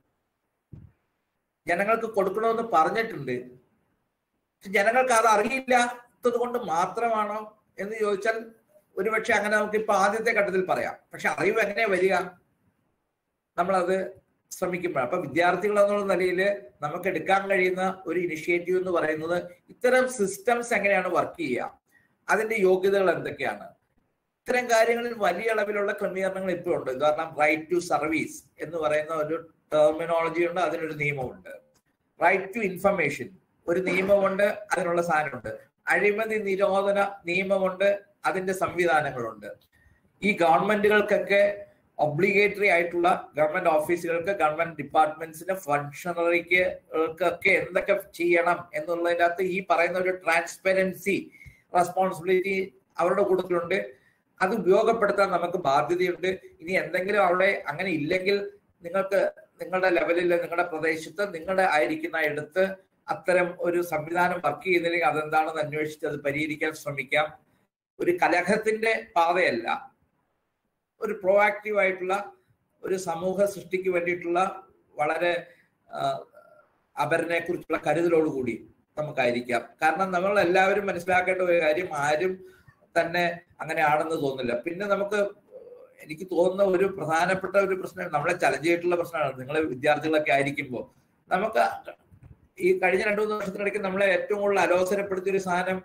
ജനങ്ങൾക്ക് കൊടുക്കണമെന്ന് പറഞ്ഞിട്ടുണ്ട് പക്ഷെ ജനങ്ങൾക്ക് അത് അറിയില്ലാത്തത് കൊണ്ട് മാത്രമാണോ എന്ന് ചോദിച്ചാൽ ഒരുപക്ഷെ അങ്ങനെ നമുക്ക് ഇപ്പൊ ആദ്യത്തെ ഘട്ടത്തിൽ പറയാം പക്ഷെ അറിവ് എങ്ങനെ വരിക നമ്മളത് ശ്രമിക്കുമ്പോൾ അപ്പൊ വിദ്യാർത്ഥികൾ എന്നുള്ള നിലയിൽ നമുക്ക് എടുക്കാൻ കഴിയുന്ന ഒരു ഇനിഷ്യേറ്റീവ് എന്ന് പറയുന്നത് ഇത്തരം സിസ്റ്റംസ് എങ്ങനെയാണ് വർക്ക് ചെയ്യുക അതിന്റെ യോഗ്യതകൾ എന്തൊക്കെയാണ് ഇത്തരം കാര്യങ്ങളിൽ വലിയ അളവിലുള്ള ക്രമീകരണങ്ങൾ ഇപ്പോൾ ഉണ്ട് കാരണം റൈറ്റ് ടു സർവീസ് എന്ന് പറയുന്ന ഒരു ടെർമിനോളജി ഉണ്ട് അതിനൊരു നിയമമുണ്ട് റൈറ്റ് ടു ഇൻഫർമേഷൻ ഒരു നിയമമുണ്ട് അതിനുള്ള സാധനമുണ്ട് അഴിമതി നിരോധന നിയമമുണ്ട് അതിന്റെ സംവിധാനങ്ങളുണ്ട് ഈ ഗവൺമെന്റുകൾക്കൊക്കെ ഒബ്ലിഗേറ്ററി ആയിട്ടുള്ള ഗവൺമെന്റ് ഓഫീസുകൾക്ക് ഗവൺമെന്റ് ഡിപ്പാർട്ട്മെന്റ്സിന് ഫങ്ഷണറിക്ക് ഒക്കെ എന്തൊക്കെ ചെയ്യണം എന്നുള്ളതിൻ്റെ അകത്ത് ഈ പറയുന്ന ഒരു ട്രാൻസ്പെറൻസി റെസ്പോൺസിബിലിറ്റി അവരുടെ കൂട്ടത്തിലുണ്ട് അത് ഉപയോഗപ്പെടുത്താൻ നമുക്ക് ബാധ്യതയുണ്ട് ഇനി എന്തെങ്കിലും അവിടെ അങ്ങനെ ഇല്ലെങ്കിൽ നിങ്ങൾക്ക് നിങ്ങളുടെ ലെവലിൽ നിങ്ങളുടെ പ്രദേശത്ത് നിങ്ങളുടെ ആയിരിക്കുന്ന ഇടത്ത് അത്തരം ഒരു സംവിധാനം വർക്ക് ചെയ്യുന്നില്ലെങ്കിൽ അതെന്താണെന്ന് അന്വേഷിച്ച് അത് പരിഹരിക്കാൻ ശ്രമിക്കാം ഒരു കലഹത്തിന്റെ പാതയല്ല ഒരു പ്രോആക്റ്റീവ് ആയിട്ടുള്ള ഒരു സമൂഹ സൃഷ്ടിക്ക് വേണ്ടിയിട്ടുള്ള വളരെ അപരനെ കുറിച്ചുള്ള കരുതലോടുകൂടി നമുക്കായിരിക്കാം കാരണം നമ്മൾ എല്ലാവരും മനസ്സിലാക്കേണ്ട ഒരു കാര്യം ആരും തന്നെ അങ്ങനെ ആണെന്ന് തോന്നില്ല പിന്നെ നമുക്ക് എനിക്ക് തോന്നുന്ന ഒരു പ്രധാനപ്പെട്ട ഒരു പ്രശ്നം നമ്മളെ ചലഞ്ച് ചെയ്തിട്ടുള്ള പ്രശ്നമാണ് നിങ്ങൾ വിദ്യാർത്ഥികളൊക്കെ ആയിരിക്കുമ്പോൾ നമുക്ക് ഈ കഴിഞ്ഞ രണ്ടു മൂന്ന് വർഷത്തിനിടയ്ക്ക് നമ്മളെ ഏറ്റവും കൂടുതൽ അലോസരപ്പെടുത്തിയ ഒരു സാധനം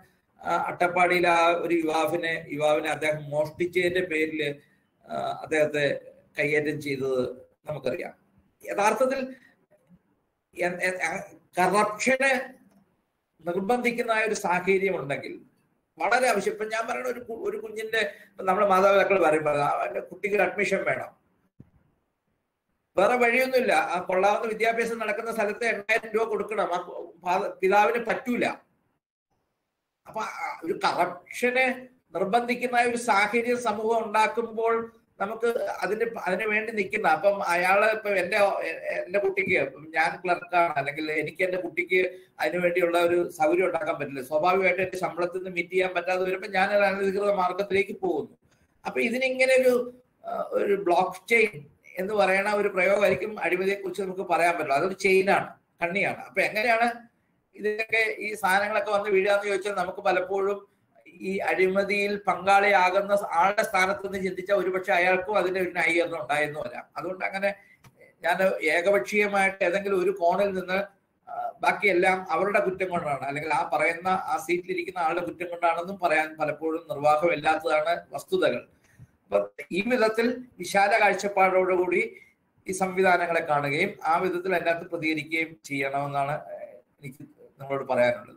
അട്ടപ്പാടിയിൽ ആ ഒരു യുവാവിനെ യുവാവിനെ അദ്ദേഹം മോഷ്ടിച്ചതിന്റെ പേരിൽ അദ്ദേഹത്തെ കൈകാര്യം ചെയ്തത് നമുക്കറിയാം യഥാർത്ഥത്തിൽ കറപ്ഷന് നിർബന്ധിക്കുന്ന ഒരു സാഹചര്യം ഉണ്ടെങ്കിൽ വളരെ ആവശ്യം ഇപ്പൊ ഞാൻ പറയുന്ന ഒരു കു- ഒരു കുഞ്ഞിന്റെ ഇപ്പൊ നമ്മുടെ മാതാപിതാക്കൾ പറയുമ്പോൾ അവന്റെ കുട്ടിക്ക് അഡ്മിഷൻ വേണം വേറെ വഴിയൊന്നുമില്ല ആ കൊള്ളാവുന്ന വിദ്യാഭ്യാസം നടക്കുന്ന സ്ഥലത്ത് എണ്ണായിരം രൂപ കൊടുക്കണം ആ ഫാദ- പിതാവിന് പറ്റൂല അപ്പൊ ആ ഒരു കറപ്ഷന് നിർബന്ധിക്കുന്ന ഒരു സാഹചര്യം സമൂഹം ഉണ്ടാക്കുമ്പോൾ നമുക്ക് അതിന് അതിന് വേണ്ടി നിൽക്കുന്ന അപ്പം അയാള് ഇപ്പൊ എന്റെ എന്റെ കുട്ടിക്ക് ഇപ്പം ഞാൻ ക്ലർക്കാണ് അല്ലെങ്കിൽ എനിക്ക് എന്റെ കുട്ടിക്ക് അതിനു വേണ്ടിയുള്ള ഒരു സൗകര്യം ഉണ്ടാക്കാൻ പറ്റില്ല സ്വാഭാവികമായിട്ട് എന്റെ ശമ്പളത്തിൽ നിന്ന് മീറ്റ് ചെയ്യാൻ പറ്റാതെ വരുമ്പോൾ ഞാൻ ഒരു അനധികൃത മാർഗത്തിലേക്ക് പോകുന്നു അപ്പൊ ഇതിനിങ്ങനെ ഒരു ആ, ഒരു ബ്ലോക്ക് ചെയിൻ എന്ന് പറയുന്ന ഒരു പ്രയോഗമായിരിക്കും അഴിമതിയെ കുറിച്ച് നമുക്ക് പറയാൻ പറ്റില്ല അതൊരു ചെയിനാണ് കണ്ണിയാണ് അപ്പൊ എങ്ങനെയാണ് ഇതിനൊക്കെ ഈ സാധനങ്ങളൊക്കെ വന്ന് വീഴാന്ന് ചോദിച്ചാൽ നമുക്ക് പലപ്പോഴും ഈ അഴിമതിയിൽ പങ്കാളിയാകുന്ന ആളുടെ സ്ഥാനത്ത് നിന്ന് ചിന്തിച്ചാൽ ഒരുപക്ഷെ അയാൾക്കും അതിന്റെ ഒരു ന്യായീകരണം ഉണ്ടായെന്ന് വരാം അതുകൊണ്ട് അങ്ങനെ ഞാൻ ഏകപക്ഷീയമായിട്ട് ഏതെങ്കിലും ഒരു കോണിൽ നിന്ന് ആ, ബാക്കിയെല്ലാം അവരുടെ കുറ്റം കൊണ്ടാണ് അല്ലെങ്കിൽ ആ പറയുന്ന ആ സീറ്റിലിരിക്കുന്ന ആളുടെ കുറ്റം കൊണ്ടാണെന്നും പറയാൻ പലപ്പോഴും നിർവാഹമില്ലാത്തതാണ് വസ്തുതകൾ അപ്പൊ ഈ വിധത്തിൽ വിശാല കാഴ്ചപ്പാടോടുകൂടി ഈ സംവിധാനങ്ങളെ കാണുകയും ആ വിധത്തിൽ അതിനകത്ത് പ്രതികരിക്കുകയും ചെയ്യണമെന്നാണ് ഏഹ്, എനിക്ക് നിങ്ങളോട് പറയാനുള്ളത്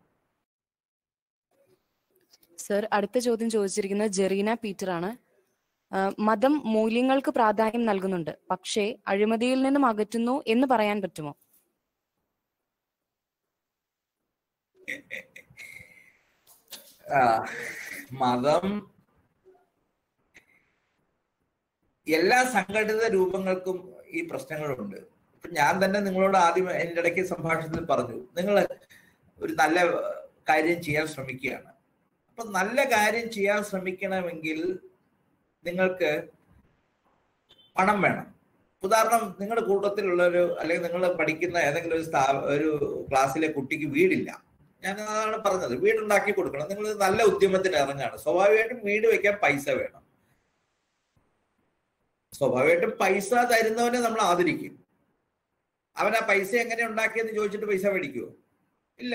സർ അടുത്ത ചോദ്യം ചോദിച്ചിരിക്കുന്നത് ജെറീന പീറ്റർ ആണ് ആ, മതം മൂല്യങ്ങൾക്ക് പ്രാധാന്യം നൽകുന്നുണ്ട് പക്ഷേ അഴിമതിയിൽ നിന്നും അകറ്റുന്നു എന്ന് പറയാൻ പറ്റുമോ ആ, മതം എല്ലാ സംഘടിത രൂപങ്ങൾക്കും ഈ പ്രശ്നങ്ങളുണ്ട് ഇപ്പൊ ഞാൻ തന്നെ നിങ്ങളോട് ആദ്യം എൻ്റെ ഇടയ്ക്ക് സംഭാഷണത്തിൽ പറഞ്ഞു നിങ്ങൾ ഒരു നല്ല കാര്യം ചെയ്യാൻ ശ്രമിക്കുകയാണ് അപ്പൊ നല്ല കാര്യം ചെയ്യാൻ ശ്രമിക്കണമെങ്കിൽ നിങ്ങൾക്ക് പണം വേണം ഉദാഹരണം നിങ്ങളുടെ കൂട്ടത്തിലുള്ള ഒരു അല്ലെങ്കിൽ നിങ്ങൾ പഠിക്കുന്ന ഏതെങ്കിലും ഒരു സ്ഥാ ഒരു ക്ലാസ്സിലെ കുട്ടിക്ക് വീടില്ല ഞാൻ അതാണ് പറഞ്ഞത് വീടുണ്ടാക്കി കൊടുക്കണം നിങ്ങൾ നല്ല ഉദ്യമത്തിന് ഇറങ്ങാണ് സ്വാഭാവികമായിട്ടും വീട് വെക്കാൻ പൈസ വേണം സ്വാഭാവികമായിട്ടും പൈസ തരുന്നവനെ നമ്മൾ ആദരിക്കും അവൻ ആ പൈസ എങ്ങനെ ഉണ്ടാക്കിയെന്ന് ചോദിച്ചിട്ട് പൈസ മേടിക്കുമോ ഇല്ല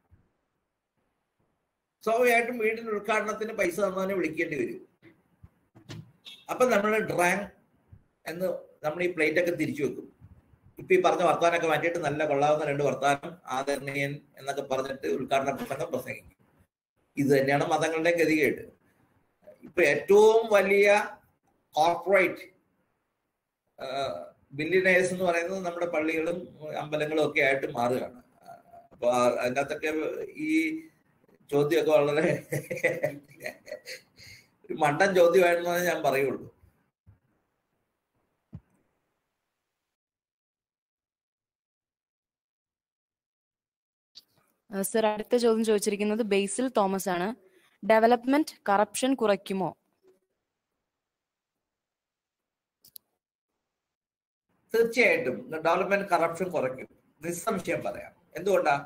സ്വാഭാവികമായിട്ടും വീടിന്റെ ഉദ്ഘാടനത്തിന് പൈസ തന്നവനെ വിളിക്കേണ്ടി വരും അപ്പൊ നമ്മൾ ഡ്രാങ് എന്ന് നമ്മൾ ഈ പ്ലേറ്റ് ഒക്കെ തിരിച്ചു വെക്കും ഇപ്പൊ ഈ പറഞ്ഞ വർത്താനൊക്കെ മാറ്റിയിട്ട് നല്ല കൊള്ളാവുന്ന രണ്ട് വർത്താനം ആദരണീയൻ എന്നൊക്കെ പറഞ്ഞിട്ട് ഉദ്ഘാടന പ്രസംഗം പ്രസംഗിക്കും ഇത് തന്നെയാണ് മതങ്ങളുടെ ഗതികേട് ഇപ്പൊ ഏറ്റവും വലിയ കോർപ്പറേറ്റ് ബില്യനേഴ്സ് എന്ന് പറയുന്നത് നമ്മുടെ പള്ളികളും അമ്പലങ്ങളും ഒക്കെ ആയിട്ട് മാറുകയാണ് അപ്പൊ ആ- അതിനകത്തൊക്കെ ഈ ചോദ്യമൊക്കെ വളരെ ഒരു മണ്ടൻ ചോദ്യമായിരുന്നേ ഞാൻ പറയുള്ളൂ ആ, സർ അടുത്ത ചോദ്യം ചോദിച്ചിരിക്കുന്നത് ബേസിൽ തോമസ് ആണ് ഡെവലപ്മെന്റ് കറപ്ഷൻ കുറയ്ക്കുമോ തീർച്ചയായിട്ടും ഡെവലപ്മെന്റ് കറപ്ഷൻ കുറയ്ക്കും നിസ്സംശയം പറയാം എന്തുകൊണ്ടാ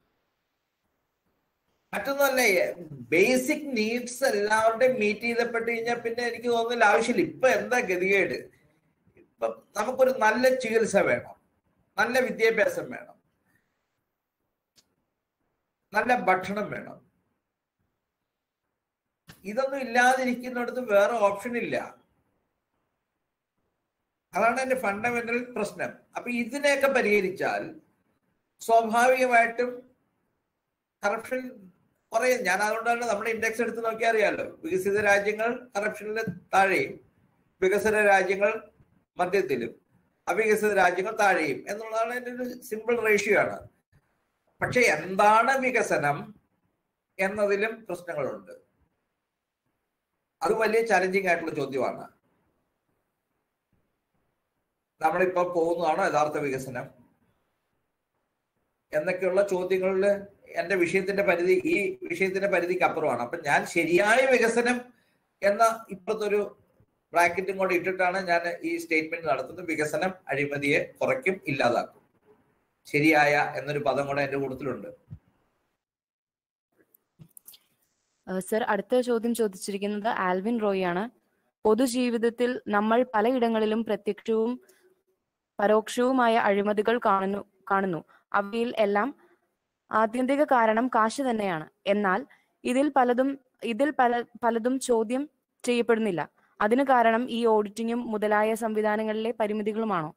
മറ്റൊന്നല്ല ബേസിക് നീഡ്സ് എല്ലാവരുടെയും മീറ്റ് ചെയ്തപ്പെട്ട് കഴിഞ്ഞാൽ പിന്നെ എനിക്ക് തോന്നുന്നില്ല ആവശ്യമില്ല ഇപ്പൊ എന്താ ഗതികേട് ഇപ്പൊ നമുക്കൊരു നല്ല ചികിത്സ വേണം നല്ല വിദ്യാഭ്യാസം വേണം നല്ല ഭക്ഷണം വേണം ഇതൊന്നും ഇല്ലാതിരിക്കുന്നിടത്ത് വേറെ ഓപ്ഷൻ ഇല്ല അതാണ് എന്റെ ഫണ്ടമെന്റൽ പ്രശ്നം അപ്പൊ ഇതിനെയൊക്കെ പരിഹരിച്ചാൽ സ്വാഭാവികമായിട്ടും കറപ്ഷൻ കുറയും ഞാൻ അതുകൊണ്ടാണ് നമ്മുടെ ഇൻഡെക്സ് എടുത്ത് നോക്കിയാൽ അറിയാലോ വികസിത രാജ്യങ്ങൾ കറപ്ഷനിൽ താഴെയും വികസന രാജ്യങ്ങൾ മധ്യത്തിലും അവികസിത രാജ്യങ്ങൾ താഴെയും എന്നുള്ളതാണ് എൻ്റെ ഒരു സിമ്പിൾ റേഷ്യോ ആണ് പക്ഷെ എന്താണ് വികസനം എന്നതിലും പ്രശ്നങ്ങളുണ്ട് അത് വലിയ ചലഞ്ചിങ് ആയിട്ടുള്ള ചോദ്യമാണ് നമ്മളിപ്പോ പോകുന്നതാണോ യഥാർത്ഥ വികസനം എന്നൊക്കെയുള്ള ചോദ്യങ്ങളിൽ എന്റെ വിഷയത്തിന്റെ പരിധി ഈ വിഷയത്തിന്റെ പരിധിക്ക് അപ്പുറമാണ് അപ്പൊ ഞാൻ ശരിയായ വികസനം എന്ന ഇപ്പോഴത്തെ ഒരു ബ്രാക്കറ്റും കൂടെ ഇട്ടിട്ടാണ് ഞാൻ ഈ സ്റ്റേറ്റ്മെന്റ് നടത്തുന്നത് വികസനം അഴിമതിയെ കുറയ്ക്കും ഇല്ലാതാക്കും ശരിയായ എന്നൊരു പദം കൂടെ എന്റെ കൂട്ടത്തിലുണ്ട് സർ അടുത്ത ചോദ്യം ചോദിച്ചിരിക്കുന്നത് ആൽവിൻ റോയ് ആണ് പൊതുജീവിതത്തിൽ നമ്മൾ പലയിടങ്ങളിലും പ്രത്യക്ഷവും പരോക്ഷവുമായ അഴിമതികൾ കാണുന്നു കാണുന്നു അവയിൽ എല്ലാം ആത്യന്തിക കാരണം കാശ് തന്നെയാണ് എന്നാൽ ഇതിൽ പലതും ഇതിൽ പല പലതും ചോദ്യം ചെയ്യപ്പെടുന്നില്ല അതിന് കാരണം ഈ ഓഡിറ്റിംഗും മുതലായ സംവിധാനങ്ങളിലെ പരിമിതികളുമാണോ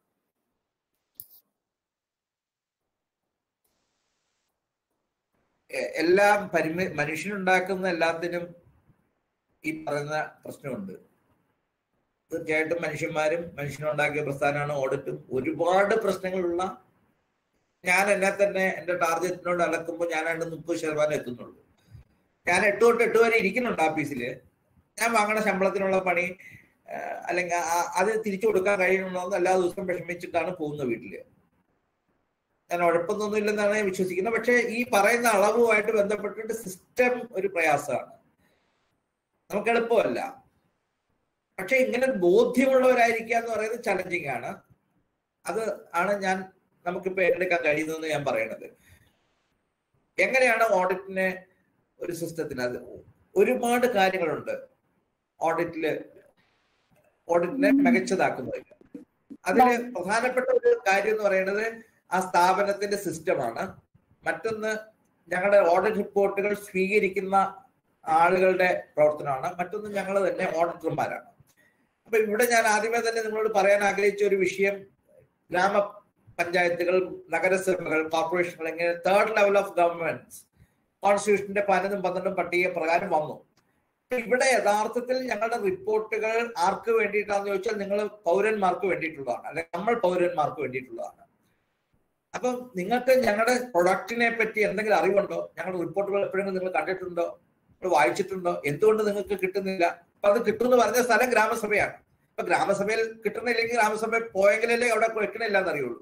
എ- എല്ലാം പരിമി മനുഷ്യനുണ്ടാക്കുന്ന എല്ലാത്തിനും ഈ പറയുന്ന പ്രശ്നമുണ്ട് തീർച്ചയായിട്ടും മനുഷ്യന്മാരും മനുഷ്യനുണ്ടാക്കിയ പ്രസ്ഥാനമാണ് ഓഡിറ്റും ഒരുപാട് പ്രശ്നങ്ങളുള്ള ഞാൻ എന്നെ തന്നെ എന്റെ ടാർഗറ്റിനോട് അളക്കുമ്പോൾ ഞാൻ രണ്ട് മുപ്പത് ശതമാനം എത്തുന്നുള്ളൂ ഞാൻ എട്ട് തൊട്ട് എട്ട് വരെ ഇരിക്കുന്നുണ്ട് ഓഫീസില് ഞാൻ വാങ്ങണ ശമ്പളത്തിനുള്ള പണി ആ, അല്ലെങ്കിൽ ആ- അത് തിരിച്ചു കൊടുക്കാൻ കഴിയണമെന്ന് എല്ലാ ദിവസവും വിഷമിച്ചിട്ടാണ് പോകുന്നത് വീട്ടില് ഞാൻ ഉഴപ്പൊന്നും ഇല്ലെന്നാണ് ഞാൻ വിശ്വസിക്കുന്നത് പക്ഷേ ഈ പറയുന്ന അളവുമായിട്ട് ബന്ധപ്പെട്ടിട്ട് സിസ്റ്റം ഒരു പ്രയാസമാണ് നമുക്ക് എളുപ്പമല്ല പക്ഷെ ഇങ്ങനെ ബോധ്യമുള്ളവരായിരിക്കുക എന്ന് പറയുന്നത് ചലഞ്ചിങ് ആണ് അത് ആണ് ഞാൻ നമുക്കിപ്പോ ഏറ്റെടുക്കാൻ കഴിയുന്നതെന്ന് ഞാൻ പറയണത് എങ്ങനെയാണ് ഓഡിറ്റിനെ ഒരു സിസ്റ്റത്തിന് അത് ഒരുപാട് കാര്യങ്ങളുണ്ട് ഓഡിറ്റില് ഓഡിറ്റിനെ മികച്ചതാക്കുന്നത് അതില് പ്രധാനപ്പെട്ട ഒരു കാര്യം എന്ന് പറയുന്നത് ആ സ്ഥാപനത്തിന്റെ സിസ്റ്റമാണ് മറ്റൊന്ന് ഞങ്ങളുടെ ഓഡിറ്റ് റിപ്പോർട്ടുകൾ സ്വീകരിക്കുന്ന ആളുകളുടെ പ്രവർത്തനമാണ് മറ്റൊന്ന് ഞങ്ങൾ തന്നെ ഓഡിറ്റർമാരാണ് അപ്പൊ ഇവിടെ ഞാൻ ആദ്യമേ തന്നെ നിങ്ങളോട് പറയാൻ ആഗ്രഹിച്ച ഒരു വിഷയം ഗ്രാമ പഞ്ചായത്തുകൾ നഗരസഭകൾ കോർപ്പറേഷനുകൾ ഇങ്ങനെ തേർഡ് ലെവൽ ഓഫ് ഗവൺമെന്റ് കോൺസ്റ്റിറ്റ്യൂഷന്റെ പതിനൊന്നും പന്ത്രണ്ടും പട്ടിക പ്രകാരം വന്നു അപ്പൊ ഇവിടെ യഥാർത്ഥത്തിൽ ഞങ്ങളുടെ റിപ്പോർട്ടുകൾ ആർക്ക് വേണ്ടിയിട്ടാണെന്ന് ചോദിച്ചാൽ നിങ്ങൾ പൗരന്മാർക്ക് വേണ്ടിയിട്ടുള്ളതാണ് അല്ലെങ്കിൽ നമ്മൾ പൗരന്മാർക്ക് വേണ്ടിയിട്ടുള്ളതാണ് അപ്പം നിങ്ങൾക്ക് ഞങ്ങളുടെ പ്രൊഡക്റ്റിനെ പറ്റി എന്തെങ്കിലും അറിവുണ്ടോ ഞങ്ങളുടെ റിപ്പോർട്ടുകൾ എപ്പോഴെങ്കിലും നിങ്ങൾ കണ്ടിട്ടുണ്ടോ നിങ്ങൾ വായിച്ചിട്ടുണ്ടോ എന്തുകൊണ്ട് നിങ്ങൾക്ക് കിട്ടുന്നില്ല അപ്പൊ അത് കിട്ടുമെന്ന് പറഞ്ഞ സ്ഥലം ഗ്രാമസഭയാണ് ഇപ്പൊ ഗ്രാമസഭയിൽ കിട്ടണില്ലെങ്കിൽ ഗ്രാമസഭ പോയെങ്കിലല്ലേ അവിടെ വെക്കണില്ല എന്നറിയുള്ളൂ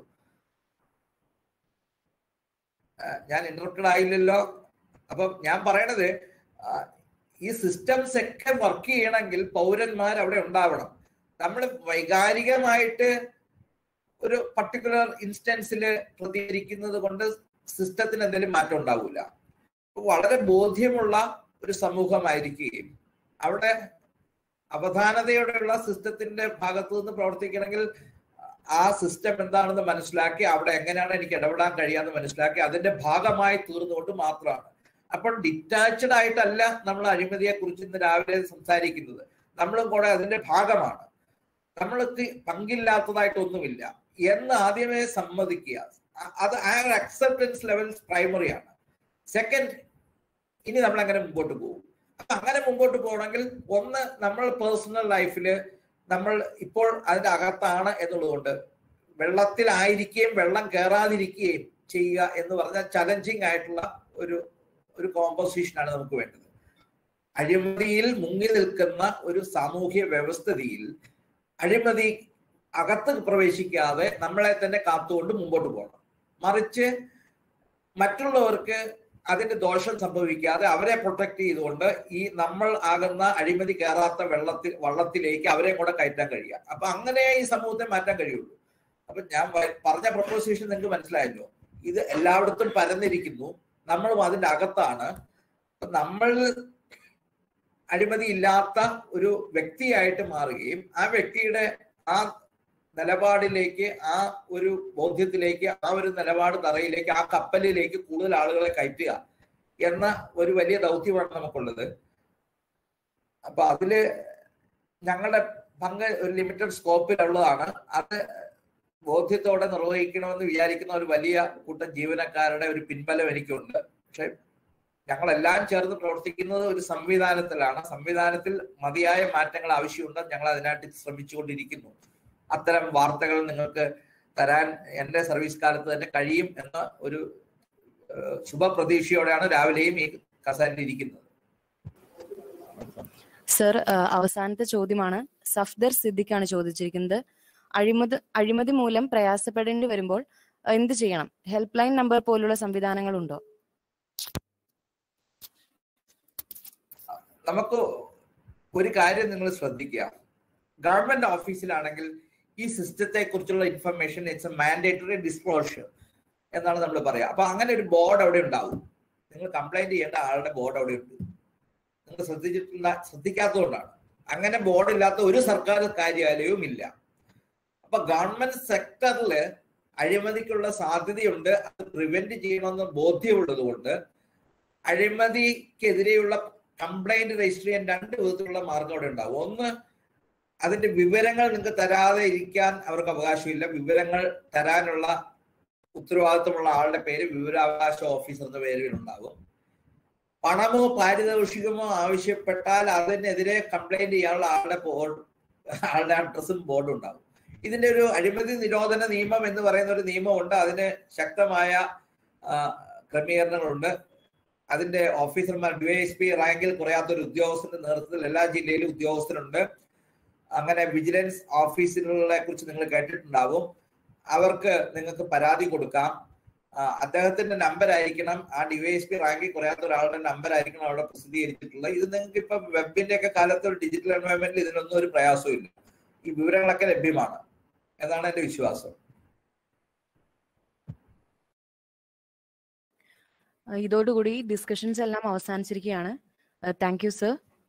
ആ, ഞാൻ ഇന്റർപ്റ്റഡ് ആയില്ലല്ലോ അപ്പൊ ഞാൻ പറയണത് ആ, ഈ സിസ്റ്റംസ് ഒക്കെ വർക്ക് ചെയ്യണമെങ്കിൽ പൗരന്മാർ അവിടെ ഉണ്ടാവണം നമ്മൾ വൈകാരികമായിട്ട് ഒരു പർട്ടിക്കുലർ ഇൻസ്റ്റൻസിൽ പ്രതികരിക്കുന്നത് കൊണ്ട് സിസ്റ്റത്തിന് എന്തെങ്കിലും മാറ്റം ഉണ്ടാവില്ല വളരെ ബോധ്യമുള്ള ഒരു സമൂഹമായിരിക്കുകയും അവിടെ അവധാനതയോടെയുള്ള സിസ്റ്റത്തിന്റെ ഭാഗത്തു നിന്ന് പ്രവർത്തിക്കണമെങ്കിൽ ആ സിസ്റ്റം എന്താണെന്ന് മനസ്സിലാക്കി അവിടെ എങ്ങനെയാണ് എനിക്ക് ഇടപെടാൻ കഴിയാന്ന് മനസ്സിലാക്കി അതിന്റെ ഭാഗമായി തീർന്നുകൊണ്ട് മാത്രമാണ് അപ്പോൾ ഡിറ്റാച്ച്ഡ് ആയിട്ടല്ല നമ്മൾ അഴിമതിയെ കുറിച്ച് ഇന്ന് രാവിലെ സംസാരിക്കുന്നത് നമ്മളും കൂടെ അതിന്റെ ഭാഗമാണ് നമ്മൾക്ക് പങ്കില്ലാത്തതായിട്ടൊന്നുമില്ല എന്ന് ആദ്യമേ സമ്മതിക്കുക അ- അത് ആ അക്സെപ്റ്റൻസ് ലെവൽ പ്രൈമറി ആണ് സെക്കൻഡ് ഇനി നമ്മൾ അങ്ങനെ മുമ്പോട്ട് പോകും അപ്പൊ അങ്ങനെ മുമ്പോട്ട് പോകണമെങ്കിൽ ഒന്ന് നമ്മൾ പേഴ്സണൽ ലൈഫിൽ നമ്മൾ ഇപ്പോൾ അതിന്റെ അകത്താണ് എന്നുള്ളതുകൊണ്ട് വെള്ളത്തിലായിരിക്കുകയും വെള്ളം കയറാതിരിക്കുകയും ചെയ്യുക എന്ന് പറഞ്ഞാൽ ചലഞ്ചിങ് ആയിട്ടുള്ള ഒരു ഒരു കോമ്പോസിഷനാണ് നമുക്ക് വേണ്ടത് അഴിമതിയിൽ മുങ്ങി നിൽക്കുന്ന ഒരു സാമൂഹ്യ വ്യവസ്ഥിതിയിൽ അഴിമതി അകത്ത് പ്രവേശിക്കാതെ നമ്മളെ തന്നെ കാത്തുകൊണ്ട് മുമ്പോട്ട് പോകണം മറിച്ച് മറ്റുള്ളവർക്ക് അതിന്റെ ദോഷം സംഭവിക്കാതെ അവരെ പ്രൊട്ടക്ട് ചെയ്തുകൊണ്ട് ഈ നമ്മൾ ആകുന്ന അഴിമതി കയറാത്ത വെള്ളത്തിൽ വള്ളത്തിലേക്ക് അവരെ കൂടെ കയറ്റാൻ കഴിയുക അപ്പൊ അങ്ങനെ ഈ സമൂഹത്തെ മാറ്റാൻ കഴിയുള്ളൂ അപ്പൊ ഞാൻ വ- പറഞ്ഞ പ്രൊപ്പോസിഷൻ നിങ്ങൾക്ക് മനസ്സിലായല്ലോ ഇത് എല്ലായിടത്തും പരന്നിരിക്കുന്നു നമ്മളും അതിന്റെ അകത്താണ് അപ്പൊ നമ്മൾ അഴിമതി ഇല്ലാത്ത ഒരു വ്യക്തിയായിട്ട് മാറുകയും ആ വ്യക്തിയുടെ ആ നിലപാടിലേക്ക് ആ ഒരു ബോധ്യത്തിലേക്ക് ആ ഒരു നിലപാട് തറയിലേക്ക് ആ കപ്പലിലേക്ക് കൂടുതൽ ആളുകളെ കയറ്റുക എന്ന ഒരു വലിയ ദൗത്യമാണ് നമുക്കുള്ളത് അപ്പൊ അതില് ഞങ്ങളുടെ പങ്ക് ഒരു ലിമിറ്റഡ് സ്കോപ്പിലുള്ളതാണ് അത് ബോധ്യത്തോടെ നിർവഹിക്കണമെന്ന് വിചാരിക്കുന്ന ഒരു വലിയ കൂട്ടം ജീവനക്കാരുടെ ഒരു പിൻബലം എനിക്കുണ്ട് പക്ഷെ ഞങ്ങളെല്ലാം ചേർന്ന് പ്രവർത്തിക്കുന്നത് ഒരു സംവിധാനത്തിലാണ് സംവിധാനത്തിൽ മതിയായ മാറ്റങ്ങൾ ആവശ്യമുണ്ട് ഞങ്ങൾ അതിനായിട്ട് ശ്രമിച്ചുകൊണ്ടിരിക്കുന്നു അത്തരം വാർത്തകൾ നിങ്ങൾക്ക് തരാൻ എൻ്റെ സർവീസ് കാലത്ത് തന്നെ കഴിയും എന്ന ഒരു ഏഹ്, ശുഭപ്രതീക്ഷയോടെയാണ് രാവിലെയും ഈ കസാരയിൽ ഇരിക്കുന്നത് സർ ഏഹ്, അവസാനത്തെ ചോദ്യമാണ് സഫ്ദർ സിദ്ദിഖാണ് ചോദിച്ചിരിക്കുന്നത് അഴിമതി അഴിമതി മൂലം പ്രയാസപ്പെടേണ്ടി വരുമ്പോൾ ഏഹ്, എന്ത് ചെയ്യണം ഹെൽപ്പ് ലൈൻ നമ്പർ പോലുള്ള സംവിധാനങ്ങളുണ്ടോ നമുക്ക് ഒരു കാര്യം നിങ്ങൾ ശ്രദ്ധിക്കുക ഗവൺമെന്റ് ഓഫീസിലാണെങ്കിൽ ഈ സിസ്റ്റത്തെ കുറിച്ചുള്ള information it's a mandatory disclosure എന്നാണ് നമ്മൾ പറയുക അപ്പൊ അങ്ങനെ ഒരു ബോർഡ് അവിടെ ഉണ്ടാവും നിങ്ങൾ കംപ്ലൈന്റ് ചെയ്യേണ്ട ആളുടെ ബോർഡ് അവിടെ ഉണ്ട് നിങ്ങൾ ശ്രദ്ധിച്ചിട്ടില്ല ശ്രദ്ധിക്കാത്തതുകൊണ്ടാണ് അങ്ങനെ ബോർഡ് ഇല്ലാത്ത ഒരു സർക്കാർ കാര്യാലയവും ഇല്ല അപ്പൊ ഗവൺമെന്റ് സെക്ടറിൽ അഴിമതിക്കുള്ള സാധ്യതയുണ്ട് അത് പ്രിവെന്റ് ചെയ്യണമെന്ന് ബോധ്യമുള്ളത് കൊണ്ട് അഴിമതിക്കെതിരെയുള്ള കംപ്ലൈന്റ് രജിസ്റ്റർ ചെയ്യാൻ രണ്ട് വിധത്തിലുള്ള മാർഗം അവിടെ ഉണ്ടാവും ഒന്ന് അതിന്റെ വിവരങ്ങൾ നിങ്ങൾക്ക് തരാതെ ഇരിക്കാൻ അവർക്ക് അവകാശമില്ല വിവരങ്ങൾ തരാനുള്ള ഉത്തരവാദിത്വമുള്ള ആളുടെ പേര് വിവരാവകാശ ഓഫീസർ എന്ന പേരിൽ ഉണ്ടാകും പണമോ പാരിതോഷികമോ ആവശ്യപ്പെട്ടാൽ അതിനെതിരെ കംപ്ലൈന്റ് ചെയ്യാനുള്ള ആളുടെ ബോർഡ് ആളുടെ അഡ്രസ്സും ബോർഡും ഉണ്ടാകും ഇതിന്റെ ഒരു അഴിമതി നിരോധന നിയമം എന്ന് പറയുന്ന ഒരു നിയമമുണ്ട് അതിന് ശക്തമായ ആ, ക്രമീകരണങ്ങളുണ്ട് അതിന്റെ ഓഫീസർമാർ ഡി എസ് പി റാങ്കിൽ കുറയാത്ത ഒരു ഉദ്യോഗസ്ഥന്റെ നേതൃത്വത്തിൽ എല്ലാ ജില്ലയിലും ഉദ്യോഗസ്ഥരുണ്ട് അങ്ങനെ വിജിലൻസ് ഓഫീസറുകളെ കുറിച്ച് നിങ്ങൾ കേട്ടിട്ടുണ്ടാവും അവർക്ക് നിങ്ങൾക്ക് പരാതി കൊടുക്കാം ആ, അദ്ദേഹത്തിന്റെ നമ്പർ ആയിരിക്കണം ആ ഡിവൈഎസ്പി റാങ്കിൽ കുറയാത്ത ഒരാളുടെ നമ്പർ ആയിരിക്കണം അവിടെ പ്രസിദ്ധീകരിച്ചിട്ടുള്ളത് ഇത് നിങ്ങൾക്ക് ഇപ്പൊ വെബിന്റെ ഒക്കെ കാലത്ത് ഒരു ഡിജിറ്റൽ എൻവയോൺമെന്റിൽ ഇതിനൊന്നും ഒരു പ്രയാസവും ഇല്ല ഈ വിവരങ്ങളൊക്കെ ലഭ്യമാണ് എന്നാണ് എന്റെ വിശ്വാസം Uh, ഇതോടുകൂടി ഡിസ്കഷൻസ് എല്ലാം അവസാനിച്ചിരിക്കുകയാണ് thank you sir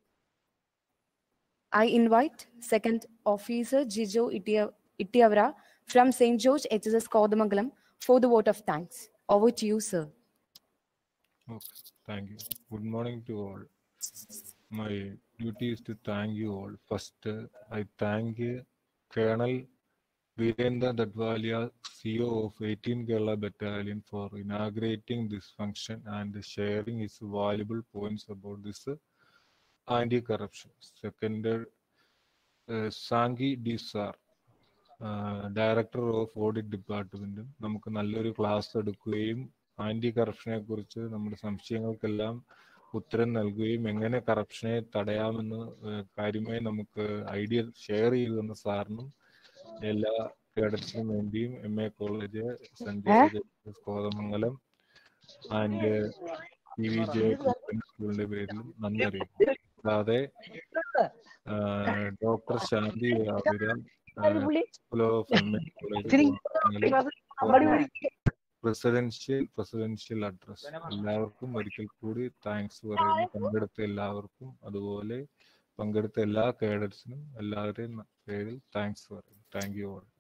I invite second officer Jijo ഇട്ടിയ Ittiyavara from saint George H S S Kothamangalam for the vote of thanks over to you sir Okay, thank you. Good morning to all. My duty is to thank you all. First, uh, I thank uh, Colonel Virendra Dadwalia, CEO of 18 Kerala Battalion, for inaugurating this function and sharing his valuable points about this uh, anti-corruption. Second, uh, Sangi D. Sar, director of audit ഡിപ്പാർട്ട്മെന്റും നമുക്ക് നല്ലൊരു class എടുക്കുകയും anti കറപ്ഷനെ കുറിച്ച് നമ്മുടെ സംശയങ്ങൾക്കെല്ലാം ഉത്തരം നൽകുകയും എങ്ങനെ കറപ്ഷനെ തടയാമെന്ന് ഏഹ് കാര്യമായി നമുക്ക് ഐഡിയ ഷെയർ ചെയ്തു തന്ന സാറിനും എല്ലാ കേഡറ്റ്സിനും വേണ്ടിയും M A college saint George Kothamangalam and P V J സ്കൂളിന്റെ പേരിലും നന്ദി അറിയിക്കും കൂടാതെ doctor Shanthi Abhiram school of M A college presidential presidential address എല്ലാവർക്കും ഒരിക്കൽ കൂടി താങ്ക്സ് പറയുന്നു പങ്കെടുത്ത എല്ലാവർക്കും അതുപോലെ പങ്കെടുത്ത എല്ലാ കേഡറ്റ്സിനും എല്ലാവരുടെയും പേരിൽ താങ്ക്സ് പറയുന്നു താങ്ക് യു ഓൾ